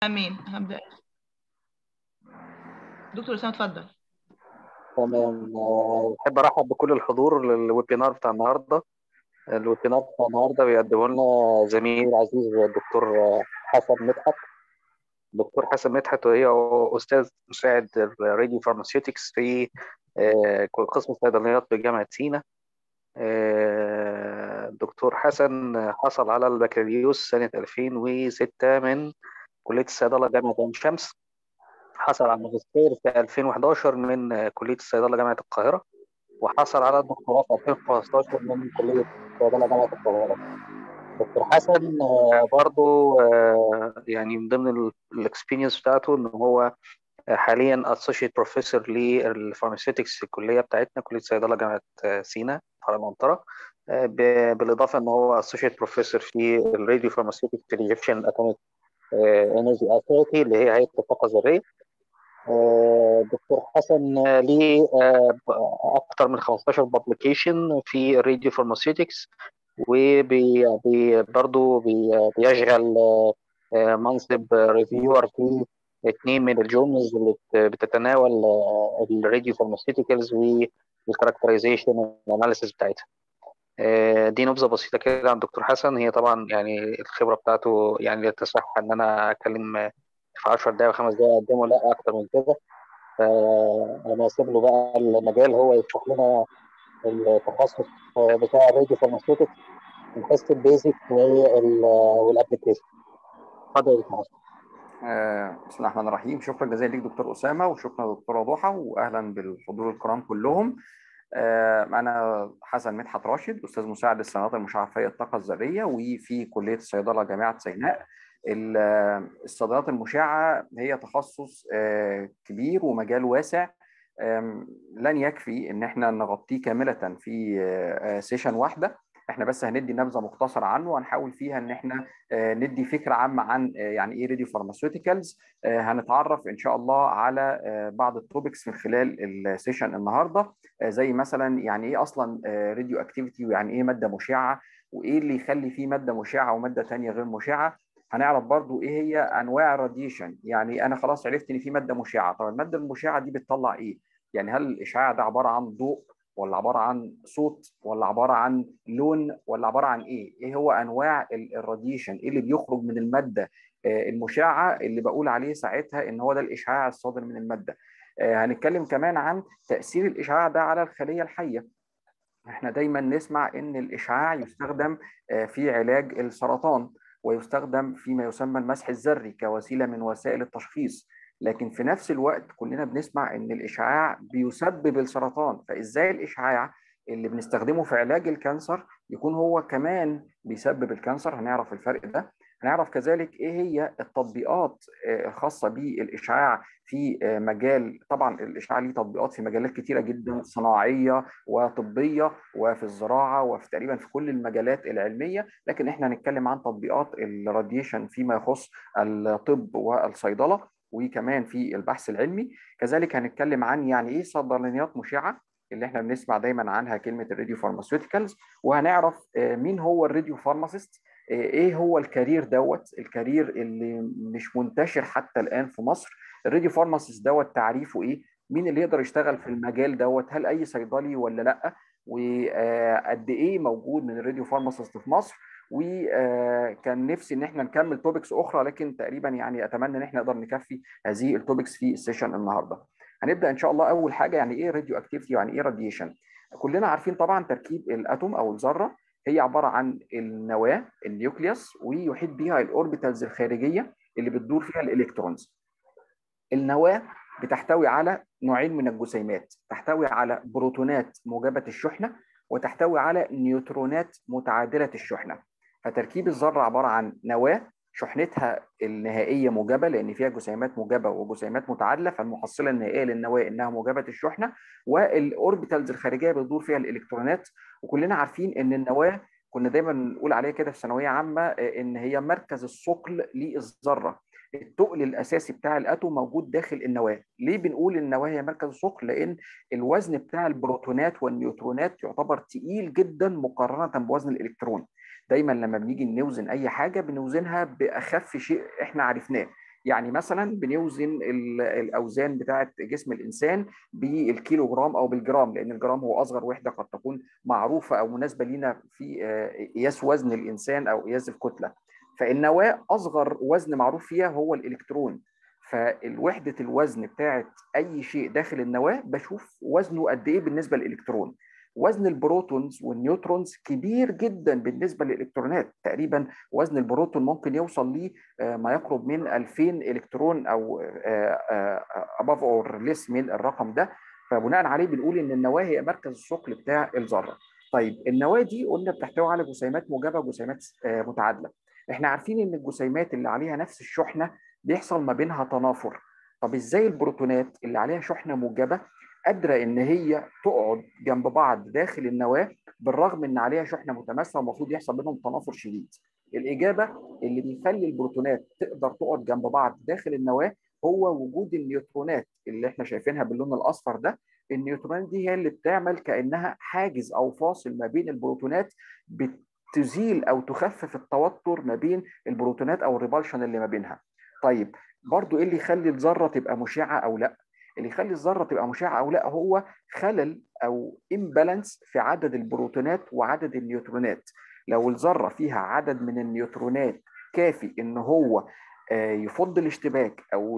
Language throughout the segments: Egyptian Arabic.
امين هبدا دكتور اسامه اتفضل تمام آه، بحب ارحب بكل الحضور للويبينار بتاع النهارده الويبينار بتاع النهارده بيقدمه لنا زميلي العزيز الدكتور حسن مدحت دكتور حسن مدحت وهي استاذ مساعد الراديو فارماسيوتكس في آه، قسم الصيدليات بجامعه سينا آه، دكتور حسن حصل على البكالوريوس سنه 2006 من كليه الصيدله جامعه عين شمس حصل على الماجستير في 2011 من كليه الصيدله جامعه القاهره وحصل على الدكتوراه في 2015 من كليه الصيدله جامعه القاهره دكتور حسن آه، برضو آه، يعني من ضمن الاكسبيرينس بتاعته ان هو حاليا اسوشيت بروفيسور للفارماسيوتكس في الكليه بتاعتنا كليه صيدله جامعه سينا فرع المنطره بالاضافه ان هو اسوشيت بروفيسور في الراديو فارماسيوتكس في الايجيبشن اتوميك انرجي اثورتي اللي هي هيئه الطاقه الذريه دكتور حسن ليه اكثر من 15 بابليكيشن في الراديو فارماسيوتكس وبرضه بيشغل منصب ريفيور في اثنين من الجورنالز اللي بتتناول الراديو فارماسيوتيكالز والكاركترايزيشن والاناليسيس بتاعتها دي نبذه بسيطه كده عن دكتور حسن هي طبعا يعني الخبره بتاعته يعني لا تصح ان انا اتكلم في 10 دقائق وخمس دقائق اقدمه لا اكتر من كده فانا اسيب له بقى المجال هو يشرح لنا التخصص بتاع الراديو فارماسيوتكس من حيث البيزك والابلكيشن اتفضل يا دكتور حسن بسم الله الرحمن الرحيم شكرا جزيلا ليك دكتور اسامه وشكرا دكتوره ضحى واهلا بالحضور الكرام كلهم انا حسن مدحت راشد استاذ مساعد الصناعات المشعه في الطاقه الذريه وفي كليه الصيدله جامعه سيناء الصيدليات المشعه هي تخصص كبير ومجال واسع لن يكفي ان احنا نغطيه كامله في سيشن واحده احنا بس هندي نبذه مختصره عنه وهنحاول فيها ان احنا ندي فكره عامه عن يعني ايه راديو فارماسيوتيكالز هنتعرف ان شاء الله على بعض التوبكس من خلال السيشن النهارده زي مثلا يعني ايه اصلا راديو اكتيفيتي ويعني ايه ماده مشعه وايه اللي يخلي فيه ماده مشعه وماده ثانيه غير مشعه هنعرف برضو ايه هي انواع الراديشن يعني انا خلاص عرفت ان في ماده مشعه طب الماده المشعه دي بتطلع ايه يعني هل الاشعاع ده عباره عن ضوء ولا عباره عن صوت ولا عباره عن لون ولا عباره عن ايه؟ ايه هو انواع الراديشن؟ ايه اللي بيخرج من الماده المشعه اللي بقول عليه ساعتها ان هو ده الاشعاع الصادر من الماده. هنتكلم كمان عن تاثير الاشعاع ده على الخليه الحيه. احنا دايما نسمع ان الاشعاع يستخدم في علاج السرطان ويستخدم فيما يسمى المسح الذري كوسيله من وسائل التشخيص. لكن في نفس الوقت كلنا بنسمع ان الاشعاع بيسبب السرطان فازاي الاشعاع اللي بنستخدمه في علاج الكانسر يكون هو كمان بيسبب الكانسر هنعرف الفرق ده هنعرف كذلك ايه هي التطبيقات الخاصه بالاشعاع في مجال طبعا الاشعاع ليه تطبيقات في مجالات كتيره جدا صناعيه وطبيه وفي الزراعه وفي تقريبا في كل المجالات العلميه لكن احنا هنتكلم عن تطبيقات الراديشن فيما يخص الطب والصيدله وكمان في البحث العلمي كذلك هنتكلم عن يعني ايه صيدلانيات مشعه اللي احنا بنسمع دايما عنها كلمه الراديو فارماسيوتيكالز وهنعرف مين هو الراديو فارماسيست ايه هو الكارير دوت الكارير اللي مش منتشر حتى الان في مصر الراديو فارماسيست دوت تعريفه ايه مين اللي يقدر يشتغل في المجال دوت هل اي صيدلي ولا لا وقد ايه موجود من الراديو فارماسيست في مصر وكان نفسي ان احنا نكمل توبكس اخرى لكن تقريبا يعني اتمنى ان احنا نقدر نكفي هذه التوبكس في السيشن النهارده. هنبدا ان شاء الله اول حاجه يعني ايه راديو اكتيفيتي ويعني ايه راديشن. كلنا عارفين طبعا تركيب الاتوم او الذره هي عباره عن النواه النيوكليوس ويحيط بها الاوربيتالز الخارجيه اللي بتدور فيها الالكترونز. النواه بتحتوي على نوعين من الجسيمات، تحتوي على بروتونات موجبه الشحنه وتحتوي على نيوترونات متعادله الشحنه. فتركيب الذره عباره عن نواه شحنتها النهائيه موجبه لان فيها جسيمات موجبه وجسيمات متعادله فالمحصله النهائيه للنواه انها موجبه الشحنه والاوربيتالز الخارجيه بتدور فيها الالكترونات وكلنا عارفين ان النواه كنا دايما نقول عليها كده في ثانويه عامه ان هي مركز الثقل للذره التقل الاساسي بتاع الاتوم موجود داخل النواه ليه بنقول النواه هي مركز الثقل لان الوزن بتاع البروتونات والنيوترونات يعتبر تقيل جدا مقارنه بوزن الالكترون دايما لما بنيجي نوزن اي حاجه بنوزنها باخف شيء احنا عرفناه يعني مثلا بنوزن الاوزان بتاعه جسم الانسان بالكيلو جرام او بالجرام لان الجرام هو اصغر وحده قد تكون معروفه او مناسبه لينا في قياس وزن الانسان او قياس الكتله فالنواه اصغر وزن معروف فيها هو الالكترون فالوحده الوزن بتاعه اي شيء داخل النواه بشوف وزنه قد ايه بالنسبه للالكترون وزن البروتونز والنيوترونز كبير جدا بالنسبه للالكترونات تقريبا وزن البروتون ممكن يوصل ل ما يقرب من 2000 الكترون او above اور less من الرقم ده فبناء عليه بنقول ان النواه هي مركز الثقل بتاع الذره طيب النواه دي قلنا بتحتوي على جسيمات موجبه وجسيمات متعادله احنا عارفين ان الجسيمات اللي عليها نفس الشحنه بيحصل ما بينها تنافر طب ازاي البروتونات اللي عليها شحنه موجبه قادره ان هي تقعد جنب بعض داخل النواه بالرغم ان عليها شحنه متماثله ومفروض يحصل بينهم تنافر شديد. الاجابه اللي بيخلي البروتونات تقدر تقعد جنب بعض داخل النواه هو وجود النيوترونات اللي احنا شايفينها باللون الاصفر ده النيوترونات دي هي اللي بتعمل كانها حاجز او فاصل ما بين البروتونات بتزيل او تخفف التوتر ما بين البروتونات او الريبالشن اللي ما بينها. طيب برضو ايه اللي يخلي الذره تبقى مشعه او لا؟ اللي يخلي الذره تبقى مشعه او لا هو خلل او امبالانس في عدد البروتونات وعدد النيوترونات لو الذره فيها عدد من النيوترونات كافي ان هو يفض الاشتباك او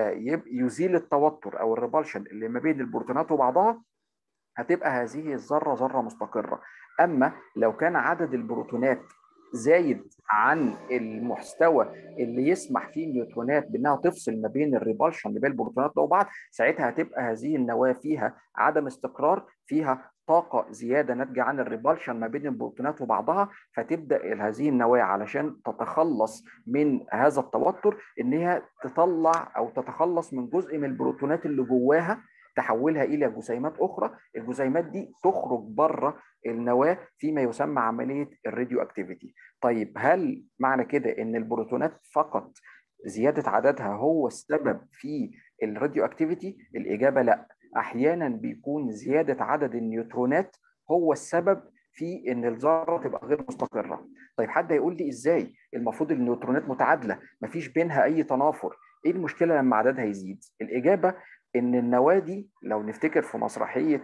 يزيل التوتر او الريبالشن اللي ما بين البروتونات وبعضها هتبقى هذه الذره ذره مستقره اما لو كان عدد البروتونات زايد عن المستوى اللي يسمح فيه النيوترونات بانها تفصل ما بين الريبالشن اللي بين البروتونات وبعض ساعتها هتبقى هذه النواه فيها عدم استقرار فيها طاقه زياده ناتجه عن الريبالشن ما بين البروتونات وبعضها فتبدا هذه النواه علشان تتخلص من هذا التوتر ان هي تطلع او تتخلص من جزء من البروتونات اللي جواها تحولها الى جسيمات اخرى الجسيمات دي تخرج بره النواه فيما يسمى عمليه الراديو اكتيفيتي طيب هل معنى كده ان البروتونات فقط زياده عددها هو السبب في الراديو اكتيفيتي الاجابه لا احيانا بيكون زياده عدد النيوترونات هو السبب في ان الذره تبقى غير مستقره طيب حد هيقول لي ازاي المفروض النيوترونات متعادله مفيش بينها اي تنافر ايه المشكله لما عددها يزيد الاجابه ان النواه دي لو نفتكر في مسرحيه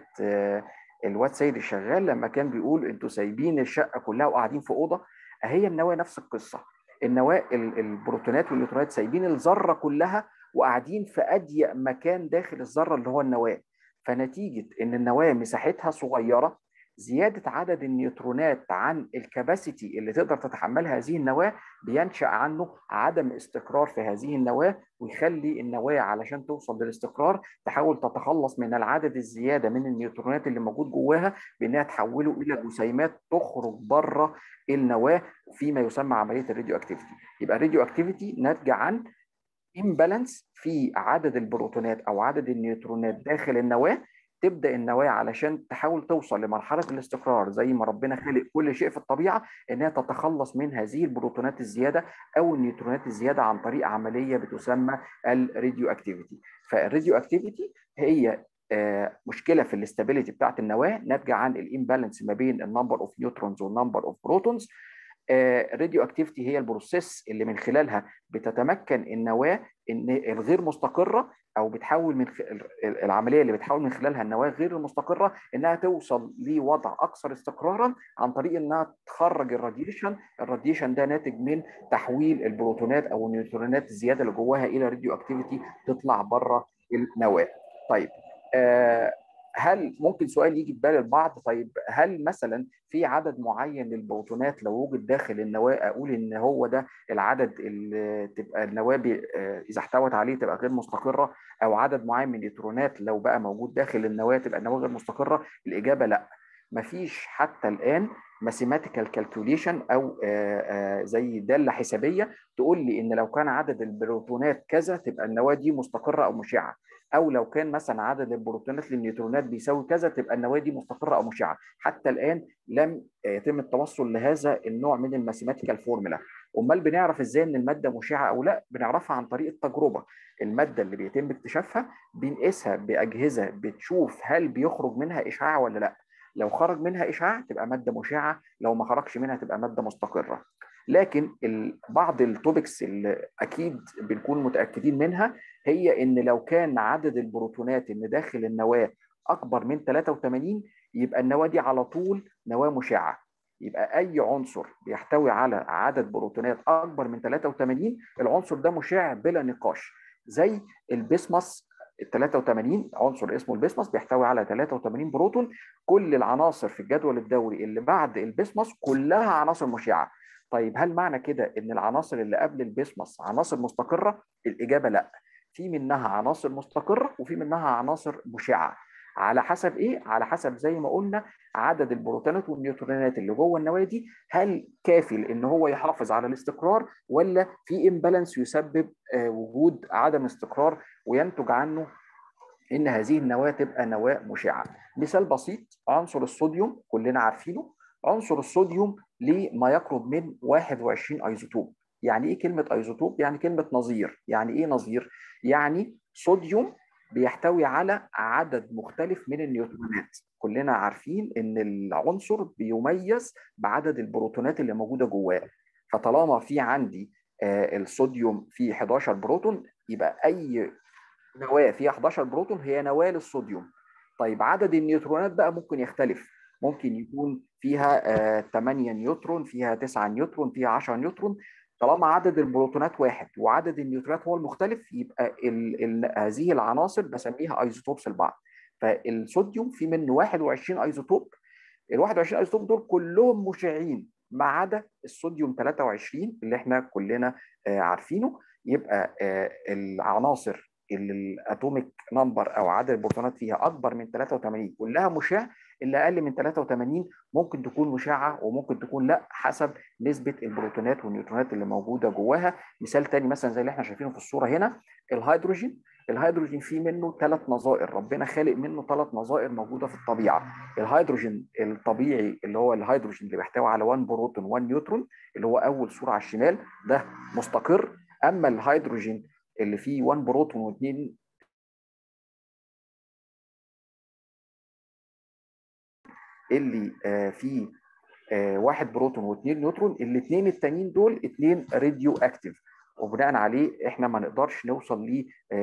الواد سيد الشغال لما كان بيقول انتوا سايبين الشقه كلها وقاعدين في اوضه هي النواه نفس القصه النواه البروتونات والنيوترونات سايبين الذره كلها وقاعدين في اضيق مكان داخل الذره اللي هو النواه فنتيجه ان النواه مساحتها صغيره زياده عدد النيوترونات عن الكباسيتي اللي تقدر تتحملها هذه النواه بينشا عنه عدم استقرار في هذه النواه ويخلي النواه علشان توصل للاستقرار تحاول تتخلص من العدد الزياده من النيوترونات اللي موجود جواها بانها تحوله الى جسيمات تخرج بره النواه فيما يسمى عمليه الراديو اكتيفيتي يبقى الراديو اكتيفيتي ناتجه عن امبالانس في عدد البروتونات او عدد النيوترونات داخل النواه تبدا النواه علشان تحاول توصل لمرحله الاستقرار زي ما ربنا خلق كل شيء في الطبيعه انها تتخلص من هذه البروتونات الزياده او النيوترونات الزياده عن طريق عمليه بتسمى الراديو اكتيفيتي فالراديو اكتيفيتي هي مشكله في الاستابيليتي بتاعت النواه ناتجه عن الامبالانس ما بين النمبر اوف نيوترونز والنمبر اوف بروتونز الراديو اكتيفيتي هي البروسيس اللي من خلالها بتتمكن النواه ان الغير مستقره او بتحول من العمليه اللي بتحول من خلالها النواه غير المستقره انها توصل لوضع اكثر استقرارا عن طريق انها تخرج الراديشن، الراديشن ده ناتج من تحويل البروتونات او النيوترونات الزياده اللي جواها الى راديو اكتيفيتي تطلع بره النواه. طيب آه هل ممكن سؤال يجي في بال البعض طيب هل مثلا في عدد معين للبروتونات لو وجد داخل النواه اقول ان هو ده العدد اللي تبقى النواه اذا احتوت عليه تبقى غير مستقره او عدد معين من النيوترونات لو بقى موجود داخل النواه تبقى النواه غير مستقره الاجابه لا مفيش حتى الان ماثيماتيكال كالكوليشن او آآ آآ زي داله حسابيه تقول لي ان لو كان عدد البروتونات كذا تبقى النواه دي مستقره او مشعه او لو كان مثلا عدد البروتونات للنيوترونات بيساوي كذا تبقى النواه دي مستقره او مشعه حتى الان لم يتم التوصل لهذا النوع من الماثيماتيكال فورمولا امال بنعرف ازاي ان الماده مشعه او لا بنعرفها عن طريق التجربه الماده اللي بيتم اكتشافها بنقيسها باجهزه بتشوف هل بيخرج منها اشعاع ولا لا لو خرج منها اشعاع تبقى ماده مشعه لو ما خرجش منها تبقى ماده مستقره لكن بعض التوبكس اللي اكيد بنكون متاكدين منها هي ان لو كان عدد البروتونات اللي داخل النواه اكبر من 83 يبقى النواه دي على طول نواه مشعه يبقى اي عنصر بيحتوي على عدد بروتونات اكبر من 83 العنصر ده مشع بلا نقاش زي البسمس ال 83 عنصر اسمه البسمس بيحتوي على 83 بروتون كل العناصر في الجدول الدوري اللي بعد البسمس كلها عناصر مشعه طيب هل معنى كده ان العناصر اللي قبل البسمس عناصر مستقره الاجابه لا في منها عناصر مستقره وفي منها عناصر مشعه على حسب ايه على حسب زي ما قلنا عدد البروتونات والنيوترونات اللي جوه النواه دي هل كافي لان هو يحافظ على الاستقرار ولا في امبالانس يسبب وجود عدم استقرار وينتج عنه ان هذه النواه تبقى نواه مشعه مثال بسيط عنصر الصوديوم كلنا عارفينه عنصر الصوديوم ليه ما يقرب من 21 ايزوتوب يعني ايه كلمه ايزوتوب يعني كلمه نظير يعني ايه نظير يعني صوديوم بيحتوي على عدد مختلف من النيوترونات كلنا عارفين ان العنصر بيميز بعدد البروتونات اللي موجوده جواه فطالما في عندي آه الصوديوم فيه 11 بروتون يبقى اي نواه فيها 11 بروتون هي نواه للصوديوم طيب عدد النيوترونات بقى ممكن يختلف ممكن يكون فيها آه 8 نيوترون فيها 9 نيوترون فيها 10 نيوترون طالما عدد البروتونات واحد وعدد النيوترونات هو المختلف يبقى ال ال هذه العناصر بسميها ايزوتوبس لبعض فالصوديوم في منه 21 ايزوتوب ال 21 ايزوتوب دول كلهم مشعين ما عدا الصوديوم 23 اللي احنا كلنا آه عارفينه يبقى آه العناصر اللي الاتوميك نمبر او عدد البروتونات فيها اكبر من 83 كلها مشع اللي اقل من 83 ممكن تكون مشعه وممكن تكون لا حسب نسبه البروتونات والنيوترونات اللي موجوده جواها مثال تاني مثلا زي اللي احنا شايفينه في الصوره هنا الهيدروجين الهيدروجين فيه منه ثلاث نظائر ربنا خالق منه ثلاث نظائر موجوده في الطبيعه الهيدروجين الطبيعي اللي هو الهيدروجين اللي بيحتوي على 1 بروتون 1 نيوترون اللي هو اول صوره على الشمال ده مستقر اما الهيدروجين اللي فيه 1 بروتون واثنين اللي آه فيه آه واحد بروتون واثنين نيوترون الاثنين التانيين دول اثنين راديو اكتيف وبناء عليه احنا ما نقدرش نوصل ل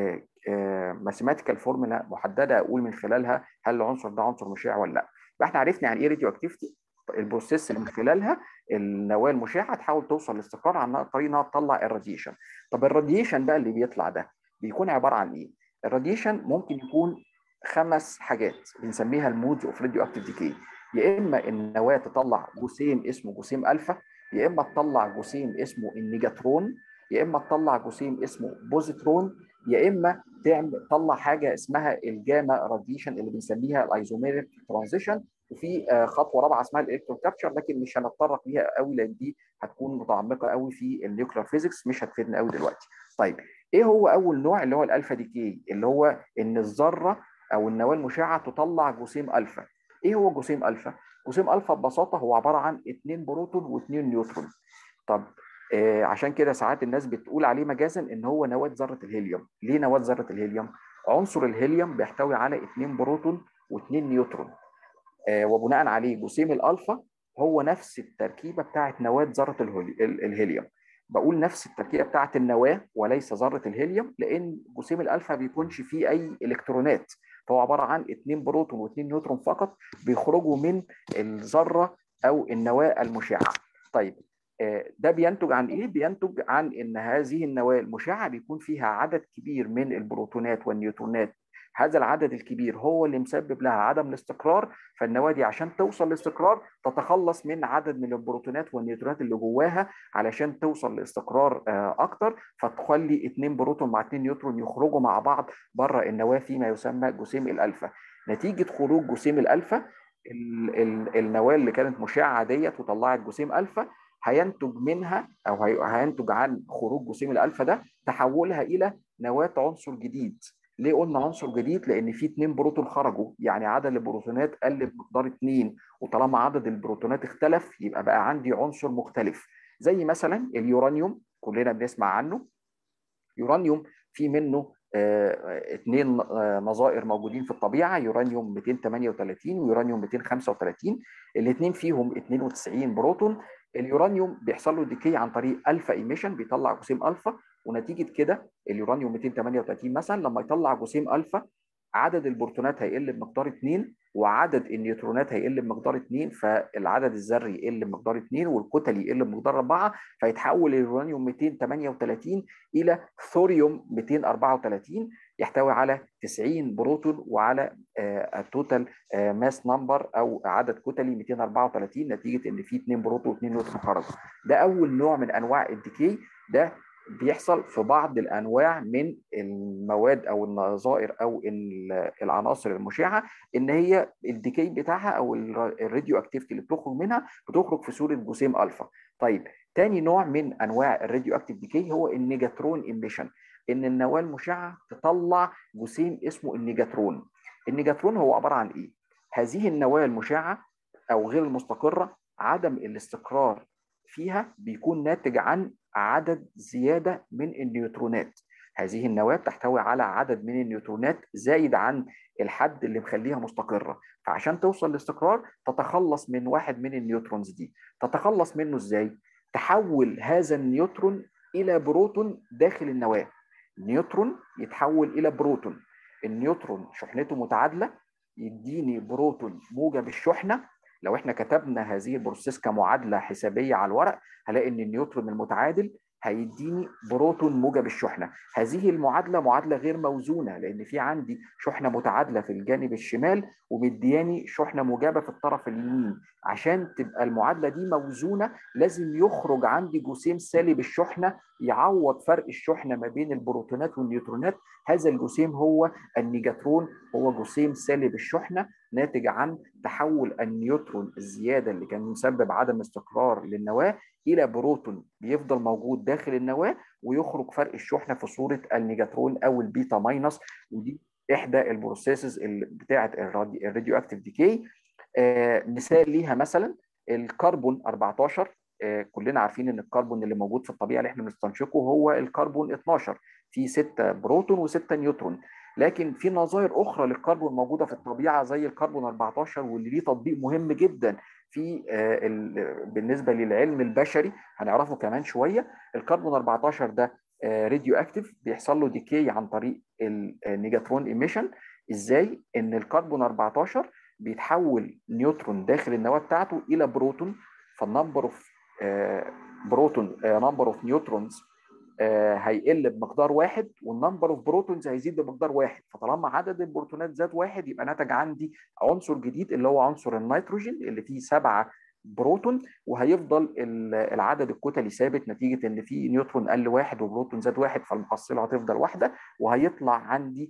ماثيماتيكال فورمولا محدده اقول من خلالها هل العنصر ده عنصر مشع ولا لا يبقى احنا عرفنا يعني ايه راديو اكتيفيتي البروسيس اللي من خلالها النواه المشعه تحاول توصل لاستقرار عن طريق انها تطلع الراديشن طب الراديشن بقى اللي بيطلع ده بيكون عباره عن ايه الراديشن ممكن يكون خمس حاجات بنسميها المودز اوف راديو اكتيف ديكي يا اما النواه تطلع جسيم اسمه جسيم الفا يا اما تطلع جسيم اسمه النيجاترون يا اما تطلع جسيم اسمه بوزيترون يا اما تعمل تطلع حاجه اسمها الجاما راديشن اللي بنسميها الايزوميريك ترانزيشن وفي خطوه رابعه اسمها الالكترون كابتشر لكن مش هنتطرق ليها قوي لان دي هتكون متعمقه قوي في النيوكلير فيزيكس مش هتفيدنا قوي دلوقتي. طيب ايه هو اول نوع اللي هو الالفا ديكي اللي هو ان الذره او النواه المشعه تطلع جسيم الفا. ايه هو جسيم الفا؟ جسيم الفا ببساطه هو عباره عن اثنين بروتون واثنين نيوترون. طب آه عشان كده ساعات الناس بتقول عليه مجازا ان هو نواه ذره الهيليوم. ليه نواه ذره الهيليوم؟ عنصر الهيليوم بيحتوي على اثنين بروتون واثنين نيوترون. آه وبناء عليه جسيم الالفا هو نفس التركيبه بتاعه نواه ذره الهيليوم. بقول نفس التركيبه بتاعه النواه وليس ذره الهيليوم لان جسيم الالفا بيكونش فيه اي الكترونات فهو عباره عن اثنين بروتون واثنين نيوترون فقط بيخرجوا من الذره او النواه المشعه. طيب ده بينتج عن ايه؟ بينتج عن ان هذه النواه المشعه بيكون فيها عدد كبير من البروتونات والنيوترونات هذا العدد الكبير هو اللي مسبب لها عدم الاستقرار فالنواه دي عشان توصل لاستقرار تتخلص من عدد من البروتونات والنيوترونات اللي جواها علشان توصل لاستقرار اكتر فتخلي اثنين بروتون مع اثنين نيوترون يخرجوا مع بعض بره النواه فيما يسمى جسيم الالفا نتيجه خروج جسيم الالفا ال ال النواه اللي كانت مشعه ديت وطلعت جسيم الفا هينتج منها او هينتج عن خروج جسيم الالفا ده تحولها الى نواه عنصر جديد ليه قلنا عنصر جديد؟ لأن في اثنين بروتون خرجوا، يعني عدد البروتونات قل بمقدار اثنين، وطالما عدد البروتونات اختلف يبقى بقى عندي عنصر مختلف، زي مثلا اليورانيوم كلنا بنسمع عنه. يورانيوم في منه اثنين آه نظائر موجودين في الطبيعه يورانيوم 238 ويورانيوم 235 الاثنين فيهم 92 بروتون اليورانيوم بيحصل له ديكي عن طريق الفا ايميشن بيطلع جسيم الفا ونتيجه كده اليورانيوم 238 مثلا لما يطلع جسيم الفا عدد البروتونات هيقل بمقدار 2 وعدد النيوترونات هيقل بمقدار 2 فالعدد الذري يقل بمقدار 2 والكتل يقل بمقدار 4 فيتحول اليورانيوم 238 الى ثوريوم 234 يحتوي على 90 بروتون وعلى التوتال ماس نمبر او عدد كتلي 234 نتيجه ان في 2 بروتون و2 نيوترون خرجوا ده اول نوع من انواع الديكي ده بيحصل في بعض الانواع من المواد او النظائر او العناصر المشعه ان هي الديكي بتاعها او الراديو اكتيفيتي اللي بتخرج منها بتخرج في صوره جسيم الفا طيب تاني نوع من انواع الراديو اكتيف ديكي هو النيجاترون اميشن ان النواه المشعه تطلع جسيم اسمه النيجاترون النيجاترون هو عباره عن ايه هذه النواه المشعه او غير المستقره عدم الاستقرار فيها بيكون ناتج عن عدد زياده من النيوترونات هذه النواه تحتوي على عدد من النيوترونات زايد عن الحد اللي مخليها مستقره فعشان توصل لاستقرار تتخلص من واحد من النيوترونز دي تتخلص منه ازاي تحول هذا النيوترون الى بروتون داخل النواه نيوترون يتحول الى بروتون النيوترون شحنته متعادله يديني بروتون موجب الشحنه لو احنا كتبنا هذه البروسيس كمعادله حسابيه على الورق هلاقي ان النيوترون المتعادل هيديني بروتون موجب الشحنه هذه المعادله معادله غير موزونه لان في عندي شحنه متعادله في الجانب الشمال ومدياني شحنه موجبه في الطرف اليمين عشان تبقى المعادله دي موزونه لازم يخرج عندي جسيم سالب الشحنه يعوض فرق الشحنه ما بين البروتونات والنيوترونات هذا الجسيم هو النيجاترون هو جسيم سالب الشحنه ناتج عن تحول النيوترون الزياده اللي كان مسبب عدم استقرار للنواه الى بروتون بيفضل موجود داخل النواه ويخرج فرق الشحنه في صوره النيجاترون او البيتا ماينس ودي احدى البروسيسز بتاعه الراديو اكتيف ديكي آه مثال ليها مثلا الكربون 14 آه كلنا عارفين ان الكربون اللي موجود في الطبيعه اللي احنا بنستنشقه هو الكربون 12 فيه 6 بروتون و6 نيوترون لكن في نظائر اخرى للكربون موجوده في الطبيعه زي الكربون 14 واللي ليه تطبيق مهم جدا في آه بالنسبه للعلم البشري هنعرفه كمان شويه الكربون 14 ده راديو اكتيف بيحصل له ديكي عن طريق النيجاترون ايميشن ازاي ان الكربون 14 بيتحول نيوترون داخل النواه بتاعته الى بروتون فالنمبر اوف بروتون نمبر اوف نيوترونز هيقل بمقدار واحد والنمبر اوف بروتونز هيزيد بمقدار واحد فطالما عدد البروتونات زاد واحد يبقى نتج عندي عنصر جديد اللي هو عنصر النيتروجين اللي فيه سبعه بروتون وهيفضل العدد الكتلي ثابت نتيجه ان في نيوترون قل واحد وبروتون زاد واحد فالمحصله هتفضل واحده وهيطلع عندي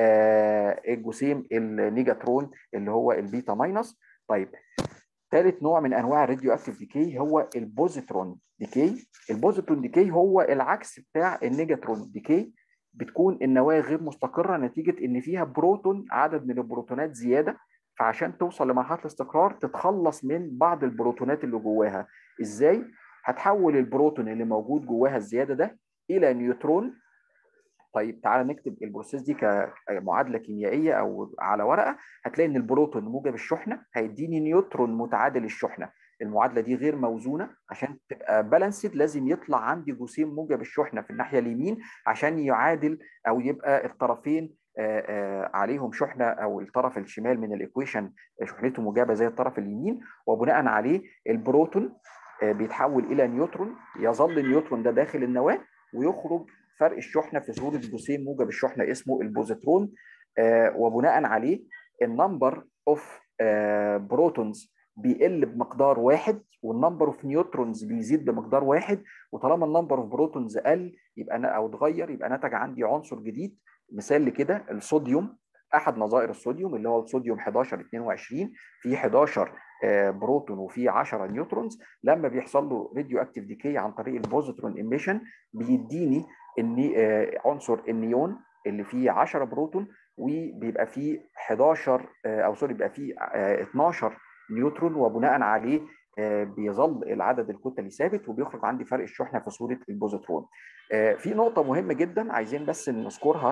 الجسيم النيجاترون اللي هو البيتا ماينس طيب ثالث نوع من انواع الراديو اكتيف ديكي هو البوزيترون ديكي البوزيترون ديكي هو العكس بتاع النيجاترون ديكي بتكون النواه غير مستقره نتيجه ان فيها بروتون عدد من البروتونات زياده فعشان توصل لمرحله الاستقرار تتخلص من بعض البروتونات اللي جواها ازاي هتحول البروتون اللي موجود جواها الزياده ده الى نيوترون طيب تعالى نكتب البروسيس دي كمعادله كيميائيه او على ورقه هتلاقي ان البروتون موجب الشحنه هيديني نيوترون متعادل الشحنه المعادله دي غير موزونه عشان تبقى بالانسد لازم يطلع عندي جسيم موجب الشحنه في الناحيه اليمين عشان يعادل او يبقى الطرفين آآ آآ عليهم شحنه او الطرف الشمال من الايكويشن شحنته موجبه زي الطرف اليمين وبناء عليه البروتون بيتحول الى نيوترون يظل النيوترون ده داخل النواه ويخرج فرق الشحنه في صوره جسيم موجب الشحنه اسمه البوزيترون آه وبناء عليه النمبر اوف آه بروتونز بيقل بمقدار واحد والنمبر اوف نيوترونز بيزيد بمقدار واحد وطالما النمبر اوف بروتونز قل يبقى أنا او اتغير يبقى نتج عندي عنصر جديد مثال لكده الصوديوم احد نظائر الصوديوم اللي هو الصوديوم 11 22 في 11 بروتون وفي 10 نيوترونز لما بيحصل له راديو اكتيف ديكي عن طريق البوزيترون ايميشن بيديني ان عنصر النيون اللي فيه 10 بروتون وبيبقى فيه 11 او سوري بيبقى فيه 12 نيوترون وبناء عليه بيظل العدد الكتلي ثابت وبيخرج عندي فرق الشحنه في صوره البوزيترون. في نقطه مهمه جدا عايزين بس نذكرها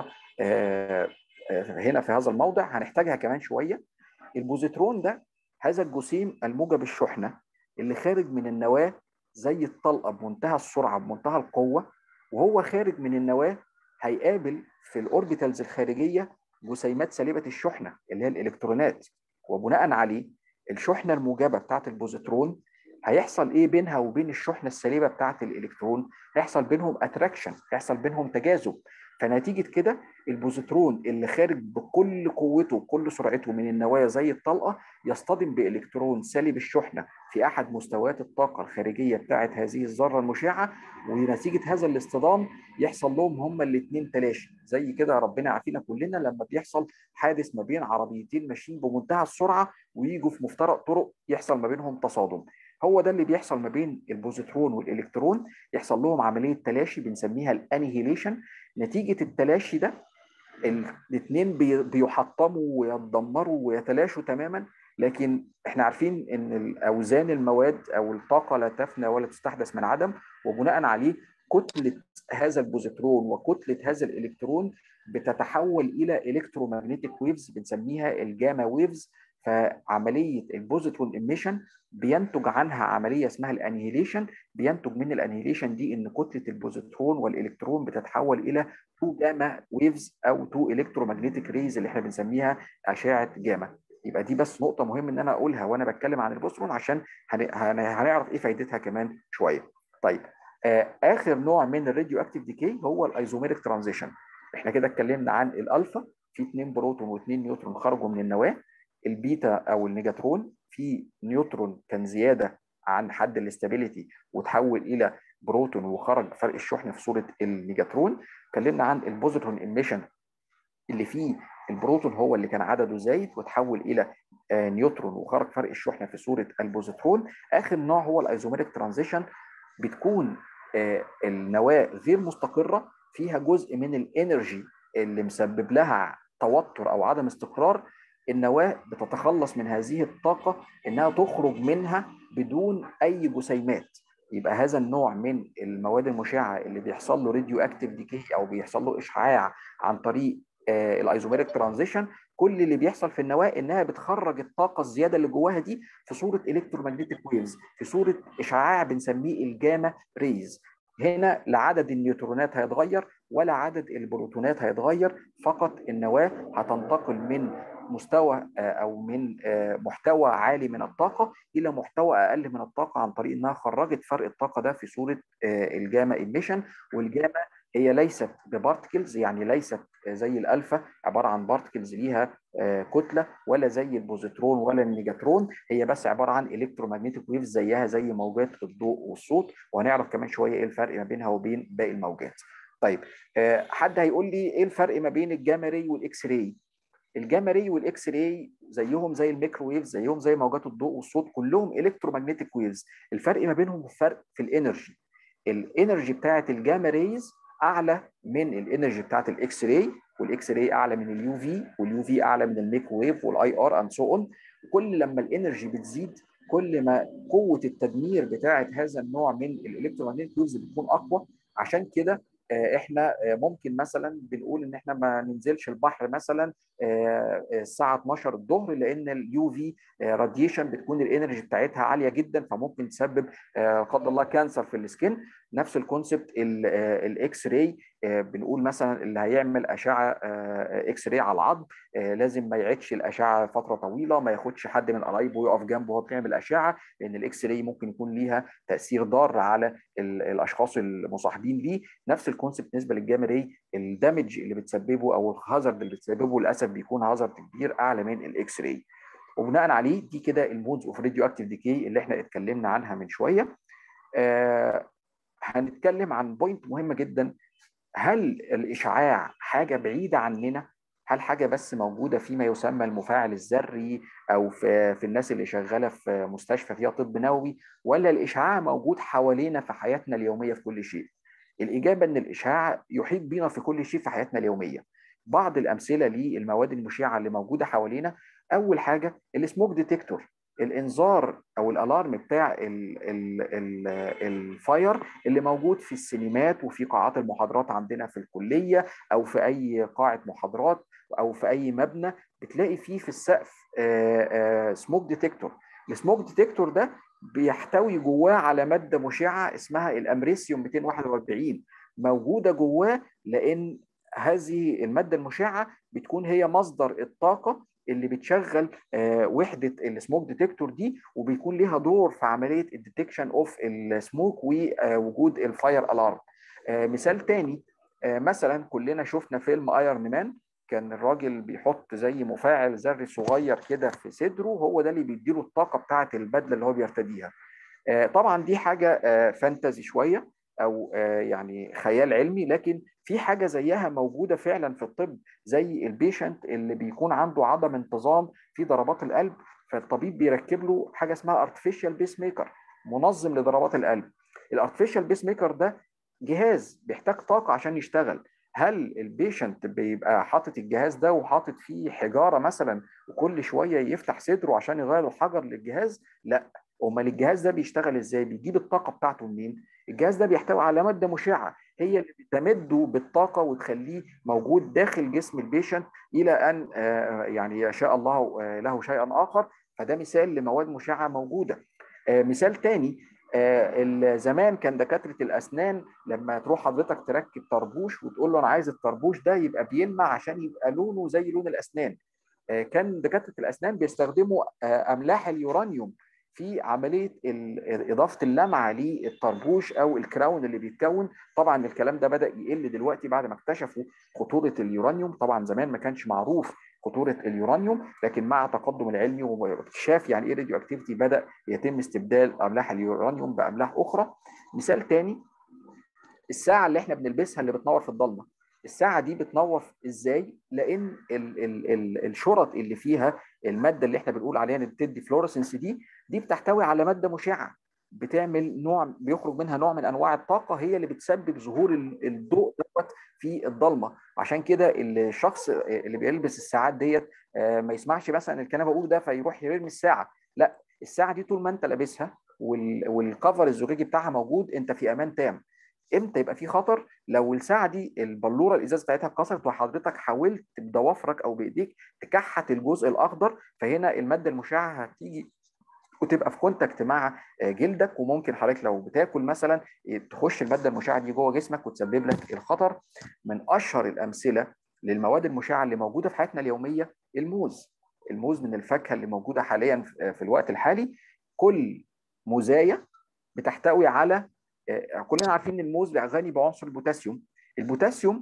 هنا في هذا الموضع هنحتاجها كمان شويه. البوزيترون ده هذا الجسيم الموجب الشحنه اللي خارج من النواه زي الطلقه بمنتهى السرعه بمنتهى القوه وهو خارج من النواه هيقابل في الاوربيتالز الخارجيه جسيمات سالبه الشحنه اللي هي الالكترونات وبناء عليه الشحنه الموجبه بتاعت البوزيترون هيحصل ايه بينها وبين الشحنه السالبه بتاعت الالكترون هيحصل بينهم اتراكشن هيحصل بينهم تجاذب فنتيجه كده البوزيترون اللي خارج بكل قوته وكل سرعته من النواه زي الطلقه يصطدم بالكترون سالب الشحنه في احد مستويات الطاقه الخارجيه بتاعه هذه الذره المشعه ونتيجه هذا الاصطدام يحصل لهم هما الاثنين تلاشي زي كده ربنا يعافينا كلنا لما بيحصل حادث ما بين عربيتين ماشيين بمنتهى السرعه ويجوا في مفترق طرق يحصل ما بينهم تصادم هو ده اللي بيحصل ما بين البوزيترون والالكترون يحصل لهم عمليه تلاشي بنسميها الانيهيليشن نتيجه التلاشي ده الاثنين بيحطموا ويتدمروا ويتلاشوا تماما لكن احنا عارفين ان الاوزان المواد او الطاقه لا تفنى ولا تستحدث من عدم وبناء عليه كتله هذا البوزيترون وكتله هذا الالكترون بتتحول الى الكترومagnetic ويفز بنسميها الجاما ويفز فعمليه البوزيترون ايميشن بينتج عنها عمليه اسمها الانهيليشن بينتج من الانهيليشن دي ان كتله البوزيترون والالكترون بتتحول الى تو جاما ويفز او تو الكترومagnetic ريز اللي احنا بنسميها اشعه جاما يبقى دي بس نقطه مهم ان انا اقولها وانا بتكلم عن البوزيترون عشان هنعرف ايه فايدتها كمان شويه طيب آه اخر نوع من الراديو اكتيف ديكي هو الايزوميريك ترانزيشن احنا كده اتكلمنا عن الالفا في اثنين بروتون واثنين نيوترون خرجوا من النواه البيتا او النيجاترون في نيوترون كان زياده عن حد الاستابيليتي وتحول الى بروتون وخرج فرق الشحن في صوره النيجاترون اتكلمنا عن البوزيترون ايميشن اللي فيه البروتون هو اللي كان عدده زايد وتحول الى نيوترون وخرج فرق الشحنه في صوره البوزيترون اخر نوع هو الايزوميريك ترانزيشن بتكون النواه غير مستقره فيها جزء من الانرجي اللي مسبب لها توتر او عدم استقرار النواه بتتخلص من هذه الطاقه انها تخرج منها بدون اي جسيمات يبقى هذا النوع من المواد المشعه اللي بيحصل له راديو اكتيف ديكي او بيحصل له اشعاع عن طريق آه الايزوميريك ترانزيشن كل اللي بيحصل في النواه انها بتخرج الطاقه الزياده اللي جواها دي في صوره الكترومagnetic ويفز في صوره اشعاع بنسميه الجاما ريز هنا لا عدد النيوترونات هيتغير ولا عدد البروتونات هيتغير فقط النواه هتنتقل من مستوى او من محتوى عالي من الطاقه الى محتوى اقل من الطاقه عن طريق انها خرجت فرق الطاقه ده في صوره الجاما ايميشن والجاما هي ليست ببارتكلز يعني ليست زي الالفا عباره عن بارتكلز ليها كتله ولا زي البوزيترون ولا النيجاترون هي بس عباره عن الكترومagnetic ويفز زيها زي موجات الضوء والصوت وهنعرف كمان شويه ايه الفرق ما بينها وبين باقي الموجات. طيب حد هيقول لي ايه الفرق ما بين الجاما راي والاكس راي؟ الجاما راي والاكس راي زيهم زي الميكروويف زيهم زي موجات الضوء والصوت كلهم الكترومagnetic ويفز الفرق ما بينهم فرق في الانرجي الانرجي بتاعه الجاما ريز اعلى من الانرجي بتاعه الاكس راي والاكس راي اعلى من اليو في واليو في اعلى من الميكروويف والاي ار اند سو اون كل لما الانرجي بتزيد كل ما قوه التدمير بتاعه هذا النوع من الالكترومagnetic ويفز بتكون اقوى عشان كده احنا ممكن مثلا بنقول ان احنا ما ننزلش البحر مثلا الساعه 12 الظهر لان اليو في راديشن بتكون الانرجي بتاعتها عاليه جدا فممكن تسبب قدر الله كانسر في السكين نفس الكونسبت الاكس راي بنقول مثلا اللي هيعمل اشعه اكس راي على العظم لازم ما يعيدش الاشعه فتره طويله ما ياخدش حد من قرايبه ويقف جنبه وهو بيعمل اشعه لان الاكس راي ممكن يكون ليها تاثير ضار على الاشخاص المصاحبين ليه نفس الكونسبت بالنسبه للجاما راي الدمج اللي بتسببه او الهازارد اللي بتسببه للاسف بيكون هازارد كبير اعلى من الاكس راي وبناء عليه دي كده المودز اوف راديو اكتيف ديكي اللي احنا اتكلمنا عنها من شويه آه هنتكلم عن بوينت مهمه جدا هل الاشعاع حاجه بعيده عننا هل حاجه بس موجوده فيما يسمى المفاعل الذري او في في الناس اللي شغاله في مستشفى فيها طب نووي ولا الاشعاع موجود حوالينا في حياتنا اليوميه في كل شيء الاجابه ان الاشعاع يحيط بنا في كل شيء في حياتنا اليوميه بعض الامثله للمواد المشعه اللي موجوده حوالينا اول حاجه السموك ديتكتور الانذار او الالارم بتاع الفاير اللي موجود في السينمات وفي قاعات المحاضرات عندنا في الكليه او في اي قاعه محاضرات او في اي مبنى بتلاقي فيه في السقف سموك ديتكتور السموك ديتكتور ده بيحتوي جواه على ماده مشعه اسمها الامريسيوم 241 موجوده جواه لان هذه الماده المشعه بتكون هي مصدر الطاقه اللي بتشغل وحده السموك ديتكتور دي وبيكون ليها دور في عمليه الديتكشن اوف السموك ووجود الفاير الارم مثال تاني مثلا كلنا شفنا فيلم ايرون مان كان الراجل بيحط زي مفاعل ذري صغير كده في صدره هو ده اللي بيديله الطاقه بتاعه البدله اللي هو بيرتديها طبعا دي حاجه فانتزي شويه او يعني خيال علمي لكن في حاجه زيها موجوده فعلا في الطب زي البيشنت اللي بيكون عنده عدم انتظام في ضربات القلب فالطبيب بيركب له حاجه اسمها ارتفيشال بيس ميكر منظم لضربات القلب الارتفيشال بيس ميكر ده جهاز بيحتاج طاقه عشان يشتغل هل البيشنت بيبقى حاطط الجهاز ده وحاطط فيه حجاره مثلا وكل شويه يفتح صدره عشان يغير الحجر للجهاز لا امال الجهاز ده بيشتغل ازاي بيجيب الطاقه بتاعته منين الجهاز ده بيحتوي على ماده مشعه هي اللي بتمده بالطاقه وتخليه موجود داخل جسم البيشنت الى ان يعني يشاء الله له شيئا اخر فده مثال لمواد مشعه موجوده مثال تاني زمان كان دكاتره الاسنان لما تروح حضرتك تركب طربوش وتقول له انا عايز الطربوش ده يبقى بيلمع عشان يبقى لونه زي لون الاسنان كان دكاتره الاسنان بيستخدموا املاح اليورانيوم في عمليه اضافه اللمعه للطربوش او الكراون اللي بيتكون طبعا الكلام ده بدا يقل دلوقتي بعد ما اكتشفوا خطوره اليورانيوم طبعا زمان ما كانش معروف خطوره اليورانيوم لكن مع تقدم العلمي واكتشاف يعني ايه راديو اكتيفيتي بدا يتم استبدال املاح اليورانيوم باملاح اخرى مثال تاني الساعه اللي احنا بنلبسها اللي بتنور في الضلمه الساعه دي بتنور ازاي لان ال ال ال الشرط اللي فيها الماده اللي احنا بنقول عليها ان بتدي فلورسنس دي دي بتحتوي على ماده مشعه بتعمل نوع بيخرج منها نوع من انواع الطاقه هي اللي بتسبب ظهور الضوء دوت في الضلمه عشان كده الشخص اللي بيلبس الساعات ديت ما يسمعش مثلا الكلام بقول ده فيروح يرمي الساعه لا الساعه دي طول ما انت لابسها والكفر الزجاجي بتاعها موجود انت في امان تام امتى يبقى في خطر لو الساعه دي البلوره الازاز بتاعتها اتكسرت وحضرتك حاولت بضوافرك او بايديك تكحت الجزء الاخضر فهنا الماده المشعه هتيجي وتبقى في كونتاكت مع جلدك وممكن حضرتك لو بتاكل مثلا تخش الماده المشعه دي جوه جسمك وتسبب لك الخطر من اشهر الامثله للمواد المشعه اللي موجوده في حياتنا اليوميه الموز الموز من الفاكهه اللي موجوده حاليا في الوقت الحالي كل موزايه بتحتوي على كلنا عارفين ان الموز غني بعنصر البوتاسيوم البوتاسيوم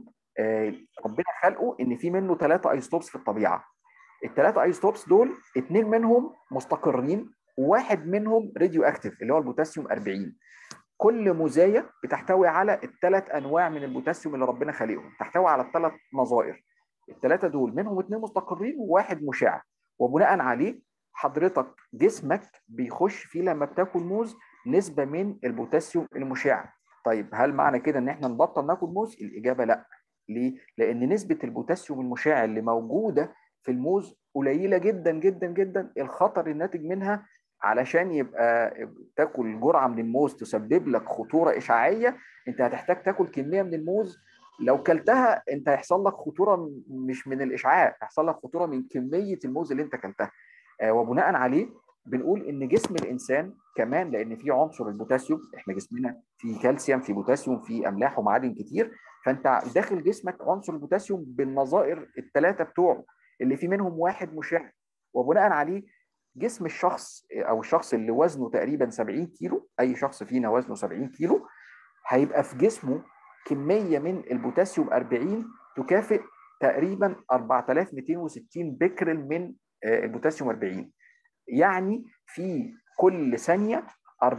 ربنا خلقه ان في منه ثلاثه ايزوتوبس في الطبيعه الثلاثه ايزوتوبس دول اثنين منهم مستقرين وواحد منهم راديو اكتيف اللي هو البوتاسيوم 40 كل موزايه بتحتوي على الثلاث انواع من البوتاسيوم اللي ربنا خلقهم تحتوي على الثلاث نظائر الثلاثه دول منهم اثنين مستقرين وواحد مشع وبناء عليه حضرتك جسمك بيخش فيه لما بتاكل موز نسبه من البوتاسيوم المشع طيب هل معنى كده ان احنا نبطل ناكل موز الاجابه لا ليه لان نسبه البوتاسيوم المشع اللي موجوده في الموز قليله جدا جدا جدا الخطر الناتج منها علشان يبقى تاكل جرعه من الموز تسبب لك خطوره اشعاعيه انت هتحتاج تاكل كميه من الموز لو كلتها انت هيحصل لك خطوره مش من الاشعاع هيحصل لك خطوره من كميه الموز اللي انت كلتها وبناء عليه بنقول ان جسم الانسان كمان لان في عنصر البوتاسيوم احنا جسمنا فيه كالسيوم فيه بوتاسيوم فيه املاح ومعادن كتير فانت داخل جسمك عنصر البوتاسيوم بالنظائر الثلاثه بتوعه اللي في منهم واحد مشع وبناء عليه جسم الشخص او الشخص اللي وزنه تقريبا 70 كيلو اي شخص فينا وزنه 70 كيلو هيبقى في جسمه كميه من البوتاسيوم 40 تكافئ تقريبا 4260 بكرل من البوتاسيوم 40 يعني في كل ثانيه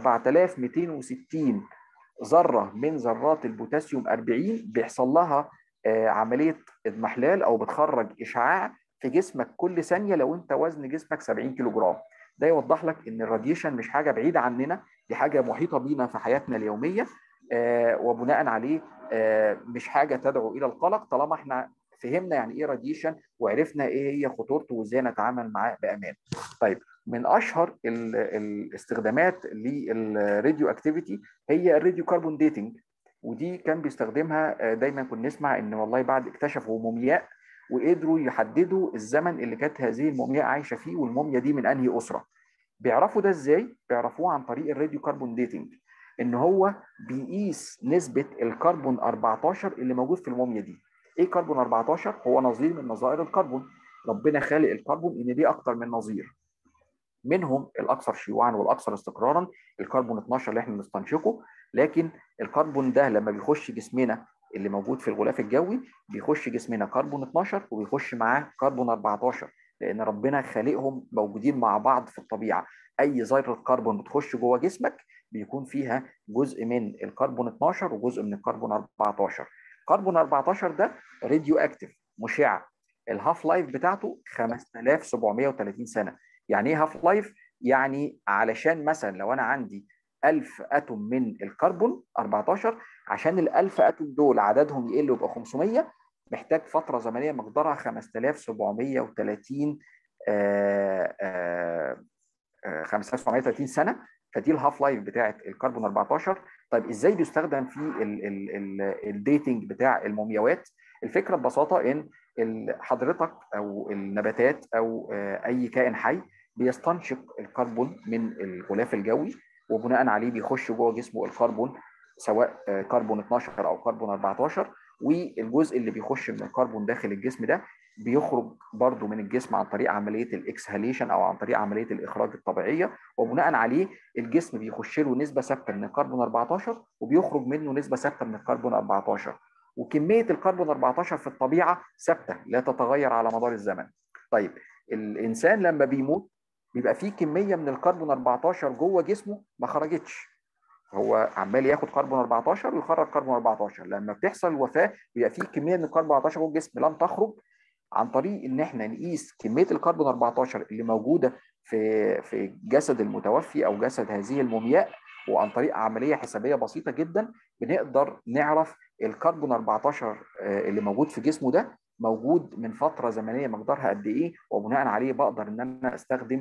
4260 ذره من ذرات البوتاسيوم 40 بيحصل لها عمليه اضمحلال او بتخرج اشعاع في جسمك كل ثانيه لو انت وزن جسمك 70 كيلو جرام ده يوضح لك ان الراديشن مش حاجه بعيده عننا دي حاجه محيطه بينا في حياتنا اليوميه آه وبناء عليه آه مش حاجه تدعو الى القلق طالما احنا فهمنا يعني ايه راديشن وعرفنا ايه هي خطورته وازاي نتعامل معاه بامان. طيب من اشهر الاستخدامات للراديو اكتيفيتي هي الراديو كاربون ديتنج ودي كان بيستخدمها دايما كنا نسمع ان والله بعد اكتشفوا مومياء وقدروا يحددوا الزمن اللي كانت هذه المومياء عايشه فيه والموميا دي من انهي اسره بيعرفوا ده ازاي بيعرفوه عن طريق الراديو كربون ديتنج ان هو بيقيس نسبه الكربون 14 اللي موجود في الموميا دي ايه كربون 14 هو نظير من نظائر الكربون ربنا خالق الكربون ان دي اكتر من نظير منهم الاكثر شيوعا والاكثر استقرارا الكربون 12 اللي احنا بنستنشقه لكن الكربون ده لما بيخش جسمنا اللي موجود في الغلاف الجوي بيخش جسمنا كربون 12 وبيخش معاه كربون 14 لان ربنا خالقهم موجودين مع بعض في الطبيعه اي ذره كربون بتخش جوه جسمك بيكون فيها جزء من الكربون 12 وجزء من الكربون 14 كربون 14 ده راديو اكتيف مشع الهاف لايف بتاعته 5730 سنه يعني ايه هاف لايف يعني علشان مثلا لو انا عندي 1000 اتوم من الكربون 14 عشان ال 1000 اتوم دول عددهم يقل ويبقى 500 محتاج فتره زمنيه مقدارها 5730 آه آه آه 5730 سنه فدي الهاف لايف بتاعت الكربون 14 طيب ازاي بيستخدم في الديتنج بتاع المومياوات الفكره ببساطه ان حضرتك او النباتات او اي كائن حي بيستنشق الكربون من الغلاف الجوي وبناء عليه بيخش جوه جسمه الكربون سواء كربون 12 او كربون 14 والجزء اللي بيخش من الكربون داخل الجسم ده بيخرج برضو من الجسم عن طريق عمليه الاكسهاليشن او عن طريق عمليه الاخراج الطبيعيه وبناء عليه الجسم بيخش له نسبه ثابته من الكربون 14 وبيخرج منه نسبه ثابته من الكربون 14 وكميه الكربون 14 في الطبيعه ثابته لا تتغير على مدار الزمن. طيب الانسان لما بيموت بيبقى فيه كميه من الكربون 14 جوه جسمه ما خرجتش هو عمال ياخد كربون 14 ويخرج كربون 14 لما بتحصل الوفاه بيبقى فيه كميه من الكربون 14 جوه الجسم لم تخرج عن طريق ان احنا نقيس كميه الكربون 14 اللي موجوده في في جسد المتوفي او جسد هذه المومياء وعن طريق عمليه حسابيه بسيطه جدا بنقدر نعرف الكربون 14 اللي موجود في جسمه ده موجود من فتره زمنيه مقدارها قد ايه وبناء عليه بقدر ان انا استخدم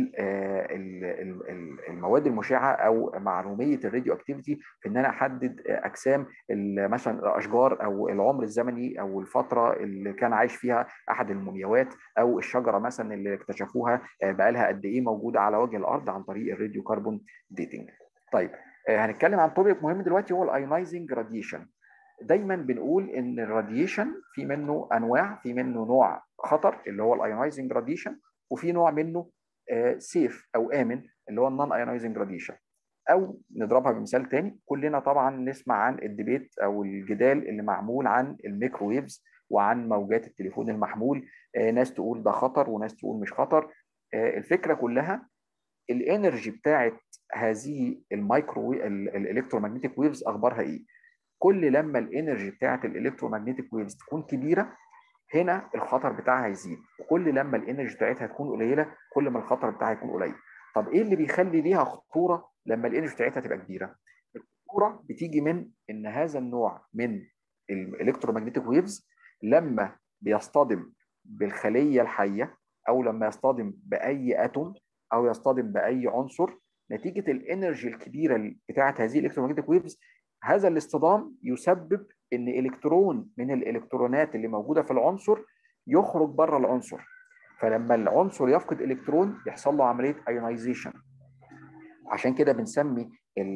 المواد المشعه او معلوميه الراديو اكتيفيتي في ان انا احدد اجسام مثلا الاشجار او العمر الزمني او الفتره اللي كان عايش فيها احد المومياوات او الشجره مثلا اللي اكتشفوها بقى لها قد ايه موجوده على وجه الارض عن طريق الراديو كربون ديتنج. طيب هنتكلم عن توبيك مهم دلوقتي هو الايونايزنج راديشن. دايما بنقول ان الراديشن في منه انواع في منه نوع خطر اللي هو الايونايزنج راديشن وفي نوع منه سيف او امن اللي هو النون ايونايزنج راديشن او نضربها بمثال تاني كلنا طبعا نسمع عن الديبيت او الجدال اللي معمول عن الميكروويفز وعن موجات التليفون المحمول ناس تقول ده خطر وناس تقول مش خطر الفكره كلها الانرجي بتاعت هذه المايكرو الالكترومagnetic ويفز اخبارها ايه كل لما الانرجي بتاعت الالكترومagnetic ويفز تكون كبيره هنا الخطر بتاعها هيزيد وكل لما الانرجي بتاعتها تكون قليله كل ما الخطر بتاعها يكون قليل طب ايه اللي بيخلي ليها خطوره لما الانرجي بتاعتها تبقى كبيره الخطوره بتيجي من ان هذا النوع من الالكترومagnetic ويفز لما بيصطدم بالخليه الحيه او لما يصطدم باي اتوم او يصطدم باي عنصر نتيجه الانرجي الكبيره بتاعه هذه الالكترومagnetic ويفز هذا الاصطدام يسبب ان الكترون من الالكترونات اللي موجوده في العنصر يخرج بره العنصر فلما العنصر يفقد الكترون يحصل له عمليه ايونايزيشن عشان كده بنسمي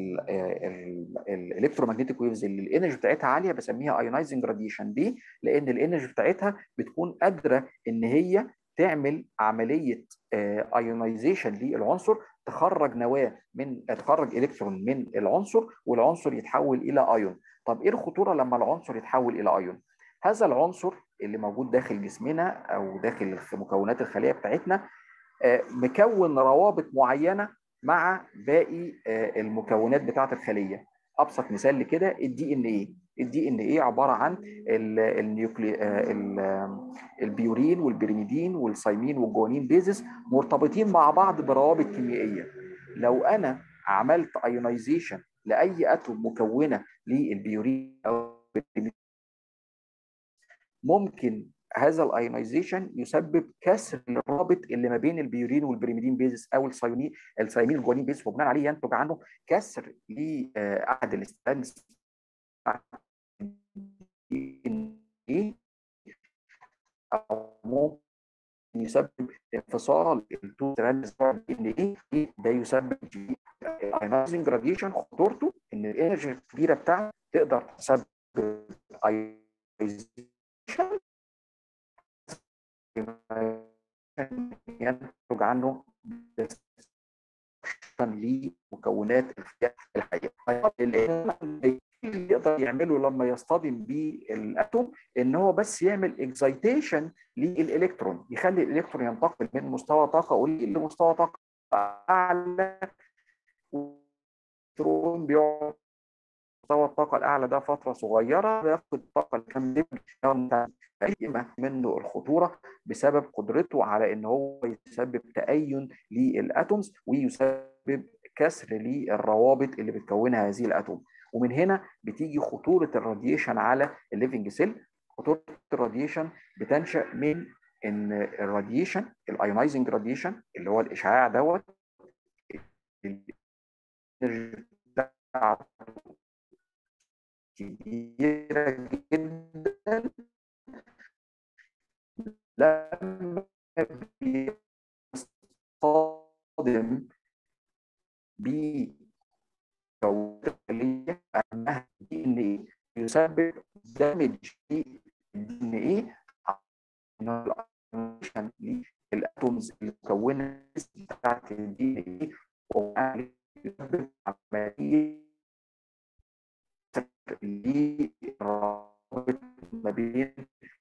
الالكترومagnetic ويفز اللي الانرجي بتاعتها عاليه بسميها ايونايزنج راديشن ليه؟ لان الانرجي بتاعتها بتكون قادره ان هي تعمل عمليه ايونايزيشن للعنصر تخرج نواه من تخرج الكترون من العنصر والعنصر يتحول الى ايون طب ايه الخطوره لما العنصر يتحول الى ايون هذا العنصر اللي موجود داخل جسمنا او داخل مكونات الخليه بتاعتنا مكون روابط معينه مع باقي المكونات بتاعه الخليه ابسط مثال لكده الدي ان ايه الدي ان ايه عباره عن النيوكلي البيورين والبريميدين والسايمين والجوانين بيزس مرتبطين مع بعض بروابط كيميائيه لو انا عملت ايونايزيشن لاي اتوم مكونه للبيورين او ممكن هذا الايونايزيشن يسبب كسر الرابط اللي ما بين البيورين والبريميدين بيزس او السايمين السايمين والجوانين بيزس وبناء عليه ينتج عنه كسر لاحد الاستانس او يسبب انفصال التو ستراندز بتوع الدي ان ايه ده يسبب الايونايزنج راديشن خطورته ان الانرجي الكبيره بتاعته تقدر تسبب ايونايزيشن ينتج عنه لمكونات الحيه اللي يقدر يعمله لما يصطدم بالاتوم ان هو بس يعمل اكزايتيشن للالكترون يخلي الالكترون ينتقل من مستوى طاقه قليل لمستوى طاقه اعلى الالكترون بيقعد مستوى الطاقه الاعلى ده فتره صغيره بياخد الطاقه الكامله منه الخطوره بسبب قدرته على ان هو يسبب تأين للاتومز ويسبب كسر للروابط اللي بتكونها هذه الاتوم ومن هنا بتيجي خطوره الراديشن على الليفنج سيل خطوره الراديشن بتنشا من ان الراديشن الايونايزنج راديشن اللي هو الاشعاع دوت كبيره جدا لما بيصطدم بكونات خليه اهمها دي ان ايه يسبب دامج في الدي ان ايه للاتومز اللي مكونه بتاعت الدي ان ايه ويسبب عمليه للرابط ما بين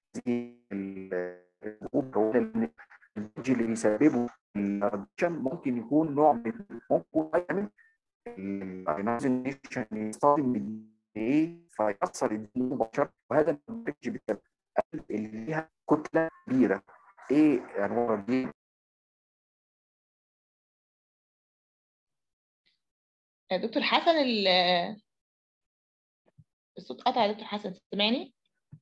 اللي بيسببه الراديشن ممكن يكون نوع من ممكن يعمل الايونايزيشن يصطدم ايه فيأثر الدين مباشرة وهذا النتيجة بالتالي اللي ليها كتلة كبيرة ايه انواع الدين دكتور حسن الصوت قطع يا دكتور حسن سامعني؟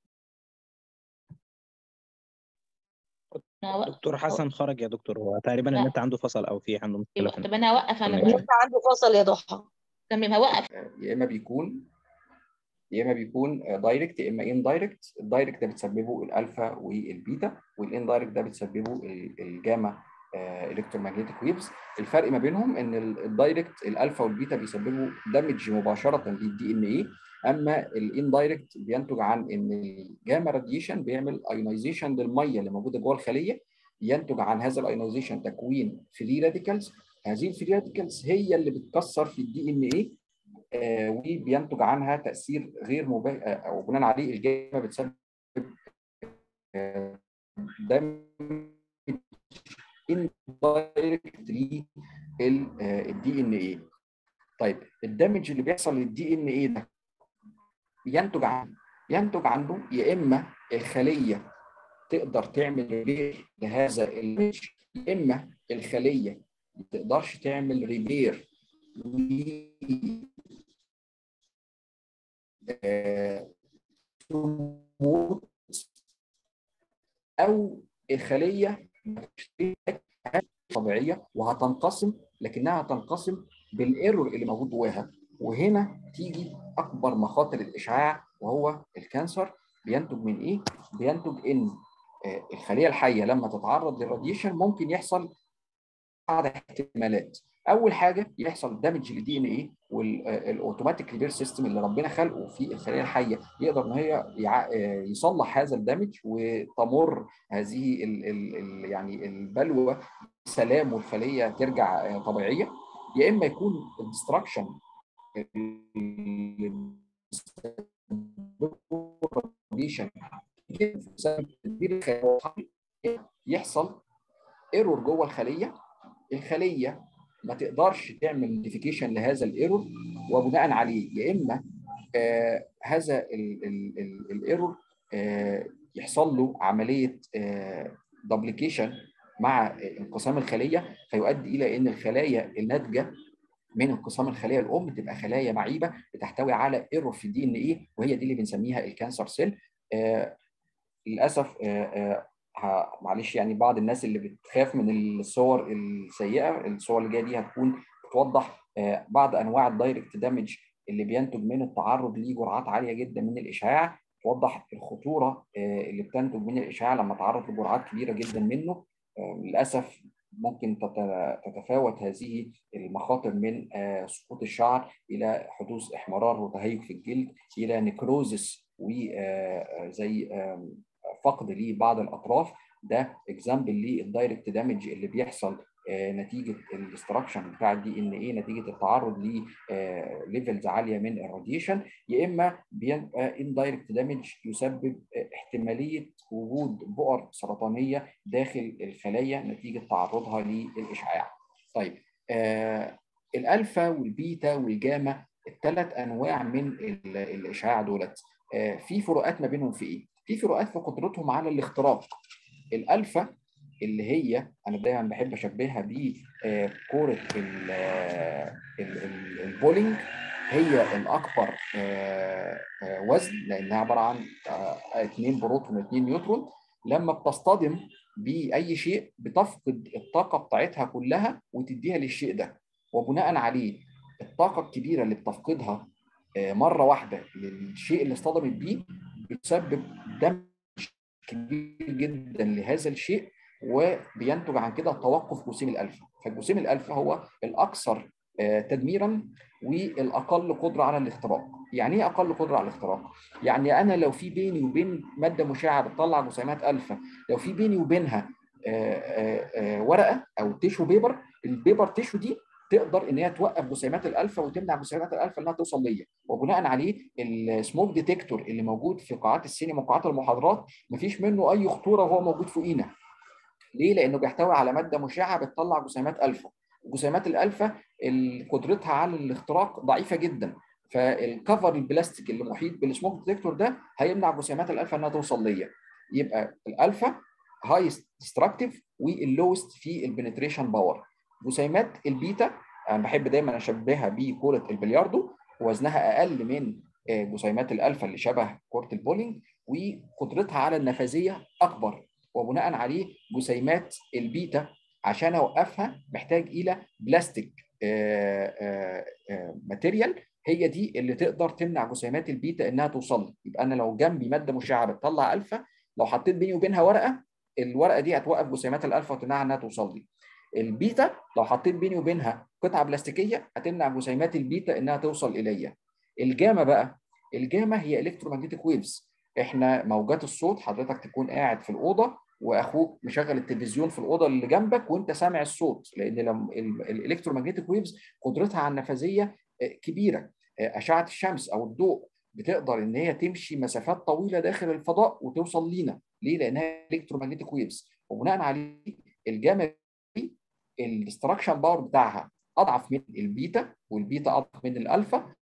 دكتور حسن خرج يا دكتور هو تقريبا لا. النت عنده فصل او في عنده مشكله في طب انا هوقف انا تمام. بقى النت عنده فصل يا ضحى تمام هوقف يا اما بيكون يا اما بيكون دايركت يا اما ان دايركت الدايركت ده بتسببه الالفا والبيتا والان دايركت ده بتسببه ال- الجاما الكترومagnetic ويفز الفرق ما بينهم ان الدايركت الالفا والبيتا بيسببوا دامج مباشره للدي ان ايه اما الان دايركت بينتج عن ان الجاما راديشن بيعمل ايونايزيشن للميه اللي موجوده جوه الخليه ينتج عن هذا الايونايزيشن تكوين فري راديكالز هذه الفري راديكالز هي اللي بتكسر في الدي ان ايه آه، وبينتج عنها تاثير غير مباشر او بناء عليه الجاما بتسبب آه، دمج اندايركت للدي ان ايه طيب الدمج اللي بيحصل للدي ان ايه ده ينتج عنه ينتج عنه يا اما الخليه تقدر تعمل ريبير لهذا الدمج يا اما الخليه ما تقدرش تعمل ريبير تموت او الخليه طبيعيه وهتنقسم لكنها هتنقسم بالايرور اللي موجود جواها وهنا تيجي اكبر مخاطر الاشعاع وهو الكانسر بينتج من ايه؟ بينتج ان آه، الخليه الحيه لما تتعرض للراديشن ممكن يحصل بعض احتمالات اول حاجه يحصل دامج للدي ان ايه والاوتوماتيك ريبير سيستم اللي ربنا خلقه في الخليه الحيه يقدر ان هي يع- آه، يصلح هذا الدمج وتمر هذه ال ال ال يعني البلوى سلام والخليه ترجع آه، طبيعيه يا اما يكون الدستراكشن يحصل ايرور جوه الخليه الخليه ما تقدرش تعمل نوتيفيكيشن لهذا الايرور وبناء عليه يا اما آه هذا الايرور آه يحصل له عمليه دبليكيشن مع انقسام الخليه فيؤدي الى ان الخلايا الناتجه من انقسام الخليه الام تبقى خلايا معيبه بتحتوي على ايرور في الدي ان ايه وهي دي اللي بنسميها الكانسر سيل آه للاسف آه آه ه- معلش يعني بعض الناس اللي بتخاف من الصور السيئه الصور اللي جايه دي هتكون بتوضح آه، بعض انواع الدايركت دامج اللي بينتج من التعرض لجرعات عاليه جدا من الاشعاع توضح الخطوره آه، اللي بتنتج من الاشعاع لما تعرض لجرعات كبيره جدا منه للاسف ممكن تتفاوت هذه المخاطر من سقوط الشعر الى حدوث احمرار وتهيج في الجلد الى نكروزس وزي فقد لبعض الاطراف ده اكزامبل للدايركت دامج اللي بيحصل نتيجه الاستراكشن بتاع الدي ان ايه نتيجه التعرض لليفلز عاليه من الراديشن يا اما بيبقى اندايركت دامج يسبب احتماليه وجود بؤر سرطانيه داخل الخلايا نتيجه تعرضها للاشعاع. طيب آه الالفا والبيتا والجاما الثلاث انواع من الاشعاع دولت آه في فروقات ما بينهم في ايه؟ في فروقات في قدرتهم على الاختراق. الالفا اللي هي انا دايما بحب اشبهها بكوره البولينج هي الاكبر وزن لانها عباره عن اثنين بروتون واثنين نيوترون لما بتصطدم باي شيء بتفقد الطاقه بتاعتها كلها وتديها للشيء ده وبناء عليه الطاقه الكبيره اللي بتفقدها مره واحده للشيء اللي اصطدمت بيه بتسبب دمج كبير جدا لهذا الشيء وبينتج عن كده توقف جسيم الالفا فجسيم الالفا هو الاكثر تدميرا والاقل قدره على الاختراق يعني ايه اقل قدره على الاختراق يعني انا لو في بيني وبين ماده مشعه بتطلع جسيمات الفا لو في بيني وبينها ورقه او تيشو بيبر البيبر تيشو دي تقدر ان هي توقف جسيمات الالفا وتمنع جسيمات الالفا انها توصل ليا وبناء عليه السموك ديتكتور اللي موجود في قاعات السينما وقاعات المحاضرات مفيش منه اي خطوره وهو موجود فوقينا ليه؟ لانه بيحتوي على ماده مشعه بتطلع جسيمات الفا جسيمات الالفا قدرتها على الاختراق ضعيفه جدا فالكفر البلاستيك اللي محيط بالسموك ديتكتور ده هيمنع جسيمات الالفا انها توصل ليا يبقى الالفا هايست ديستراكتيف واللوست في البنتريشن باور جسيمات البيتا انا بحب دايما اشبهها بكره البلياردو وزنها اقل من جسيمات الالفا اللي شبه كره البولينج وقدرتها على النفاذيه اكبر وبناء عليه جسيمات البيتا عشان اوقفها محتاج الى بلاستيك ماتيريال هي دي اللي تقدر تمنع جسيمات البيتا انها توصل لي يبقى انا لو جنبي ماده مشعه بتطلع الفا لو حطيت بيني وبينها ورقه الورقه دي هتوقف جسيمات الالفا وتمنعها انها توصل لي البيتا لو حطيت بيني وبينها قطعه بلاستيكيه هتمنع جسيمات البيتا انها توصل الي الجاما بقى الجاما هي الكترومagnetic ويفز احنا موجات الصوت حضرتك تكون قاعد في الاوضه واخوك مشغل التلفزيون في الاوضه اللي جنبك وانت سامع الصوت لان لما الالكترومagnetic ويفز قدرتها على النفاذيه كبيره اشعه الشمس او الضوء بتقدر ان هي تمشي مسافات طويله داخل الفضاء وتوصل لينا ليه لانها الكترومagnetic ويفز وبناء عليه الجاما دي الاستراكشن باور بتاعها اضعف من البيتا والبيتا اضعف من الالفا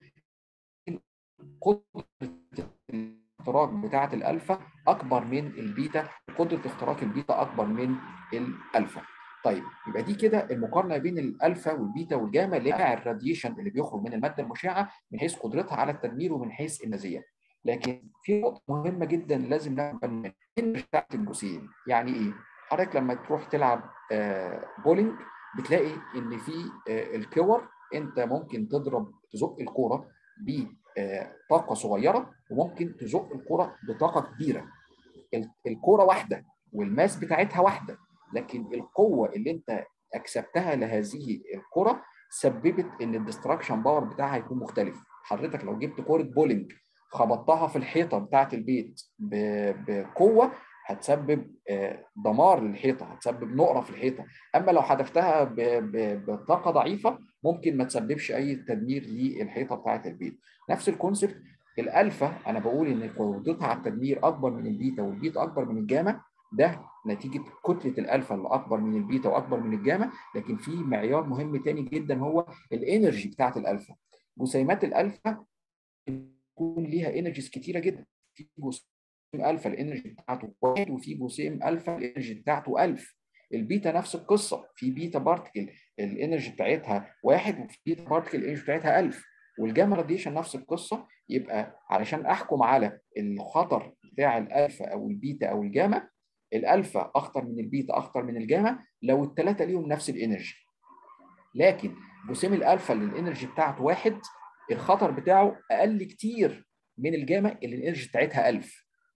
قدره الاختراق بتاعه الالفا اكبر من البيتا قدره اختراق البيتا اكبر من الالفا طيب يبقى دي كده المقارنه بين الالفا والبيتا والجاما لانواع الراديشن اللي بيخرج من الماده المشعه من حيث قدرتها على التدمير ومن حيث النزيه لكن في نقطه مهمه جدا لازم ناخد منها بتاعت الجسيم يعني ايه حضرتك لما تروح تلعب بولينج بتلاقي ان في الكور انت ممكن تضرب تزق الكوره بطاقه صغيره وممكن تزق الكوره بطاقه كبيره الكوره واحده والماس بتاعتها واحده لكن القوه اللي انت اكسبتها لهذه الكره سببت ان الدستراكشن باور بتاعها يكون مختلف حضرتك لو جبت كوره بولينج خبطتها في الحيطه بتاعه البيت بقوه هتسبب دمار للحيطه هتسبب نقره في الحيطه اما لو حدفتها بطاقه ضعيفه ممكن ما تسببش اي تدمير للحيطه بتاعه البيت نفس الكونسبت الالفا انا بقول ان قدرتها على التدمير اكبر من البيتا والبيتا اكبر من الجاما ده نتيجه كتله الالفا اللي اكبر من البيتا واكبر من الجاما لكن في معيار مهم تاني جدا هو الانرجي بتاعه الالفا جسيمات الالفا يكون ليها انرجيز كتيره جدا في جسيم الفا الانرجي بتاعته واحد وفي جسيم الفا الانرجي بتاعته 1000 البيتا نفس القصه في بيتا بارتكل الانرجي بتاعتها واحد وفي بيتا بارتكل الانرجي بتاعتها 1000 والجاما راديشن نفس القصه يبقى علشان احكم على الخطر بتاع الالفا او البيتا او الجاما الالفا اخطر من البيتا اخطر من الجاما لو الثلاثه ليهم نفس الانرجي لكن جسيم الالفا اللي الانرجي بتاعته واحد الخطر بتاعه اقل كتير من الجاما اللي الانرجي بتاعتها 1000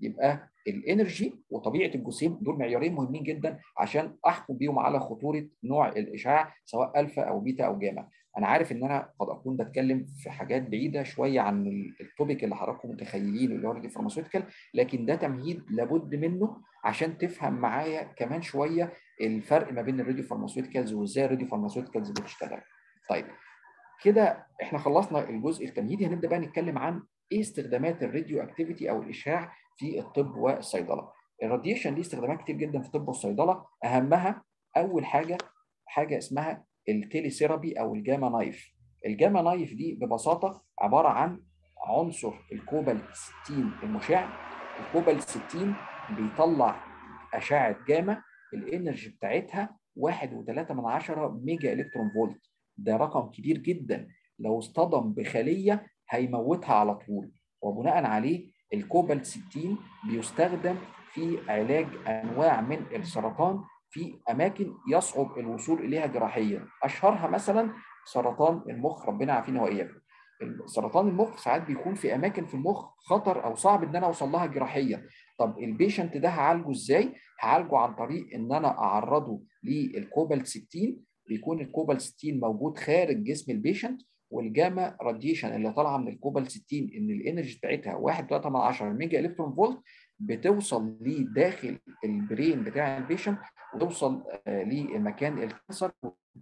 يبقى الانرجي وطبيعه الجسيم دول معيارين مهمين جدا عشان احكم بيهم على خطوره نوع الاشعاع سواء الفا او بيتا او جاما انا عارف ان انا قد اكون بتكلم في حاجات بعيده شويه عن التوبيك اللي حضراتكم متخيلينه اللي هو الفارماسيوتيكال لكن ده تمهيد لابد منه عشان تفهم معايا كمان شويه الفرق ما بين الراديو فارماسيوتيكالز وازاي الراديو فارماسيوتيكالز بتشتغل طيب كده احنا خلصنا الجزء التمهيدي هنبدا بقى نتكلم عن ايه استخدامات الراديو اكتيفيتي او الاشعاع في الطب والصيدله الراديشن ليه استخدامات كتير جدا في الطب والصيدله اهمها اول حاجه حاجه اسمها التيليثيرابي او الجاما نايف الجاما نايف دي ببساطه عباره عن عنصر الكوبالت 60 المشع الكوبالت 60 بيطلع اشعه جاما الانرجي بتاعتها 1.3 من عشرة ميجا الكترون فولت ده رقم كبير جدا لو اصطدم بخليه هيموتها على طول وبناء عليه الكوبالت 60 بيستخدم في علاج انواع من السرطان في اماكن يصعب الوصول اليها جراحيا اشهرها مثلا سرطان المخ ربنا يعافينا واياكم سرطان المخ ساعات بيكون في اماكن في المخ خطر او صعب ان انا اوصل لها جراحيا طب البيشنت ده هعالجه ازاي هعالجه عن طريق ان انا اعرضه للكوبالت 60 بيكون الكوبالت 60 موجود خارج جسم البيشنت والجاما راديشن اللي طالعه من الكوبالت 60 ان الانرجي بتاعتها 1.3 ميجا الكترون فولت بتوصل لداخل البرين بتاع البيشنت وتوصل لمكان الكانسر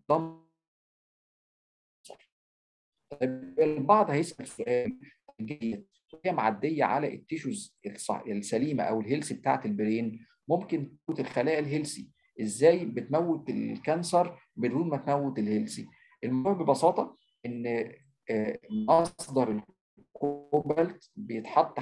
طيب البعض هيسال سؤال جيد هي معديه على التيشوز السليمه او الهيلثي بتاعت البرين ممكن تموت الخلايا الهيلثي ازاي بتموت الكانسر بدون ما تموت الهيلثي الموضوع ببساطه ان مصدر الكوبالت بيتحط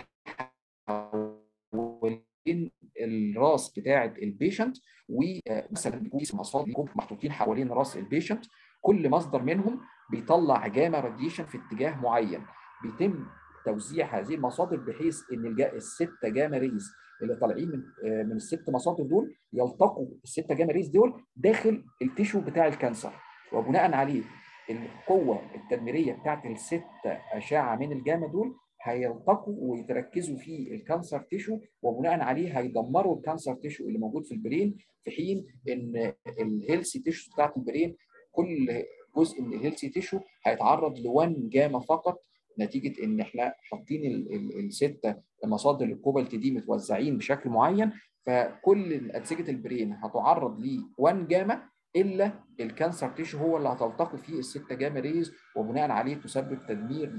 حوالين الراس بتاعه البيشنت ومثلا بيكون مصادر محطوطين حوالين راس البيشنت كل مصدر منهم بيطلع جاما راديشن في اتجاه معين بيتم توزيع هذه المصادر بحيث ان الجا الستة جاما ريز اللي طالعين من من الست مصادر دول يلتقوا الستة جاما ريز دول داخل التيشو بتاع الكانسر وبناء عليه القوه التدميريه بتاعت الست اشعه من الجاما دول هيلتقوا ويتركزوا في الكانسر تيشو وبناء عليه هيدمروا الكانسر تيشو اللي موجود في البرين في حين ان الهيلثي تيشو بتاعت البرين كل جزء من الهيلثي تيشو هيتعرض ل1 جاما فقط نتيجه ان احنا حاطين السته مصادر الكوبالت دي متوزعين بشكل معين فكل انسجه البرين هتعرض ل 1 جاما الا الكانسر تيشو هو اللي هتلتقي فيه الستة جاما ريز وبناء عليه تسبب تدمير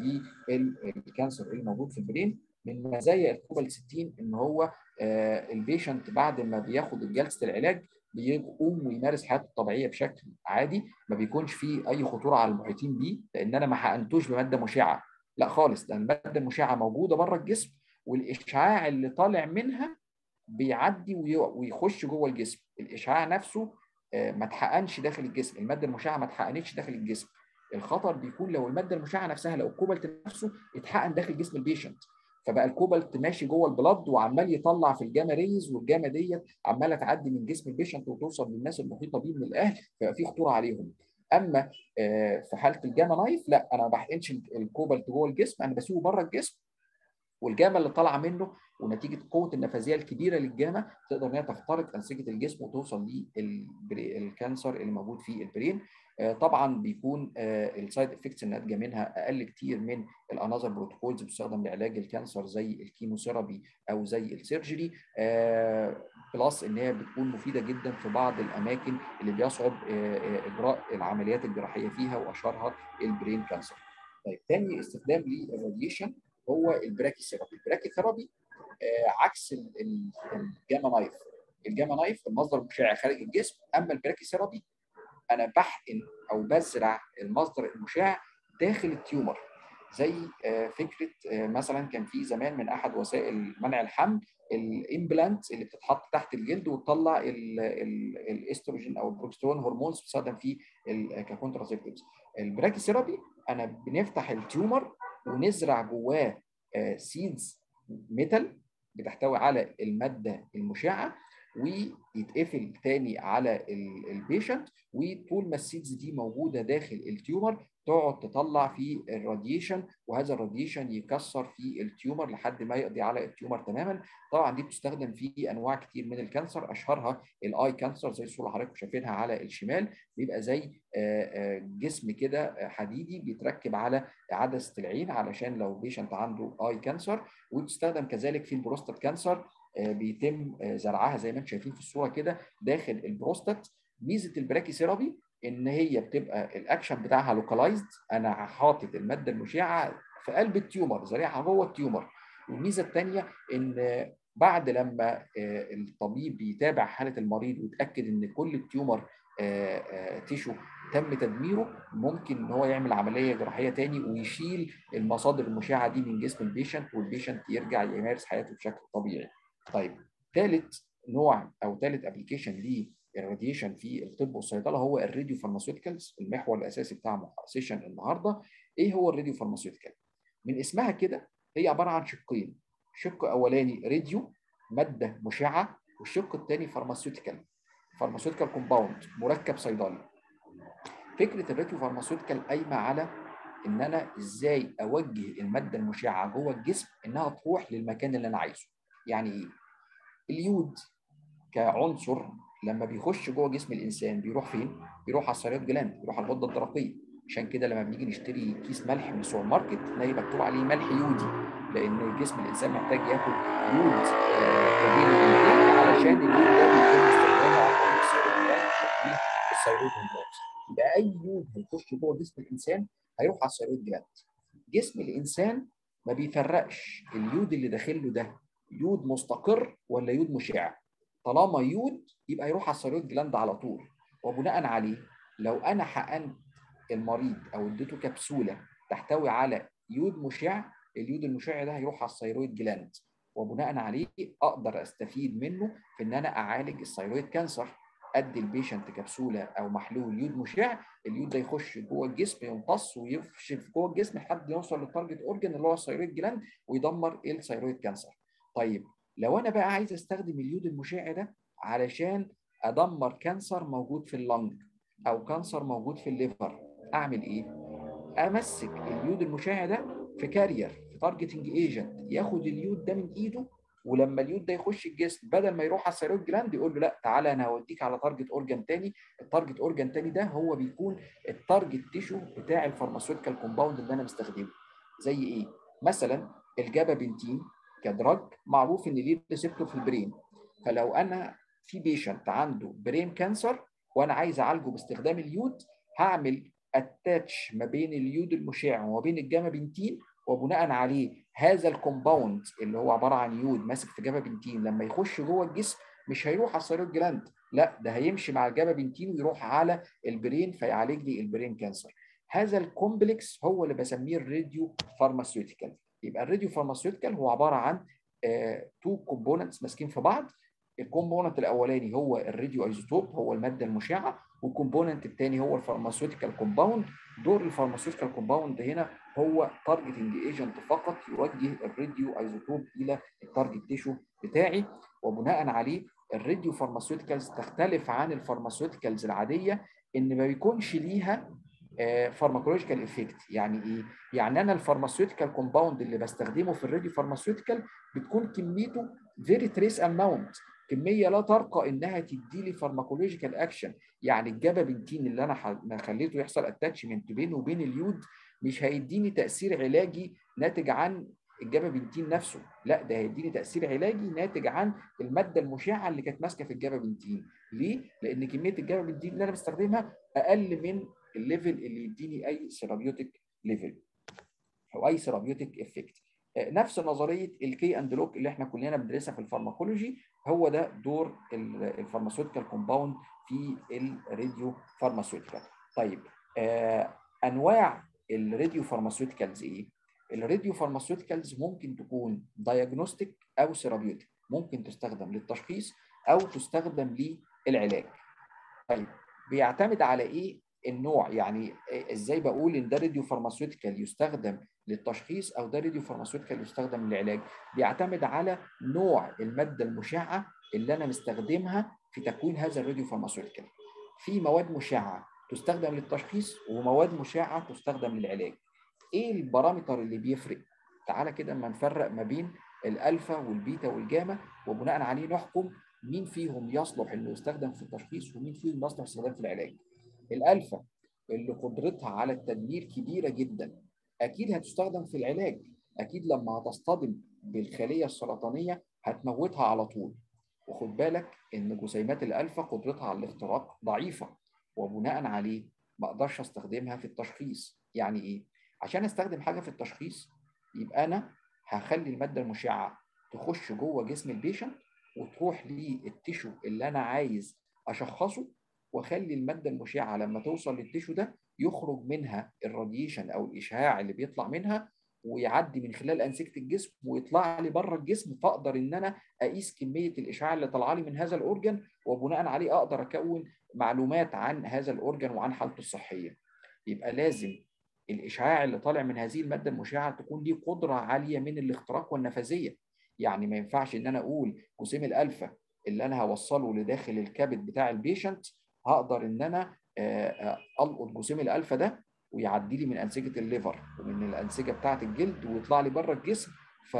للكانسر اللي موجود في البرين من مزايا الكوبالت 60 ان هو البيشنت بعد ما بياخد جلسه العلاج بيقوم ويمارس حياته الطبيعيه بشكل عادي ما بيكونش فيه اي خطوره على المحيطين بيه لان انا ما حقنتوش بماده مشعه لا خالص ده الماده المشعه موجوده بره الجسم والاشعاع اللي طالع منها بيعدي ويخش جوه الجسم الاشعاع نفسه ما اتحقنش داخل الجسم الماده المشعه ما اتحقنتش داخل الجسم الخطر بيكون لو الماده المشعه نفسها لو الكوبالت نفسه اتحقن داخل جسم البيشنت فبقى الكوبالت ماشي جوه البلد وعمال يطلع في الجاما ريز والجاما ديت عماله تعدي من جسم البيشنت وتوصل للناس المحيطه بيه من الاهل فيبقى في خطوره عليهم اما في حاله الجاما نايف لا انا ما بحقنش الكوبالت جوه الجسم انا بسيبه بره الجسم والجاما اللي طالعه منه ونتيجه قوه النفاذيه الكبيره للجاما تقدر ان هي تخترق انسجه الجسم وتوصل للكانسر اللي موجود في البرين طبعا بيكون السايد افكتس الناتجه منها اقل كتير من الانذر بروتوكولز بتستخدم لعلاج الكانسر زي الكيموثيرابي او زي السيرجري بلس ان هي بتكون مفيده جدا في بعض الاماكن اللي بيصعب اجراء العمليات الجراحيه فيها واشهرها البرين كانسر. طيب تاني استخدام للراديشن هو البراكي ثيرابي، البراكي ثيرابي عكس الجاما نايف الجاما نايف المصدر المشع خارج الجسم اما البراكي ثيرابي انا بحقن او بزرع المصدر المشع داخل التيومر زي فكره مثلا كان في زمان من احد وسائل منع الحمل الامبلانت اللي بتتحط تحت الجلد وتطلع الاستروجين او البروجسترون هرمونز بتستخدم في ككونتراسيبتيفز البراكي ثيرابي انا بنفتح التيومر ونزرع جواه سيدز ميتال بتحتوي على الماده المشعه ويتقفل تاني على البيشنت وطول ما السيدز دي موجوده داخل التيومر تقعد تطلع في الراديشن وهذا الراديشن يكسر في التيومر لحد ما يقضي على التيومر تماما طبعا دي بتستخدم في انواع كتير من الكانسر اشهرها الاي كانسر زي الصوره اللي حضراتكم شايفينها على الشمال بيبقى زي جسم كده حديدي بيتركب على عدسه العين علشان لو بيشنت عنده اي كانسر وبتستخدم كذلك في البروستات كانسر بيتم زرعها زي ما انتم شايفين في الصوره كده داخل البروستات ميزه البراكي ثيرابي ان هي بتبقى الاكشن بتاعها لوكالايزد انا حاطط الماده المشعه في قلب التيومر زريعها جوه التيومر الميزه الثانيه ان بعد لما الطبيب يتابع حاله المريض ويتاكد ان كل التيومر تيشو تم تدميره ممكن ان هو يعمل عمليه جراحيه تاني ويشيل المصادر المشعه دي من جسم البيشنت والبيشنت يرجع يمارس حياته بشكل طبيعي. طيب ثالث نوع او ثالث ابلكيشن للراديشن في الطب والصيدله هو الراديو فارماسيوتيكالز المحور الاساسي بتاع سيشن النهارده ايه هو الراديو فارماسيوتيكال؟ من اسمها كده هي عباره عن شقين شق اولاني راديو ماده مشعه والشق الثاني فارماسيوتيكال فارماسيوتيكال كومباوند مركب صيدلي فكره الراديو فارماسيوتيكال قايمه على ان انا ازاي اوجه الماده المشعه جوه الجسم انها تروح للمكان اللي انا عايزه يعني ايه اليود كعنصر لما بيخش جوه جسم الانسان بيروح فين بيروح على الثيرويد جلاند بيروح على الغده الدرقيه عشان كده لما بنيجي نشتري كيس ملح من السوبر ماركت تلاقي مكتوب عليه ملح يودي لان جسم الانسان محتاج ياخد يود علشان اليود ده بيتم استخدامه عن طريق الثيرويد جلاند الثيرويد هرمونز يبقى اي يود هيخش جوه جسم الانسان هيروح على الثيرويد جلاند جسم الانسان ما بيفرقش اليود اللي داخل له ده يود مستقر ولا يود مشع طالما يود يبقى يروح على الثيرويد جلاند على طول وبناء عليه لو انا حقنت المريض او اديته كبسوله تحتوي على يود مشع اليود المشع ده هيروح على الثيرويد جلاند وبناء عليه اقدر استفيد منه في ان انا اعالج الثيرويد كانسر ادي البيشنت كبسوله او محلول يود مشع اليود ده يخش جوه الجسم يمتص ويفشل جوه الجسم لحد يوصل للتارجت اورجن اللي هو الثيرويد جلاند ويدمر الثيرويد كانسر طيب لو انا بقى عايز استخدم اليود المشع ده علشان ادمر كانسر موجود في اللنج او كانسر موجود في الليفر اعمل ايه امسك اليود المشع ده في كارير في تارجتنج ايجنت ياخد اليود ده من ايده ولما اليود ده يخش الجسم بدل ما يروح على الثيرويد جلاند يقول له لا تعالى انا هوديك على تارجت اورجان تاني التارجت اورجان تاني ده هو بيكون التارجت تيشو بتاع الفارماسيوتيكال كومباوند اللي انا مستخدمه زي ايه مثلا الجابا بنتين كدراج معروف ان ليه ريسبتور في البرين فلو انا في بيشنت عنده برين كانسر وانا عايز اعالجه باستخدام اليود هعمل اتاتش ما بين اليود المشع وما بين الجاما بنتين وبناء عليه هذا الكومباوند اللي هو عباره عن يود ماسك في جاما بنتين لما يخش جوه الجسم مش هيروح على الثيرويد جلاند لا ده هيمشي مع الجاما بنتين ويروح على البرين فيعالج لي البرين كانسر هذا الكومبلكس هو اللي بسميه الراديو فارماسيوتيكال يبقى الراديو فارماسيوتيكال هو عباره عن تو كومبوننتس ماسكين في بعض الكومبوننت الاولاني هو الراديو ايزوتوب هو الماده المشعه والكومبوننت الثاني هو الفارماسيوتيكال كومباوند دور الفارماسيوتيكال كومباوند هنا هو تارجتنج ايجنت فقط يوجه الراديو ايزوتوب الى التارجت تيشو بتاعي وبناء عليه الراديو فارماسيوتيكالز تختلف عن الفارماسيوتيكالز العاديه ان ما بيكونش ليها فارماكولوجيكال افكت يعني ايه؟ يعني انا الفارماسيوتيكال كومباوند اللي بستخدمه في الراديو فارماسيوتيكال بتكون كميته فيري تريس اماونت كميه لا ترقى انها تدي لي فارماكولوجيكال اكشن يعني الجابا بنتين اللي انا خليته يحصل اتاتشمنت بينه وبين اليود مش هيديني تاثير علاجي ناتج عن الجابا بنتين نفسه لا ده هيديني تاثير علاجي ناتج عن الماده المشعه اللي كانت ماسكه في الجابا بنتين ليه لان كميه الجابا بنتين اللي انا بستخدمها اقل من الليفل اللي يديني اي سيرابيوتيك ليفل او اي سيرابيوتيك افكت نفس نظريه الكي اند لوك اللي احنا كلنا بندرسها في الفارماكولوجي هو ده دور الفارماسيوتيكال كومباوند في الراديو فارماسيوتيكال طيب آه انواع الراديو فارماسيوتيكالز ايه الراديو فارماسيوتيكالز ممكن تكون دايجنوستيك او سيرابيوتيك ممكن تستخدم للتشخيص او تستخدم للعلاج طيب بيعتمد على ايه النوع يعني ازاي بقول ان ده راديو فارماسيوتيكال يستخدم للتشخيص او ده راديو فارماسيوتيكال يستخدم للعلاج بيعتمد على نوع الماده المشعه اللي انا مستخدمها في تكوين هذا الراديو فارماسيوتيكال في مواد مشعه تستخدم للتشخيص ومواد مشعه تستخدم للعلاج ايه البارامتر اللي بيفرق تعالى كده اما نفرق ما بين الالفا والبيتا والجاما وبناء عليه نحكم مين فيهم يصلح انه يستخدم في التشخيص ومين فيهم يصلح استخدام في العلاج الالفا اللي قدرتها على التدمير كبيره جدا اكيد هتستخدم في العلاج اكيد لما هتصطدم بالخليه السرطانيه هتموتها على طول وخد بالك ان جسيمات الالفا قدرتها على الاختراق ضعيفه وبناء عليه ما اقدرش استخدمها في التشخيص يعني ايه عشان استخدم حاجه في التشخيص يبقى انا هخلي الماده المشعه تخش جوه جسم البيشنت وتروح للتيشو اللي انا عايز اشخصه واخلي الماده المشعه لما توصل للتيشو ده يخرج منها الراديشن او الاشعاع اللي بيطلع منها ويعدي من خلال انسجه الجسم ويطلع لي بره الجسم فاقدر ان انا اقيس كميه الاشعاع اللي طالعه لي من هذا الاورجن وبناء عليه اقدر اكون معلومات عن هذا الاورجن وعن حالته الصحيه. يبقى لازم الاشعاع اللي طالع من هذه الماده المشعه تكون ليه قدره عاليه من الاختراق والنفاذيه. يعني ما ينفعش ان انا اقول جسيم الالفا اللي انا هوصله لداخل الكبد بتاع البيشنت هقدر ان انا القط جسيم الالفا ده ويعدي لي من انسجه الليفر ومن الانسجه بتاعه الجلد ويطلع لي بره الجسم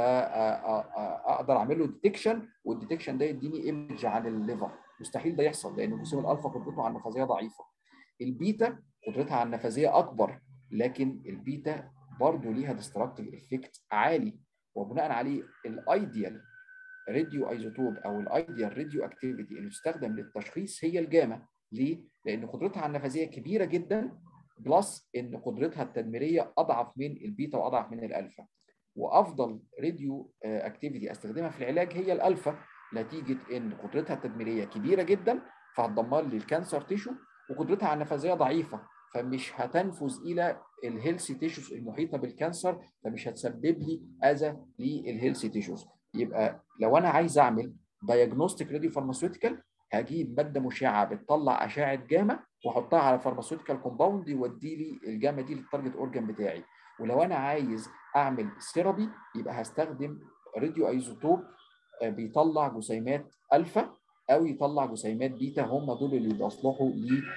فاقدر اعمل له ديتكشن والديتكشن ده يديني ايمج عن الليفر مستحيل ده يحصل لان جسيم الالفا قدرته على النفاذيه ضعيفه البيتا قدرتها على النفاذيه اكبر لكن البيتا برضه ليها ديستراكتيف افكت عالي وبناء عليه الايديال راديو ايزوتوب او الايديال راديو اكتيفيتي اللي تستخدم للتشخيص هي الجاما ليه؟ لان قدرتها على النفاذيه كبيره جدا بلس ان قدرتها التدميريه اضعف من البيتا واضعف من الالفا وافضل راديو اكتيفيتي استخدمها في العلاج هي الالفا نتيجه ان قدرتها التدميريه كبيره جدا فهتدمر لي الكانسر تيشو وقدرتها على النفاذيه ضعيفه فمش هتنفذ الى الهيلثي تيشوز المحيطه بالكانسر فمش هتسبب لي اذى للهيلثي تيشوز يبقى لو انا عايز اعمل دايجنوستيك راديو فارماسيوتيكال هجيب ماده مشعه بتطلع اشعه جاما واحطها على فارماسيوتيكال كومباوند يودي لي الجاما دي للتارجت اورجان بتاعي ولو انا عايز اعمل ثيرابي يبقى هستخدم راديو ايزوتوب بيطلع جسيمات الفا او يطلع جسيمات بيتا هم دول اللي بيصلحوا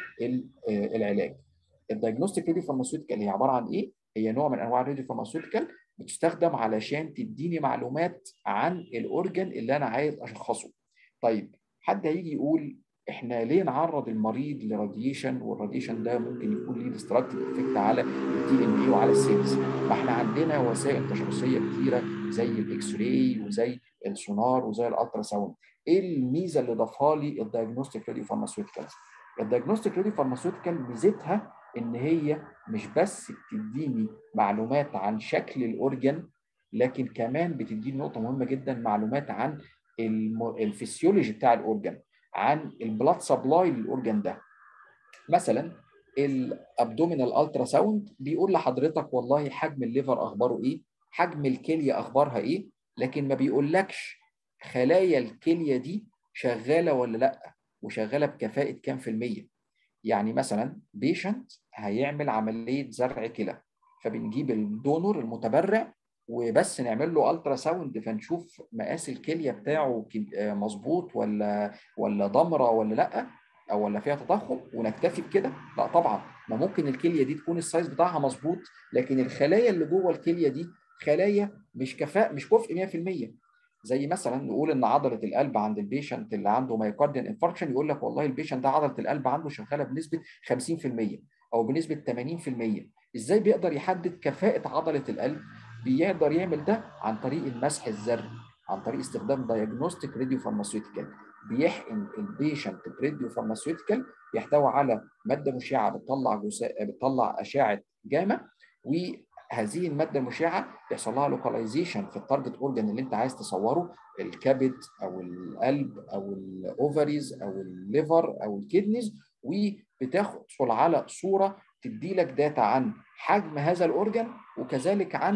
للعلاج الدايجنوستيك راديو فارماسيوتيكال هي عباره عن ايه هي نوع من انواع الراديو فارماسيوتيكال بتستخدم علشان تديني معلومات عن الاورجن اللي انا عايز اشخصه طيب حد هيجي يقول احنا ليه نعرض المريض لراديشن والراديشن ده ممكن يكون ليه ديستراكتيف افكت على الدي ان اي وعلى السيلز ما احنا عندنا وسائل تشخيصيه كتيره زي الاكس راي وزي السونار وزي الالترا ساوند ايه الميزه اللي ضافها لي الدايجنوستيك راديو فارماسيوتيكالز الدايجنوستيك راديو فارماسيوتيكال ميزتها ان هي مش بس بتديني معلومات عن شكل الاورجن لكن كمان بتديني نقطه مهمه جدا معلومات عن الفسيولوجي بتاع الاورجن عن البلاد سبلاي للاورجن ده مثلا الابدومينال الترا ساوند بيقول لحضرتك والله حجم الليفر اخباره ايه حجم الكليه اخبارها ايه لكن ما بيقولكش خلايا الكليه دي شغاله ولا لا وشغاله بكفاءه كام في الميه يعني مثلا بيشنت هيعمل عمليه زرع كلى فبنجيب الدونور المتبرع وبس نعمل له الترا ساوند فنشوف مقاس الكليه بتاعه مظبوط ولا ولا ضمره ولا لا او ولا فيها تضخم ونكتفي بكده لا طبعا ما ممكن الكليه دي تكون السايز بتاعها مظبوط لكن الخلايا اللي جوه الكليه دي خلايا مش كفاء مش كفء 100% زي مثلا نقول ان عضله القلب عند البيشنت اللي عنده مايوكارديال انفاركشن يقول لك والله البيشنت ده عضله القلب عنده شغاله بنسبه 50% او بنسبه 80% ازاي بيقدر يحدد كفاءه عضله القلب بيقدر يعمل ده عن طريق المسح الذري عن طريق استخدام دايجنوستيك راديو فارماسيوتيكال بيحقن البيشنت براديو فارماسيوتيكال يحتوي على ماده مشعه بتطلع جسا... بتطلع اشعه جاما وهذه الماده المشعه يحصل لها لوكاليزيشن في التارجت اورجان اللي انت عايز تصوره الكبد او القلب او الاوفريز او الليفر او الكدنيز وبتحصل على صوره تدي لك داتا عن حجم هذا الاورجان وكذلك عن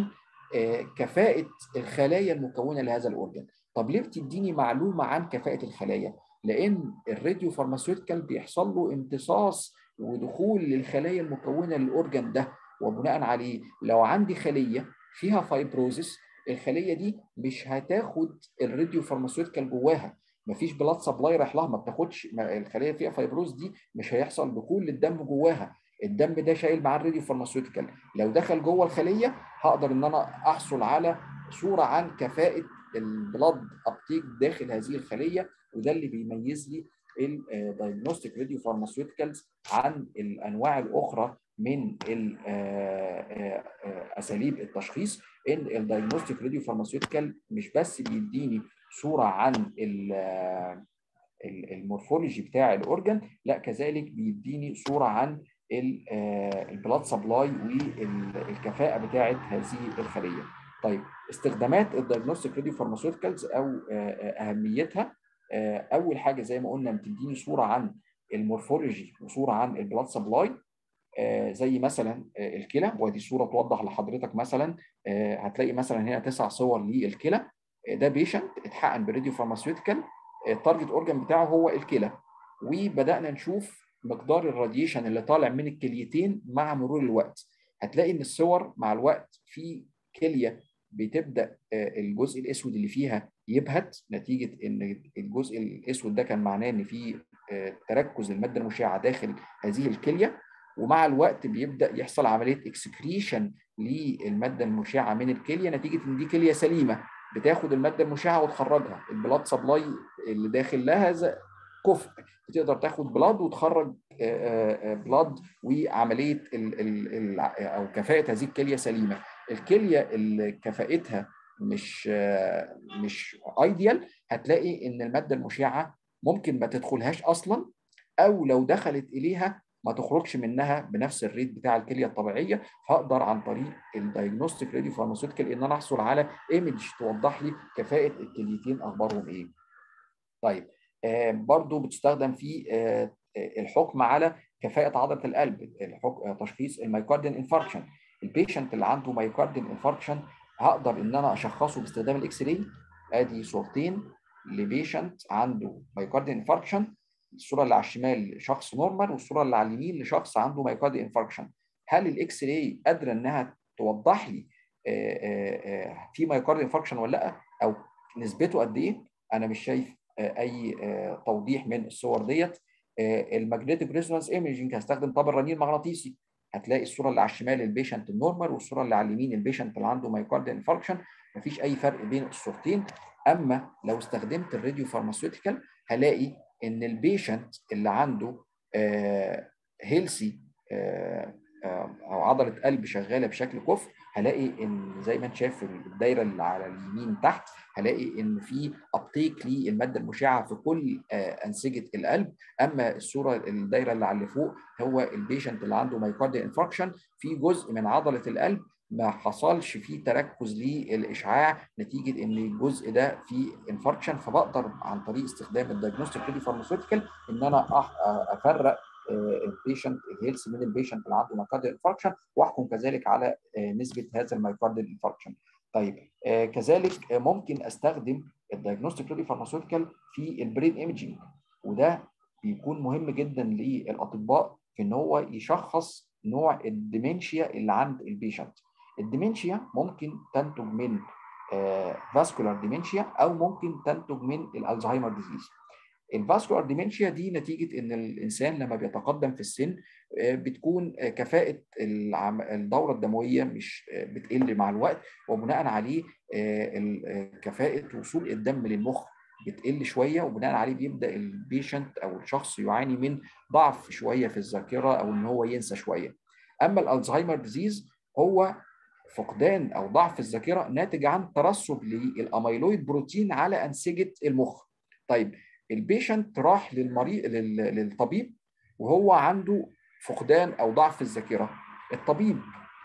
كفاءة الخلايا المكونة لهذا الأورجان طب ليه بتديني معلومة عن كفاءة الخلايا؟ لأن الراديو فارماسيوتيكال بيحصل له امتصاص ودخول للخلايا المكونة للأورجان ده وبناء عليه لو عندي خلية فيها فايبروزس الخلية دي مش هتاخد الراديو فارماسيوتيكال جواها مفيش بلاد سبلاي رايح لها ما بتاخدش الخليه فيها فايبروز دي مش هيحصل دخول للدم جواها الدم ده شايل معاه الراديو فارماسيوتيكال لو دخل جوه الخليه هقدر ان انا احصل على صوره عن كفاءه البلاد ابتيك داخل هذه الخليه وده اللي بيميز لي الدايجنوستيك راديو فارماسيوتيكالز عن الانواع الاخرى من اساليب التشخيص ان الدايجنوستيك راديو فارماسيوتيكال مش بس بيديني صوره عن المورفولوجي بتاع الاورجن لا كذلك بيديني صوره عن البلاد سبلاي والكفاءه بتاعه هذه الخليه. طيب استخدامات الدايجنوستيك راديو فارماسيوتيكالز او اهميتها اول حاجه زي ما قلنا بتديني صوره عن المورفولوجي وصوره عن البلاد سبلاي زي مثلا الكلى ودي صوره توضح لحضرتك مثلا هتلاقي مثلا هنا تسع صور للكلى ده بيشنت اتحقن براديو فارماسيوتيكال التارجت اورجان بتاعه هو الكلى وبدانا نشوف مقدار الراديشن اللي طالع من الكليتين مع مرور الوقت هتلاقي ان الصور مع الوقت في كليه بتبدا الجزء الاسود اللي فيها يبهت نتيجه ان الجزء الاسود ده كان معناه ان في تركز الماده المشعه داخل هذه الكليه ومع الوقت بيبدا يحصل عمليه اكسكريشن للماده المشعه من الكليه نتيجه ان دي كليه سليمه بتاخد الماده المشعه وتخرجها البلاد سبلاي اللي داخل لها كفء بتقدر تاخد بلاد وتخرج بلاد وعمليه ال ال او كفاءه هذه الكليه سليمه الكليه اللي كفاءتها مش مش ايديال هتلاقي ان الماده المشعه ممكن ما تدخلهاش اصلا او لو دخلت اليها ما تخرجش منها بنفس الريت بتاع الكليه الطبيعيه فاقدر عن طريق الدايجنوستيك راديو فارماسيوتيكال ان انا احصل على ايمج توضح لي كفاءه الكليتين اخبارهم ايه. طيب آه برضو بتستخدم في آه الحكم على كفاءه عضله القلب تشخيص المايكارديان انفاركشن البيشنت اللي عنده مايكارديان انفاركشن هقدر ان انا اشخصه باستخدام الاكس راي ادي صورتين لبيشنت عنده مايكارديان انفاركشن الصوره اللي على الشمال شخص نورمال والصوره اللي على اليمين لشخص عنده مايكارديان انفاركشن هل الاكس راي قادره انها توضح لي آه في مايكارديان انفاركشن ولا لا او نسبته قد ايه انا مش شايف اي توضيح من الصور ديت الماجنتيك ريزونانس ايميجنج هستخدم طابع رنين مغناطيسي هتلاقي الصوره اللي على الشمال البيشنت النورمال والصوره اللي على اليمين البيشنت اللي عنده مايكارديان انفاركشن مفيش اي فرق بين الصورتين اما لو استخدمت الراديو فارماسيوتيكال هلاقي ان البيشنت اللي عنده هيلسي او عضله قلب شغاله بشكل كفء هلاقي ان زي ما انت شايف الدايره اللي على اليمين تحت هلاقي ان في ابتيك للماده المشعه في كل انسجه القلب اما الصوره الدايره اللي على اللي فوق هو البيشنت اللي عنده مايكارديال انفاركشن في جزء من عضله القلب ما حصلش فيه تركز للاشعاع نتيجه ان الجزء ده فيه انفاركشن فبقدر عن طريق استخدام الدايجنوستيك راديو فارماسيوتيكال ان انا افرق البيشنت الهيلث من البيشنت اللي عنده مايكارديال انفاركشن واحكم كذلك على نسبه هذا المايكارديال انفاركشن. طيب كذلك ممكن استخدم الدايجنوستيك راديو فارماسيوتيكال في البرين ايمجينج وده بيكون مهم جدا للاطباء في ان هو يشخص نوع الديمنشيا اللي عند البيشنت. الديمنشيا ممكن تنتج من فاسكولار ديمنشيا او ممكن تنتج من الالزهايمر ديزيز. الفاسكولار ديمنشيا دي نتيجه ان الانسان لما بيتقدم في السن بتكون كفاءه الدوره الدمويه مش بتقل مع الوقت وبناء عليه كفاءه وصول الدم للمخ بتقل شويه وبناء عليه بيبدا البيشنت او الشخص يعاني من ضعف شويه في الذاكره او ان هو ينسى شويه. اما الالزهايمر ديزيز هو فقدان او ضعف الذاكره ناتج عن ترسب للاميلويد بروتين على انسجه المخ. طيب البيشنت راح للمريض للطبيب وهو عنده فقدان او ضعف الذاكره الطبيب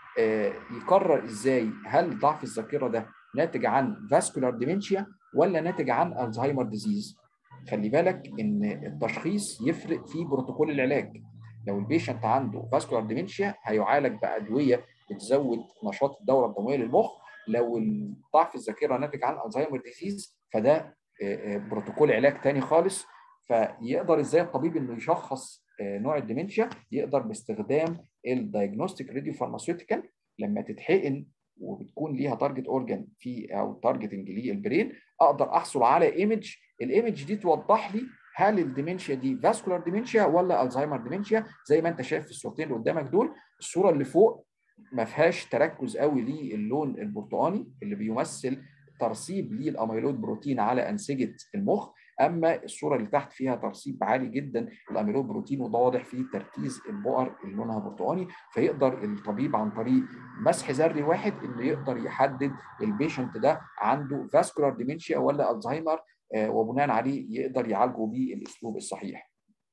يقرر ازاي هل ضعف الذاكره ده ناتج عن فاسكولار ديمنشيا ولا ناتج عن الزهايمر ديزيز خلي بالك ان التشخيص يفرق في بروتوكول العلاج لو البيشنت عنده فاسكولار ديمنشيا هيعالج بادويه بتزود نشاط الدوره الدمويه للمخ لو ضعف الذاكره ناتج عن الزهايمر ديزيز فده بروتوكول علاج تاني خالص فيقدر ازاي الطبيب انه يشخص نوع الديمنشيا يقدر باستخدام الدايجنوستيك راديو فارماسيوتيكال لما تتحقن وبتكون ليها تارجت اورجان في او تارجتنج للبرين اقدر احصل على ايمج الايمج دي توضح لي هل الديمنشيا دي فاسكولار ديمنشيا ولا الزهايمر ديمنشيا زي ما انت شايف في الصورتين اللي قدامك دول الصوره اللي فوق ما فيهاش تركز قوي للون البرتقاني اللي بيمثل ترسيب للاميلويد بروتين على انسجه المخ اما الصوره اللي تحت فيها ترسيب عالي جدا للاميلويد بروتين وده واضح في تركيز البؤر اللي لونها برتقاني فيقدر الطبيب عن طريق مسح ذري واحد انه يقدر يحدد البيشنت ده عنده فاسكولار ديمنشيا ولا الزهايمر وبناء عليه يقدر يعالجه بالاسلوب الصحيح.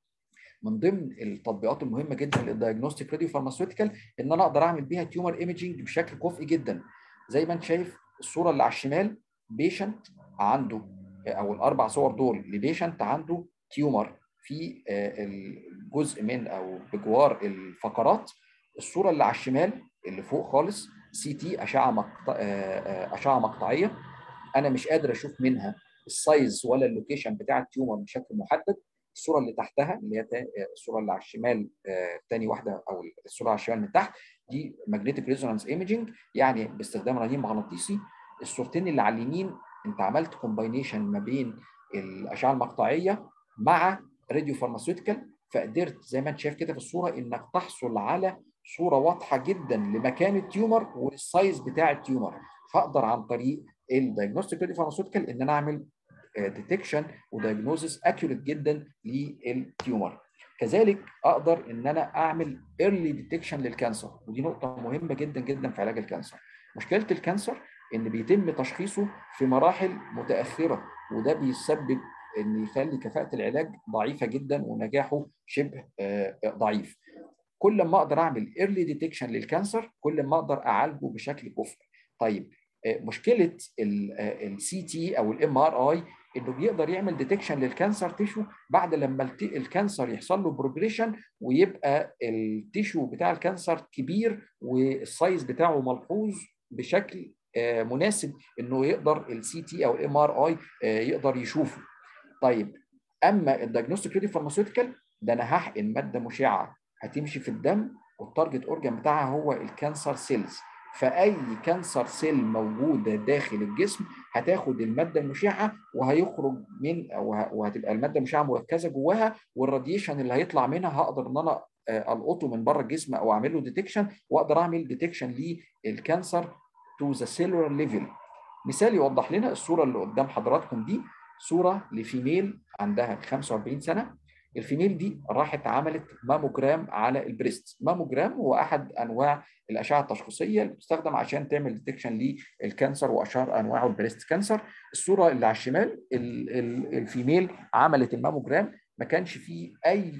من ضمن التطبيقات المهمه جدا للدايجنوستيك راديو فارماسيوتيكال ان انا اقدر اعمل بيها تيومر ايمجنج بشكل كفء جدا زي ما انت شايف الصوره اللي على الشمال بيشنت عنده او الاربع صور دول لبيشنت عنده تيومر في الجزء من او بجوار الفقرات الصوره اللي على الشمال اللي فوق خالص سي تي اشعه مقطع اشعه مقطعيه انا مش قادر اشوف منها السايز ولا اللوكيشن بتاع التيومر بشكل محدد الصوره اللي تحتها اللي هي الصوره اللي على الشمال ثاني واحده او الصوره على الشمال من تحت دي ماجنتيك ريزونانس ايمجنج يعني باستخدام رنين مغناطيسي الصورتين اللي على اليمين انت عملت كومباينيشن ما بين الاشعه المقطعيه مع راديو فارماسيوتيكال فقدرت زي ما انت شايف كده في الصوره انك تحصل على صوره واضحه جدا لمكان التيومر والسايز بتاع التيومر فاقدر عن طريق الدايجنوستيك راديو فارماسيوتيكال ان انا اعمل ديتكشن ودايجنوزس اكيوريت جدا للتيومر كذلك اقدر ان انا اعمل ايرلي ديتكشن للكانسر ودي نقطه مهمه جدا جدا في علاج الكانسر مشكله الكانسر ان بيتم تشخيصه في مراحل متاخره وده بيسبب ان يخلي كفاءه العلاج ضعيفه جدا ونجاحه شبه ضعيف كل ما اقدر اعمل ايرلي ديتكشن للكانسر كل ما اقدر اعالجه بشكل كفء طيب مشكله السي تي او الام ار اي انه بيقدر يعمل ديتكشن للكانسر تيشو بعد لما الكانسر يحصل له بروجريشن ويبقى التيشو بتاع الكانسر كبير والسايز بتاعه ملحوظ بشكل مناسب انه يقدر السي تي او الام ار اي يقدر يشوفه. طيب اما الدايجنوستيك ريدي فارماسيوتيكال ده انا هحقن ماده مشعه هتمشي في الدم والتارجت اورجان بتاعها هو الكانسر سيلز فاي كانسر سيل موجوده داخل الجسم هتاخد الماده المشعه وهيخرج من وهتبقى الماده المشعه مركزه جواها والراديشن اللي هيطلع منها هقدر ان انا القطه من بره الجسم او اعمل له ديتكشن واقدر اعمل ديتكشن للكانسر تو ذا سيلولار ليفل مثال يوضح لنا الصوره اللي قدام حضراتكم دي صوره لفيميل عندها 45 سنه الفيميل دي راحت عملت ماموجرام على البريست ماموجرام هو احد انواع الاشعه التشخيصيه اللي بتستخدم عشان تعمل ديتكشن للكانسر واشهر انواعه البريست كانسر الصوره اللي على الشمال الفيميل عملت الماموجرام ما كانش فيه اي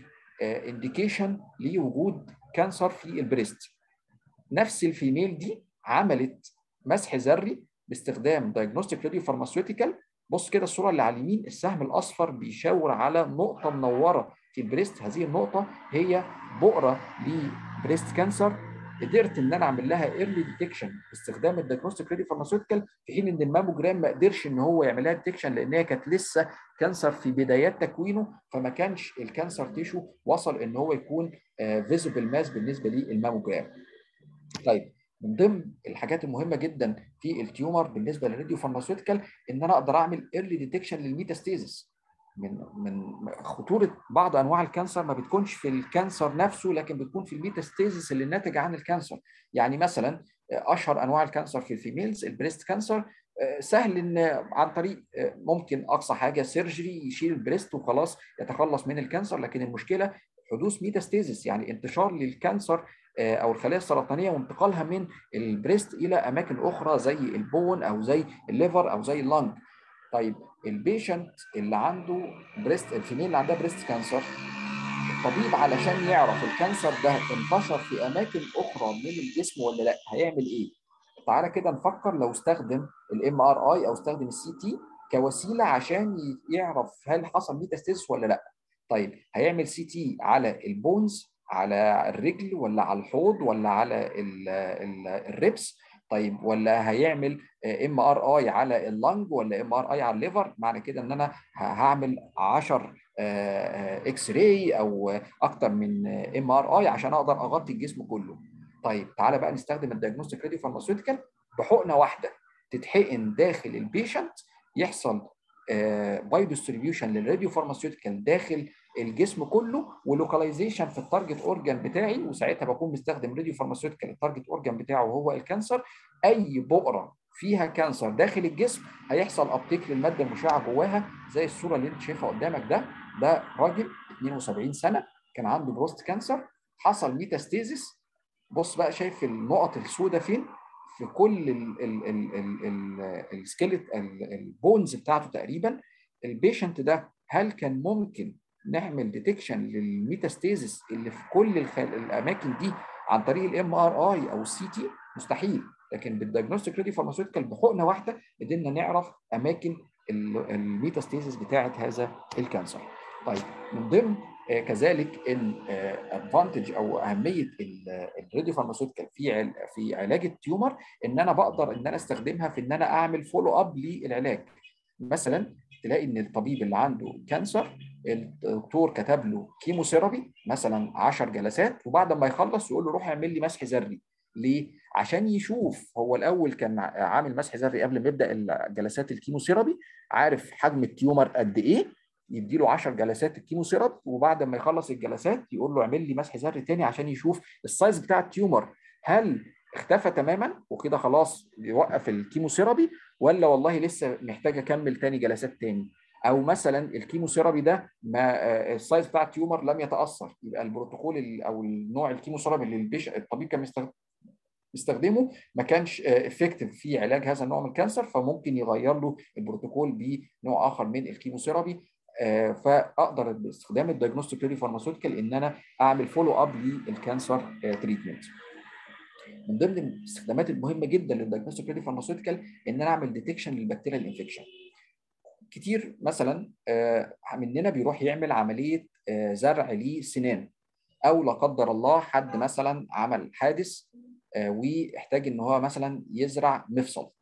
انديكيشن لوجود كانسر في البريست نفس الفيميل دي عملت مسح ذري باستخدام دايجنوستيك راديو فارماسيوتيكال بص كده الصوره اللي على اليمين السهم الاصفر بيشاور على نقطه منوره في البريست هذه النقطه هي بؤره لبريست كانسر قدرت ان انا اعمل لها ايرلي ديتكشن باستخدام الدايجنوستيك راديو فارماسيوتيكال في حين ان الماموجرام ما قدرش ان هو يعمل لها ديتكشن لان هي كانت لسه كانسر في بدايات تكوينه فما كانش الكانسر تيشو وصل ان هو يكون فيزبل ماس بالنسبه للماموجرام. طيب من ضمن الحاجات المهمه جدا في التيومر بالنسبه للراديو فارماسيوتيكال ان انا اقدر اعمل ايرلي ديتكشن للميتاستيزس من من خطوره بعض انواع الكانسر ما بتكونش في الكانسر نفسه لكن بتكون في الميتاستيزس اللي ناتج عن الكانسر يعني مثلا اشهر انواع الكانسر في الفيميلز البريست كانسر سهل ان عن طريق ممكن اقصى حاجه سيرجري يشيل البريست وخلاص يتخلص من الكانسر لكن المشكله حدوث ميتاستيزس يعني انتشار للكانسر او الخلايا السرطانيه وانتقالها من البريست الى اماكن اخرى زي البون او زي الليفر او زي اللنج طيب البيشنت اللي عنده بريست الفيميل اللي عندها بريست كانسر الطبيب علشان يعرف الكانسر ده انتشر في اماكن اخرى من الجسم ولا لا هيعمل ايه تعالى كده نفكر لو استخدم الام ار اي او استخدم السي تي كوسيله عشان يعرف هل حصل ميتاستيس ولا لا طيب هيعمل سي تي على البونز على الرجل ولا على الحوض ولا على ال ال الريبس طيب ولا هيعمل ام ار اي على اللنج ولا ام ار اي على الليفر معنى كده ان انا هعمل 10 اكس راي او اكتر من ام ار اي عشان اقدر اغطي الجسم كله طيب تعالى بقى نستخدم الدايجنوستيك راديو فارماسيوتيكال بحقنه واحده تتحقن داخل البيشنت يحصل باي ديستريبيوشن للراديو فارماسيوتيكال داخل الجسم كله ولوكاليزيشن في التارجت اورجان بتاعي وساعتها بكون مستخدم راديو فارماسيوتيكال التارجت اورجان بتاعه هو الكانسر اي بؤره فيها كانسر داخل الجسم هيحصل ابتيك للماده المشعه جواها زي الصوره اللي انت شايفها قدامك ده ده راجل 72 سنه كان عنده بروست كانسر حصل ميتاستيزيس بص بقى شايف النقط السوداء فين في كل السكيلت البونز بتاعته تقريبا البيشنت ده هل كان ممكن نعمل ديتكشن للميتاستيزيس اللي في كل الخل... الاماكن دي عن طريق الام ار اي او السي تي مستحيل لكن بالديagnostic ريدي فارماسيوتيكال بحقنه واحده قدرنا نعرف اماكن الميتاستيزيس بتاعه هذا الكانسر. طيب من ضمن كذلك الادفانتج او اهميه الريدي فارماسيوتيكال في في علاج التيومر ان انا بقدر ان انا استخدمها في ان انا اعمل فولو اب للعلاج. مثلا تلاقي ان الطبيب اللي عنده كانسر الدكتور كتب له كيموثيرابي مثلا 10 جلسات وبعد ما يخلص يقول له روح اعمل لي مسح ذري ليه؟ عشان يشوف هو الاول كان عامل مسح ذري قبل ما يبدا جلسات الكيموثيرابي عارف حجم التيومر قد ايه يديله 10 جلسات الكيموثيرابي وبعد ما يخلص الجلسات يقول له اعمل لي مسح ذري تاني عشان يشوف السايز بتاع التيومر هل اختفى تماما وكده خلاص يوقف الكيموثيرابي ولا والله لسه محتاج اكمل تاني جلسات تاني او مثلا الكيموثيرابي ده ما السايز بتاع التيومر لم يتاثر يبقى البروتوكول او النوع الكيموثيرابي اللي البيش الطبيب كان مستخدمه ما كانش افكتيف في علاج هذا النوع من الكانسر فممكن يغير له البروتوكول بنوع اخر من الكيموثيرابي فاقدر باستخدام الدايجنوستيك ريدي فارماسيوتيكال ان انا اعمل فولو اب للكانسر تريتمنت. من ضمن الاستخدامات المهمه جدا للدايجنوستيك ريدي فارماسيوتيكال ان انا اعمل ديتكشن للبكتيريال انفكشن. كتير مثلا مننا بيروح يعمل عمليه زرع لسنان او لا قدر الله حد مثلا عمل حادث واحتاج ان هو مثلا يزرع مفصل.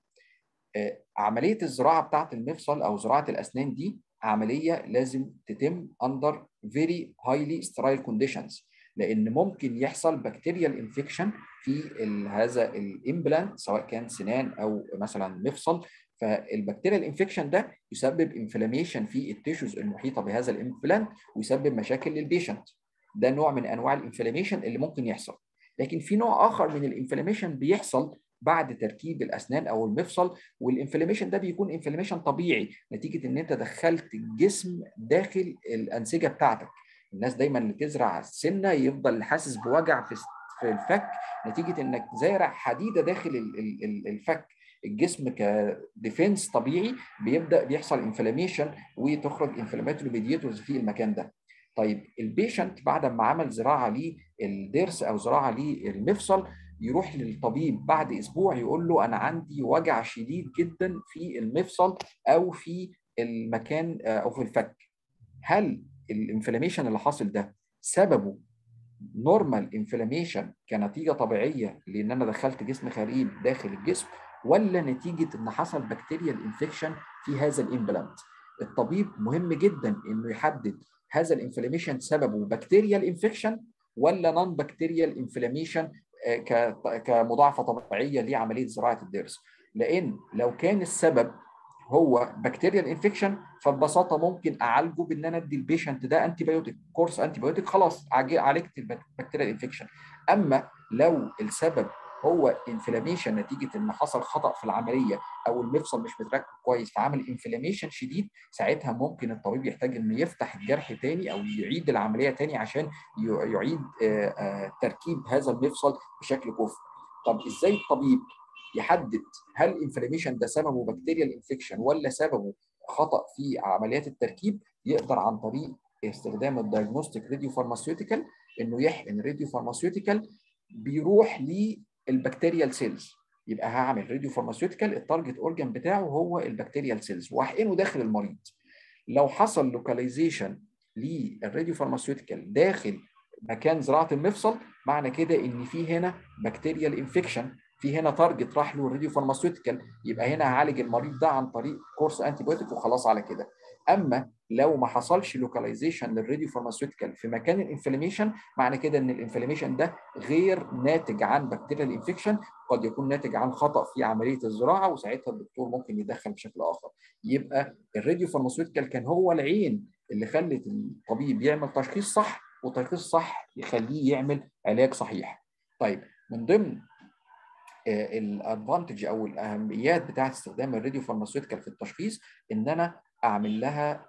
عمليه الزراعه بتاعه المفصل او زراعه الاسنان دي عمليه لازم تتم اندر فيري هايلي سترايل كونديشنز لان ممكن يحصل بكتيريال انفكشن في هذا الامبلانت سواء كان سنان او مثلا مفصل فالبكتيريال انفكشن ده يسبب انفلاميشن في التيشوز المحيطه بهذا الامبلانت ويسبب مشاكل للبيشنت ده نوع من انواع الانفلاميشن اللي ممكن يحصل لكن في نوع اخر من الانفلاميشن بيحصل بعد تركيب الاسنان او المفصل والانفلاميشن ده بيكون انفلاميشن طبيعي نتيجه ان انت دخلت الجسم داخل الانسجه بتاعتك الناس دايما اللي تزرع السنه يفضل حاسس بوجع في في الفك نتيجه انك زارع حديده داخل الفك الجسم كديفنس طبيعي بيبدا بيحصل انفلاميشن وتخرج انفلاماتوري ميديتورز في المكان ده طيب البيشنت بعد ما عمل زراعه للضرس او زراعه للمفصل يروح للطبيب بعد اسبوع يقول له انا عندي وجع شديد جدا في المفصل او في المكان او في الفك هل الانفلاميشن اللي حاصل ده سببه نورمال انفلاميشن كنتيجه طبيعيه لان انا دخلت جسم غريب داخل الجسم ولا نتيجه ان حصل بكتيريال انفكشن في هذا الامبلانت الطبيب مهم جدا انه يحدد هذا الانفلاميشن سببه بكتيريال انفكشن ولا نون بكتيريال انفلاميشن كمضاعفه طبيعيه لعمليه زراعه الضرس لان لو كان السبب هو بكتيريال انفكشن فببساطه ممكن اعالجه بان انا ادي البيشنت ده انتي بايوتيك كورس انتي بايوتيك خلاص عالجت البكتيريال انفكشن اما لو السبب هو انفلاميشن نتيجه ان حصل خطا في العمليه او المفصل مش متركب كويس فعمل انفلاميشن شديد ساعتها ممكن الطبيب يحتاج انه يفتح الجرح تاني او يعيد العمليه تاني عشان يعيد تركيب هذا المفصل بشكل كفء. طب ازاي الطبيب يحدد هل الانفلاميشن ده سببه بكتيريال انفكشن ولا سببه خطا في عمليات التركيب يقدر عن طريق استخدام الدايجنوستيك راديو فارماسيوتيكال انه يحقن راديو فارماسيوتيكال بيروح للبكتيريال سيلز يبقى هعمل راديو فارماسيوتيكال التارجت اورجان بتاعه هو البكتيريال سيلز واحقنه داخل المريض لو حصل لوكاليزيشن للراديو فارماسيوتيكال داخل مكان زراعه المفصل معنى كده ان في هنا بكتيريال انفكشن في هنا تارجت راح له الراديو فارماسيوتيكال يبقى هنا هعالج المريض ده عن طريق كورس انتي بايوتيك وخلاص على كده اما لو ما حصلش لوكاليزيشن للراديو فارماسيوتيكال في مكان الانفلاميشن معنى كده ان الانفلاميشن ده غير ناتج عن بكتيريال انفكشن قد يكون ناتج عن خطا في عمليه الزراعه وساعتها الدكتور ممكن يدخل بشكل اخر يبقى الراديو فارماسيوتيكال كان هو العين اللي خلت الطبيب يعمل تشخيص صح وتشخيص صح يخليه يعمل علاج صحيح. طيب من ضمن الادفانتج او الاهميات بتاعه استخدام الراديو فارماسيوتيكال في التشخيص ان انا اعمل لها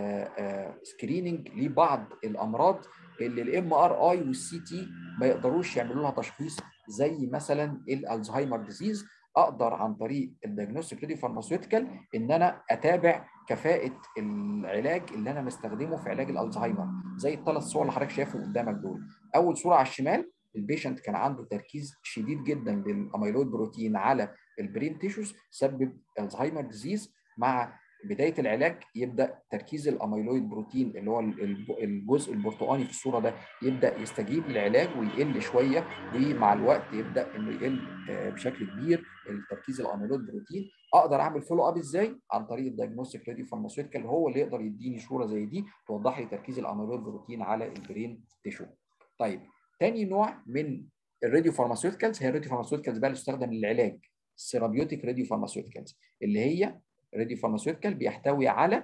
سكريننج لبعض الامراض اللي الام ار اي والسي تي ما يقدروش يعملوا لها تشخيص زي مثلا الالزهايمر ديزيز اقدر عن طريق الدياجنوستيك راديو فارماسيوتيكال ان انا اتابع كفاءه العلاج اللي انا مستخدمه في علاج الالزهايمر زي الثلاث صور اللي حضرتك شايفهم قدامك دول اول صوره على الشمال البيشنت كان عنده تركيز شديد جدا للاميلويد بروتين على البرين تيشوز سبب الزهايمر ديزيز مع بدايه العلاج يبدا تركيز الاميلويد بروتين اللي هو الجزء البرتقاني في الصوره ده يبدا يستجيب للعلاج ويقل شويه ومع الوقت يبدا انه يقل بشكل كبير التركيز الاميلويد بروتين اقدر اعمل فولو اب ازاي عن طريق الدايجنوستيك راديو فارماسيوتيكال هو اللي يقدر يديني صوره زي دي توضح لي تركيز الاميلويد بروتين على البرين تيشو طيب تاني نوع من الراديو فارماسيوتيكالز هي الراديو فارماسيوتيكالز بقى اللي تستخدم للعلاج السيرابيوتيك راديو فارماسيوتيكالز اللي هي راديو فارماسيوتيكال بيحتوي على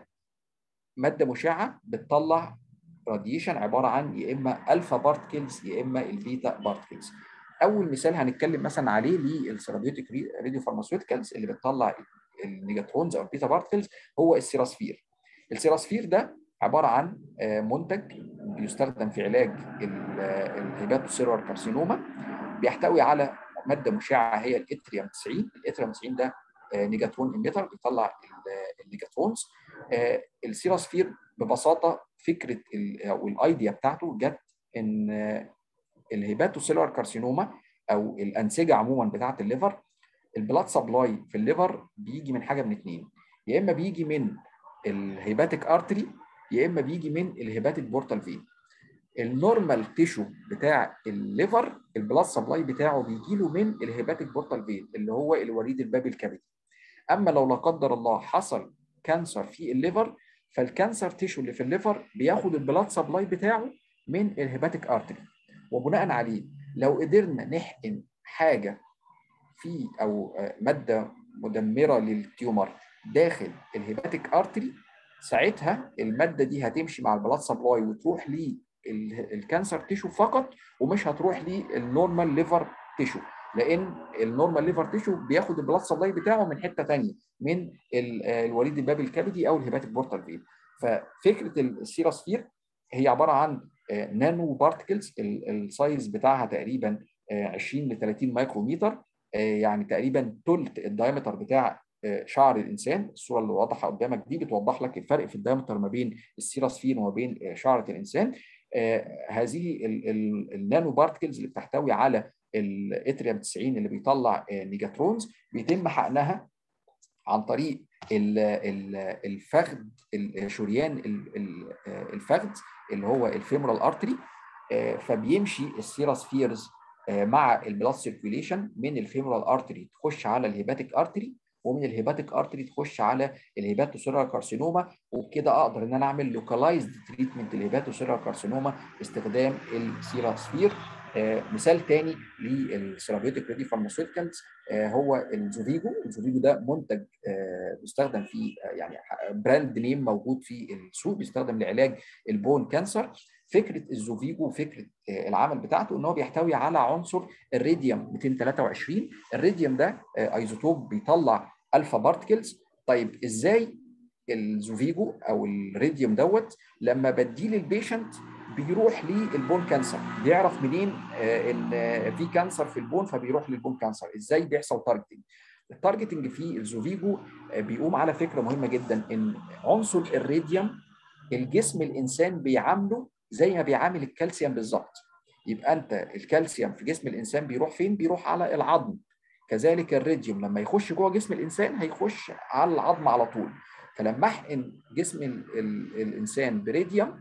ماده مشعه بتطلع راديشن عباره عن يا اما الفا بارتكلز يا اما البيتا بارتكلز اول مثال هنتكلم مثلا عليه للسيرابيوتيك راديو فارماسيوتيكالز اللي بتطلع النيجاترونز او البيتا بارتكلز هو السيراسفير السيراسفير ده عباره عن منتج بيستخدم في علاج الهيباتوسيرور كارسينوما بيحتوي على ماده مشعه هي الاتريوم 90 الاتريوم 90 ده نيجاترون اميتر بيطلع النيجاترونز السيراسفير ببساطه فكره او الايديا بتاعته جت ان الهيباتوسيلر كارسينوما او الانسجه عموما بتاعه الليفر البلاد سبلاي في الليفر بيجي من حاجه من اثنين يا اما بيجي من الهيباتيك ارتري يا اما بيجي من الهيباتيك بورتال فين النورمال تيشو بتاع الليفر البلاد سبلاي بتاعه بيجي له من الهيباتيك بورتال فين اللي هو الوريد البابي الكبدي اما لو لا قدر الله حصل كانسر في الليفر فالكانسر تيشو اللي في الليفر بياخد البلاد سبلاي بتاعه من الهيباتيك ارتري وبناء عليه لو قدرنا نحقن حاجه في او ماده مدمره للتيومر داخل الهيباتيك ارتري ساعتها الماده دي هتمشي مع البلاد سبلاي وتروح للكانسر تيشو فقط ومش هتروح للنورمال ليفر تيشو لان النورمال ليفر تيشو بياخد البلاد سبلاي بتاعه من حته ثانيه من الوريد البابي الكبدي او الهيباتيك بورتال فين ففكره السيراسفير هي عباره عن نانو بارتكلز السايز بتاعها تقريبا 20 ل 30 مايكروميتر يعني تقريبا ثلث الدايمتر بتاع شعر الانسان الصوره اللي واضحه قدامك دي بتوضح لك الفرق في الدايمتر ما بين السيراسفير وما بين شعره الانسان هذه النانو بارتكلز اللي بتحتوي على الاتريوم 90 اللي بيطلع نيجاترونز بيتم حقنها عن طريق الفخذ الشريان الفخذ اللي هو الفيمورال ارتري فبيمشي السيراسفيرز مع البلاد سيركيوليشن من الفيمورال ارتري تخش على الهيباتيك ارتري ومن الهيباتيك ارتري تخش على الهيباتوسيرال كارسينوما وبكده اقدر ان انا اعمل لوكالايزد تريتمنت للهيباتوسيرال كارسينوما باستخدام السيراسفير آه مثال تاني للسيرابيوتيك ريدي فارماسيوتيكالز آه هو الزوفيجو الزوفيجو ده منتج آه بيستخدم في يعني براند نيم موجود في السوق بيستخدم لعلاج البون كانسر فكره الزوفيجو وفكره العمل بتاعته ان هو بيحتوي على عنصر الريديوم 223 الريديوم ده ايزوتوب بيطلع الفا بارتكلز طيب ازاي الزوفيجو او الريديوم دوت لما بديه للبيشنت بيروح للبون كانسر بيعرف منين ان في كانسر في البون فبيروح للبون كانسر ازاي بيحصل تارجتنج التارجتنج في الزوفيجو بيقوم على فكره مهمه جدا ان عنصر الريديوم الجسم الانسان بيعامله زي ما بيعامل الكالسيوم بالظبط يبقى انت الكالسيوم في جسم الانسان بيروح فين بيروح على العظم كذلك الريديوم لما يخش جوه جسم الانسان هيخش على العظم على طول فلما احقن جسم ال ال الانسان بريديوم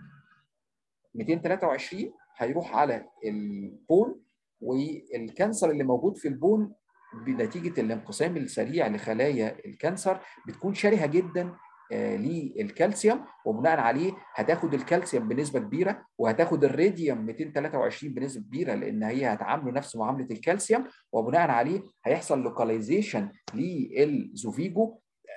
223 هيروح على البون والكانسر اللي موجود في البون بنتيجه الانقسام السريع لخلايا الكانسر بتكون شرهه جدا للكالسيوم وبناء عليه هتاخد الكالسيوم بنسبه كبيره وهتاخد الراديوم 223 بنسبه كبيره لان هي هتعامله نفس معامله الكالسيوم وبناء عليه هيحصل لوكاليزيشن للزوفيجو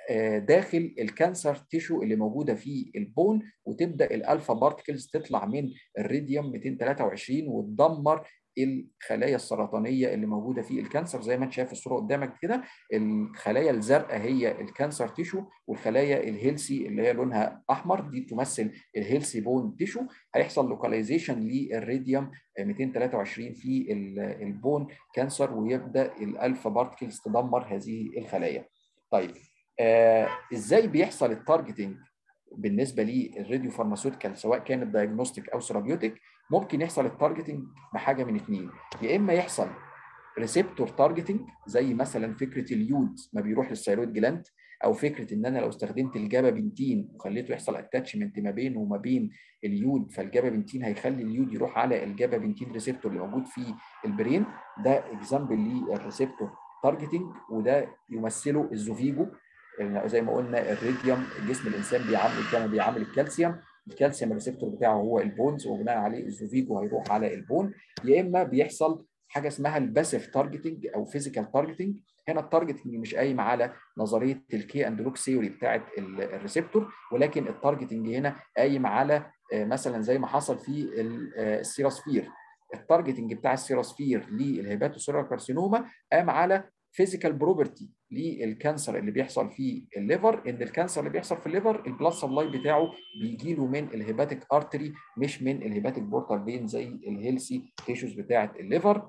داخل الكانسر تيشو اللي موجوده في البون وتبدا الالفا بارتكلز تطلع من الريديوم 223 وتدمر الخلايا السرطانيه اللي موجوده في الكانسر زي ما انت شايف الصوره قدامك كده الخلايا الزرقاء هي الكانسر تيشو والخلايا الهيلسي اللي هي لونها احمر دي تمثل الهيلسي بون تيشو هيحصل لوكاليزيشن للريديوم 223 في البون كانسر ويبدا الالفا بارتكلز تدمر هذه الخلايا. طيب آه ازاي بيحصل التارجتنج بالنسبه للراديو فارماسيوتيكال سواء كانت دايجنوستيك او ثيرابيوتيك ممكن يحصل التارجتنج بحاجه من اثنين يا اما يحصل ريسبتور تارجتنج زي مثلا فكره اليود ما بيروح للثيرويد جلاند او فكره ان انا لو استخدمت الجابا بنتين وخليته يحصل اتاتشمنت ما بينه وما بين اليود فالجابا بنتين هيخلي اليود يروح على الجابا بنتين ريسبتور اللي موجود في البرين ده اكزامبل للريسبتور تارجتنج وده يمثله الزوفيجو زي ما قلنا الريديوم جسم الانسان بيعامل كما بيعامل الكالسيوم الكالسيوم الريسبتور بتاعه هو البونز وبناء عليه الزوفيجو هيروح على البون يا اما بيحصل حاجه اسمها الباسيف تارجتنج او فيزيكال تارجتنج هنا التارجتنج مش قايم على نظريه الكي اند لوك ثيوري بتاعه الريسبتور ولكن التارجتنج هنا قايم على مثلا زي ما حصل في السيراسفير التارجتنج بتاع السيراسفير للهيباتوسيرال كارسينوما قام على فيزيكال بروبرتي للكانسر اللي بيحصل في الليفر ان الكانسر اللي بيحصل في الليفر البلاد سبلاي بتاعه بيجي له من الهيباتيك ارتري مش من الهيباتيك بورتال فين زي الهيلسي تيشوز بتاعه الليفر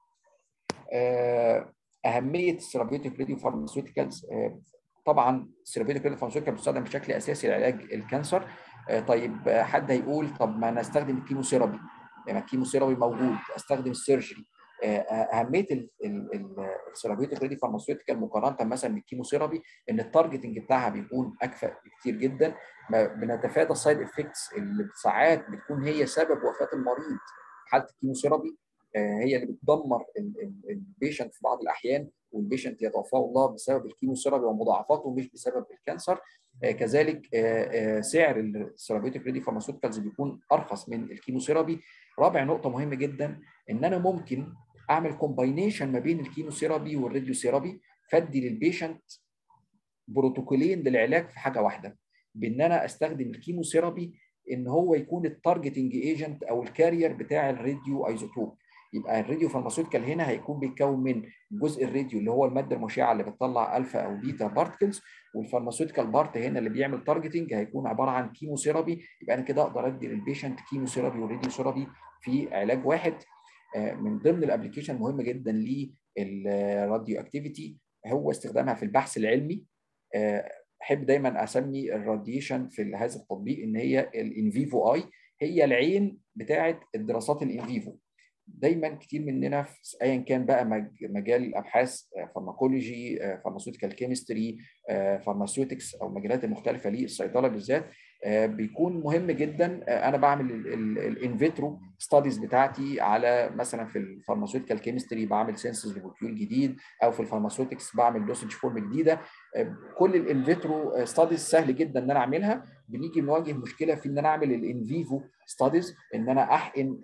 اهميه الثيرابيوتيك راديو فارماسيوتيكالز طبعا الثيرابيوتيك راديو فارماسيوتيكال بتستخدم بشكل اساسي لعلاج الكانسر طيب حد هيقول طب ما انا استخدم الكيموثيرابي يعني الكيموثيرابي موجود استخدم السيرجري اهميه الثيرابيوتيك ريدي فارماسيوتيكال مقارنه مثلا بالكيموثيرابي ان التارجتنج بتاعها بيكون اكفأ بكتير جدا بنتفادى السايد افكتس اللي ساعات بتكون هي سبب وفاه المريض حاله الكيموثيرابي هي اللي بتدمر البيشنت في بعض الاحيان والبيشنت يتوفاه الله بسبب الكيموثيرابي ومضاعفاته مش بسبب الكانسر كذلك سعر الثيرابيوتيك ريدي فارماسيوتيكالز بيكون ارخص من الكيموثيرابي رابع نقطه مهمه جدا ان انا ممكن اعمل كومباينيشن ما بين الكيموثيرابي والراديوثيرابي فادي للبيشنت بروتوكولين للعلاج في حاجه واحده بان انا استخدم الكيموثيرابي ان هو يكون التارجتنج ايجنت او الكارير بتاع الراديو ايزوتوب يبقى الراديو فارماسيوتيكال هنا هيكون بيتكون من جزء الراديو اللي هو الماده المشعه اللي بتطلع الفا او بيتا بارتكلز والفارماسيوتيكال بارت هنا اللي بيعمل تارجتنج هيكون عباره عن كيموثيرابي يبقى انا كده اقدر ادي للبيشنت كيموثيرابي وراديو ثيرابي في علاج واحد من ضمن الابلكيشن مهم جدا للراديو اكتيفيتي هو استخدامها في البحث العلمي احب دايما اسمي الراديشن في هذا التطبيق ان هي الان فيفو اي هي العين بتاعه الدراسات الان فيفو دايما كتير مننا في ايا كان بقى مجال الابحاث فارماكولوجي فارماسيوتيكال كيمستري فارماسيوتكس او المجالات المختلفه للصيدله بالذات بيكون مهم جدا انا بعمل الانفيترو ستاديز بتاعتي على مثلا في الفارماسيوتيكال كيمستري بعمل سينسز لمولكيول جديد او في الفارماسيوتكس بعمل دوسج فورم جديده كل الانفيترو ستاديز سهل جدا ان انا اعملها بنيجي نواجه مشكله في ان انا اعمل الانفيفو ستاديز ان انا احقن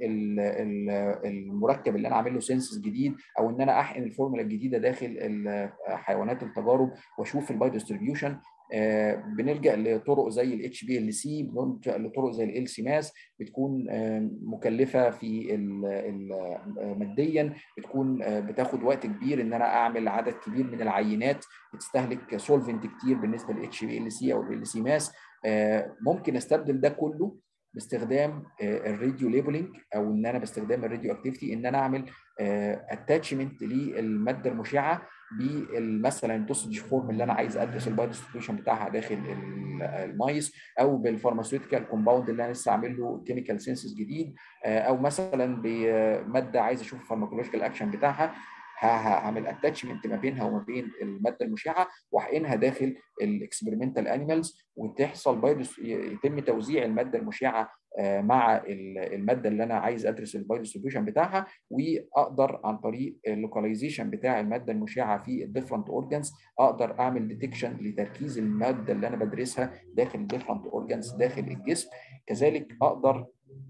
المركب اللي انا عامل له سينسز جديد او ان انا احقن الفورمولا الجديده داخل حيوانات التجارب واشوف الباي ديستريبيوشن آه بنلجا لطرق زي الاتش بي ال سي بنلجا لطرق زي ال سي ماس بتكون آه مكلفه في ال ال ماديا بتكون آه بتاخد وقت كبير ان انا اعمل عدد كبير من العينات بتستهلك سولفنت كتير بالنسبه للاتش بي ال سي او ال سي ماس ممكن استبدل ده كله باستخدام الراديو ليبلنج او ان انا باستخدام الراديو اكتيفيتي ان انا اعمل اتاتشمنت للماده المشعه مثلا الدوسج فورم اللي انا عايز ادرس الباي ديستريبيوشن بتاعها داخل المايس او بالفارماسيوتيكال كومباوند اللي انا لسه عامل له كيميكال سينسز جديد او مثلا بماده عايز اشوف الفارماكولوجيكال اكشن بتاعها هعمل اتاتشمنت ما بينها وما بين الماده المشعه واحقنها داخل الاكسبيرمنتال انيمالز وتحصل يتم توزيع الماده المشعه مع الماده اللي انا عايز ادرس الباي ديستريبيوشن بتاعها واقدر عن طريق اللوكاليزيشن بتاع الماده المشعه في الديفرنت اورجانز اقدر اعمل ديتكشن لتركيز الماده اللي انا بدرسها داخل الديفرنت اورجانز داخل الجسم كذلك اقدر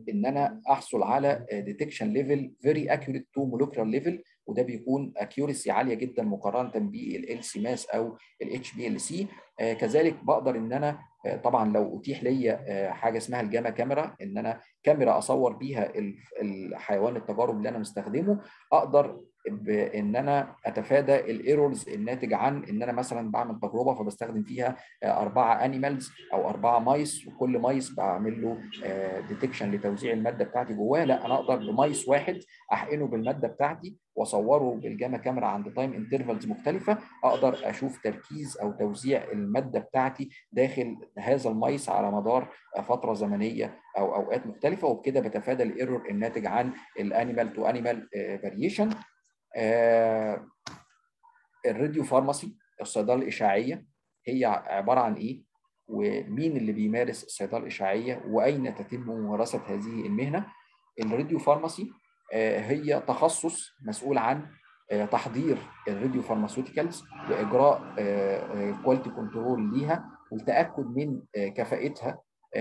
ان انا احصل على ديتكشن ليفل فيري اكيوريت تو مولكيولار ليفل وده بيكون اكيورسي عاليه جدا مقارنه بالال سي ماس او الاتش بي ال سي كذلك بقدر ان انا طبعا لو اتيح ليا حاجه اسمها الجاما كاميرا ان انا كاميرا اصور بيها الحيوان التجارب اللي انا مستخدمه اقدر بان انا اتفادى الايرورز الناتج عن ان انا مثلا بعمل تجربه فبستخدم فيها اربعه انيمالز او اربعه مايس وكل مايس بعمل له ديتكشن لتوزيع الماده بتاعتي جواه لا انا اقدر بمايس واحد احقنه بالماده بتاعتي واصوره بالجاما كاميرا عند تايم انترفالز مختلفه اقدر اشوف تركيز او توزيع الماده بتاعتي داخل هذا المايس على مدار فتره زمنيه او اوقات مختلفه وبكده بتفادى الايرور الناتج عن الانيمال تو انيمال فاريشن الراديو فارماسي الصيدله الاشعاعيه هي عباره عن ايه ومين اللي بيمارس الصيدله الاشعاعيه واين تتم ممارسه هذه المهنه الراديو فارماسي هي تخصص مسؤول عن تحضير الراديو فارماسيوتيكالز واجراء كواليتي كنترول ليها والتاكد من كفاءتها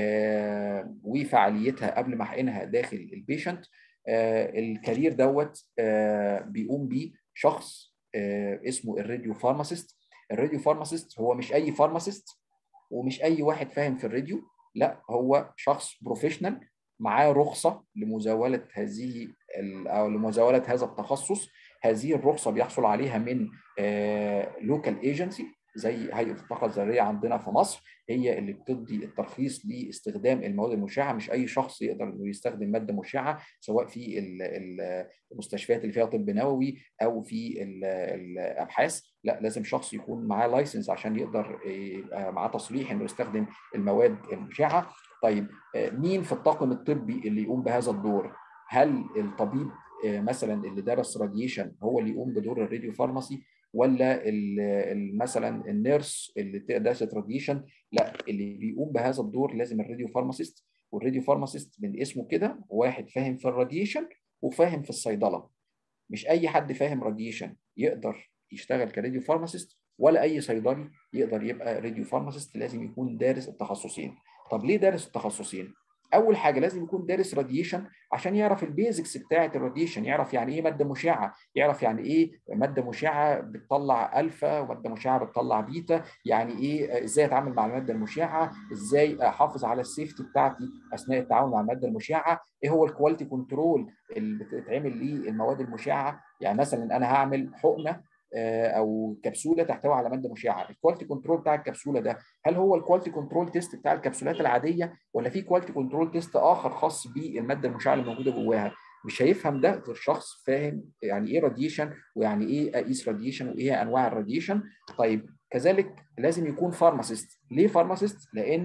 وفعاليتها قبل ما احقنها داخل البيشنت الكارير دوت بيقوم بيه شخص اسمه الراديو فارماسيست الراديو فارماسيست هو مش اي فارماسيست ومش اي واحد فاهم في الراديو لا هو شخص بروفيشنال معاه رخصه لمزاوله هذه او لمزاوله هذا التخصص هذه الرخصه بيحصل عليها من لوكال ايجنسي زي هيئه الطاقه الذريه عندنا في مصر هي اللي بتدي الترخيص لاستخدام المواد المشعه مش اي شخص يقدر انه يستخدم ماده مشعه سواء في المستشفيات اللي فيها طب نووي او في الابحاث لا لازم شخص يكون معاه لايسنس عشان يقدر يبقى معاه تصريح انه يستخدم المواد المشعه طيب مين في الطاقم الطبي اللي يقوم بهذا الدور هل الطبيب مثلا اللي درس راديشن هو اللي يقوم بدور الراديو فارماسي ولا مثلا النيرس اللي درست راديشن لا اللي بيقوم بهذا الدور لازم الراديو فارماسيست والراديو فارماسيست من اسمه كده واحد فاهم في الراديشن وفاهم في الصيدله مش اي حد فاهم راديشن يقدر يشتغل كراديو فارماسيست ولا اي صيدلي يقدر يبقى راديو فارماسيست لازم يكون دارس التخصصين طب ليه دارس التخصصين اول حاجه لازم يكون دارس راديشن عشان يعرف البيزكس بتاعه الراديشن يعرف يعني ايه ماده مشعه يعرف يعني ايه ماده مشعه بتطلع الفا وماده مشعه بتطلع بيتا يعني ايه ازاي اتعامل مع الماده المشعه ازاي احافظ على السيفتي بتاعتي اثناء التعامل مع الماده المشعه ايه هو الكواليتي كنترول اللي بتتعمل للمواد المشعه يعني مثلا انا هعمل حقنه او كبسوله تحتوي على ماده مشعه الكواليتي كنترول بتاع الكبسوله ده هل هو الكواليتي كنترول تيست بتاع الكبسولات العاديه ولا في كواليتي كنترول تيست اخر خاص بالماده المشعه اللي موجوده جواها مش هيفهم ده غير شخص فاهم يعني ايه راديشن ويعني ايه اقيس راديشن وايه انواع الراديشن طيب كذلك لازم يكون فارماسيست ليه فارماسيست لان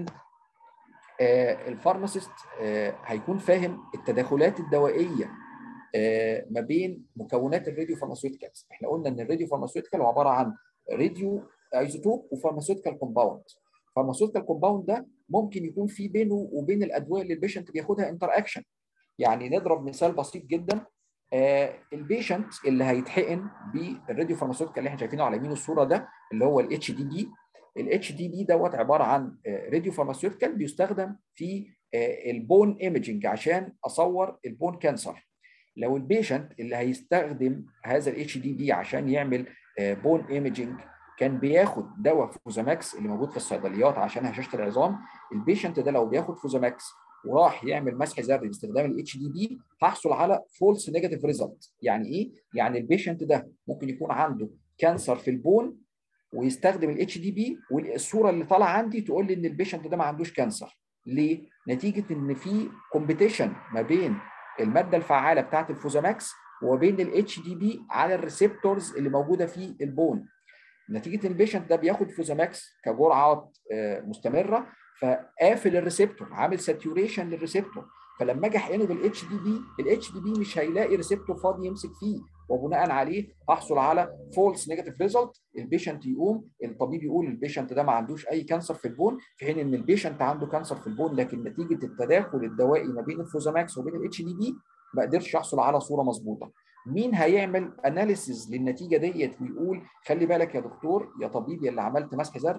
آه الفارماسيست آه هيكون فاهم التداخلات الدوائيه ما بين مكونات الراديو فارماسيوتيكالز احنا قلنا ان الراديو فارماسيوتيكال عباره عن راديو ايزوتوب وفارماسيوتيكال كومباوند فارماسيوتيكال كومباوند ده ممكن يكون في بينه وبين الادويه اللي البيشنت بياخدها انتر اكشن يعني نضرب مثال بسيط جدا آه البيشنت اللي هيتحقن بالراديو فارماسيوتيكال اللي احنا شايفينه على يمين الصوره ده اللي هو الاتش دي بي الاتش دي بي دوت عباره عن راديو فارماسيوتيكال بيستخدم في البون ايمجنج عشان اصور البون كانسر لو البيشنت اللي هيستخدم هذا الاتش دي بي عشان يعمل بون ايمجنج كان بياخد دواء فوزاماكس اللي موجود في الصيدليات عشان هشاشه العظام البيشنت ده لو بياخد فوزاماكس وراح يعمل مسح ذري باستخدام الاتش دي بي هحصل على فولس نيجاتيف ريزلت يعني ايه يعني البيشنت ده ممكن يكون عنده كانسر في البون ويستخدم الاتش دي بي والصوره اللي طالعه عندي تقول لي ان البيشنت ده ما عندوش كانسر ليه نتيجه ان في كومبيتيشن ما بين الماده الفعاله بتاعت الفوزاماكس وبين الاتش دي بي على الريسبتورز اللي موجوده في البون نتيجه ان البيشنت ده بياخد فوزاماكس كجرعات مستمره فقافل الريسبتور عامل ساتيوريشن للريسبتور فلما اجي احقنه بالاتش دي بي الاتش دي بي مش هيلاقي ريسبتور فاضي يمسك فيه وبناء عليه هحصل على فولس نيجاتيف ريزلت البيشنت يقوم الطبيب يقول البيشنت ده ما عندوش اي كانسر في البون في حين ان البيشنت عنده كانسر في البون لكن نتيجه التداخل الدوائي ما بين الفوزاماكس وبين الاتش دي بي ما قدرش يحصل على صوره مظبوطه مين هيعمل اناليسيز للنتيجه ديت ويقول خلي بالك يا دكتور يا طبيب يا اللي عملت مسح ذري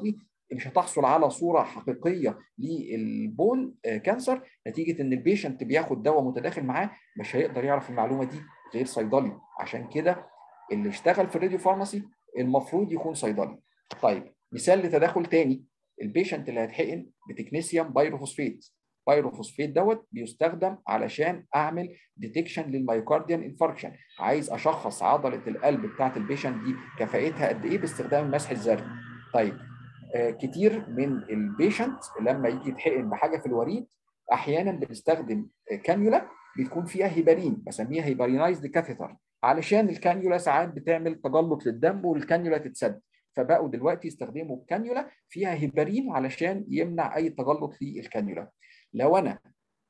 مش هتحصل على صوره حقيقيه للبون كانسر نتيجه ان البيشنت بياخد دواء متداخل معاه مش هيقدر يعرف المعلومه دي غير صيدلي عشان كده اللي اشتغل في الراديو فارماسي المفروض يكون صيدلي طيب مثال لتداخل تاني البيشنت اللي هيتحقن بتكنيسيوم بايروفوسفيت بايروفوسفيت دوت بيستخدم علشان اعمل ديتكشن للمايوكارديان انفاركشن عايز اشخص عضله القلب بتاعت البيشنت دي كفاءتها قد ايه باستخدام المسح الذري طيب آه كتير من البيشنت لما يجي يتحقن بحاجه في الوريد احيانا بنستخدم كانيولا بتكون فيها هيبارين بسميها هيبارينايزد كاثيتر علشان الكانيولا ساعات بتعمل تجلط للدم والكانيولا تتسد فبقوا دلوقتي يستخدموا الكانيولا فيها هيبارين علشان يمنع اي تجلط للكانيولا لو انا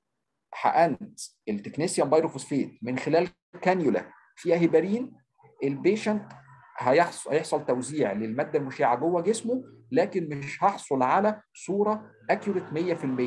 حقنت التكنيسيوم بايروفوسفيت من خلال كانيولا فيها هيبارين البيشنت هيحصل هيحصل توزيع للماده المشعه جوه جسمه لكن مش هحصل على صوره اكيوريت 100%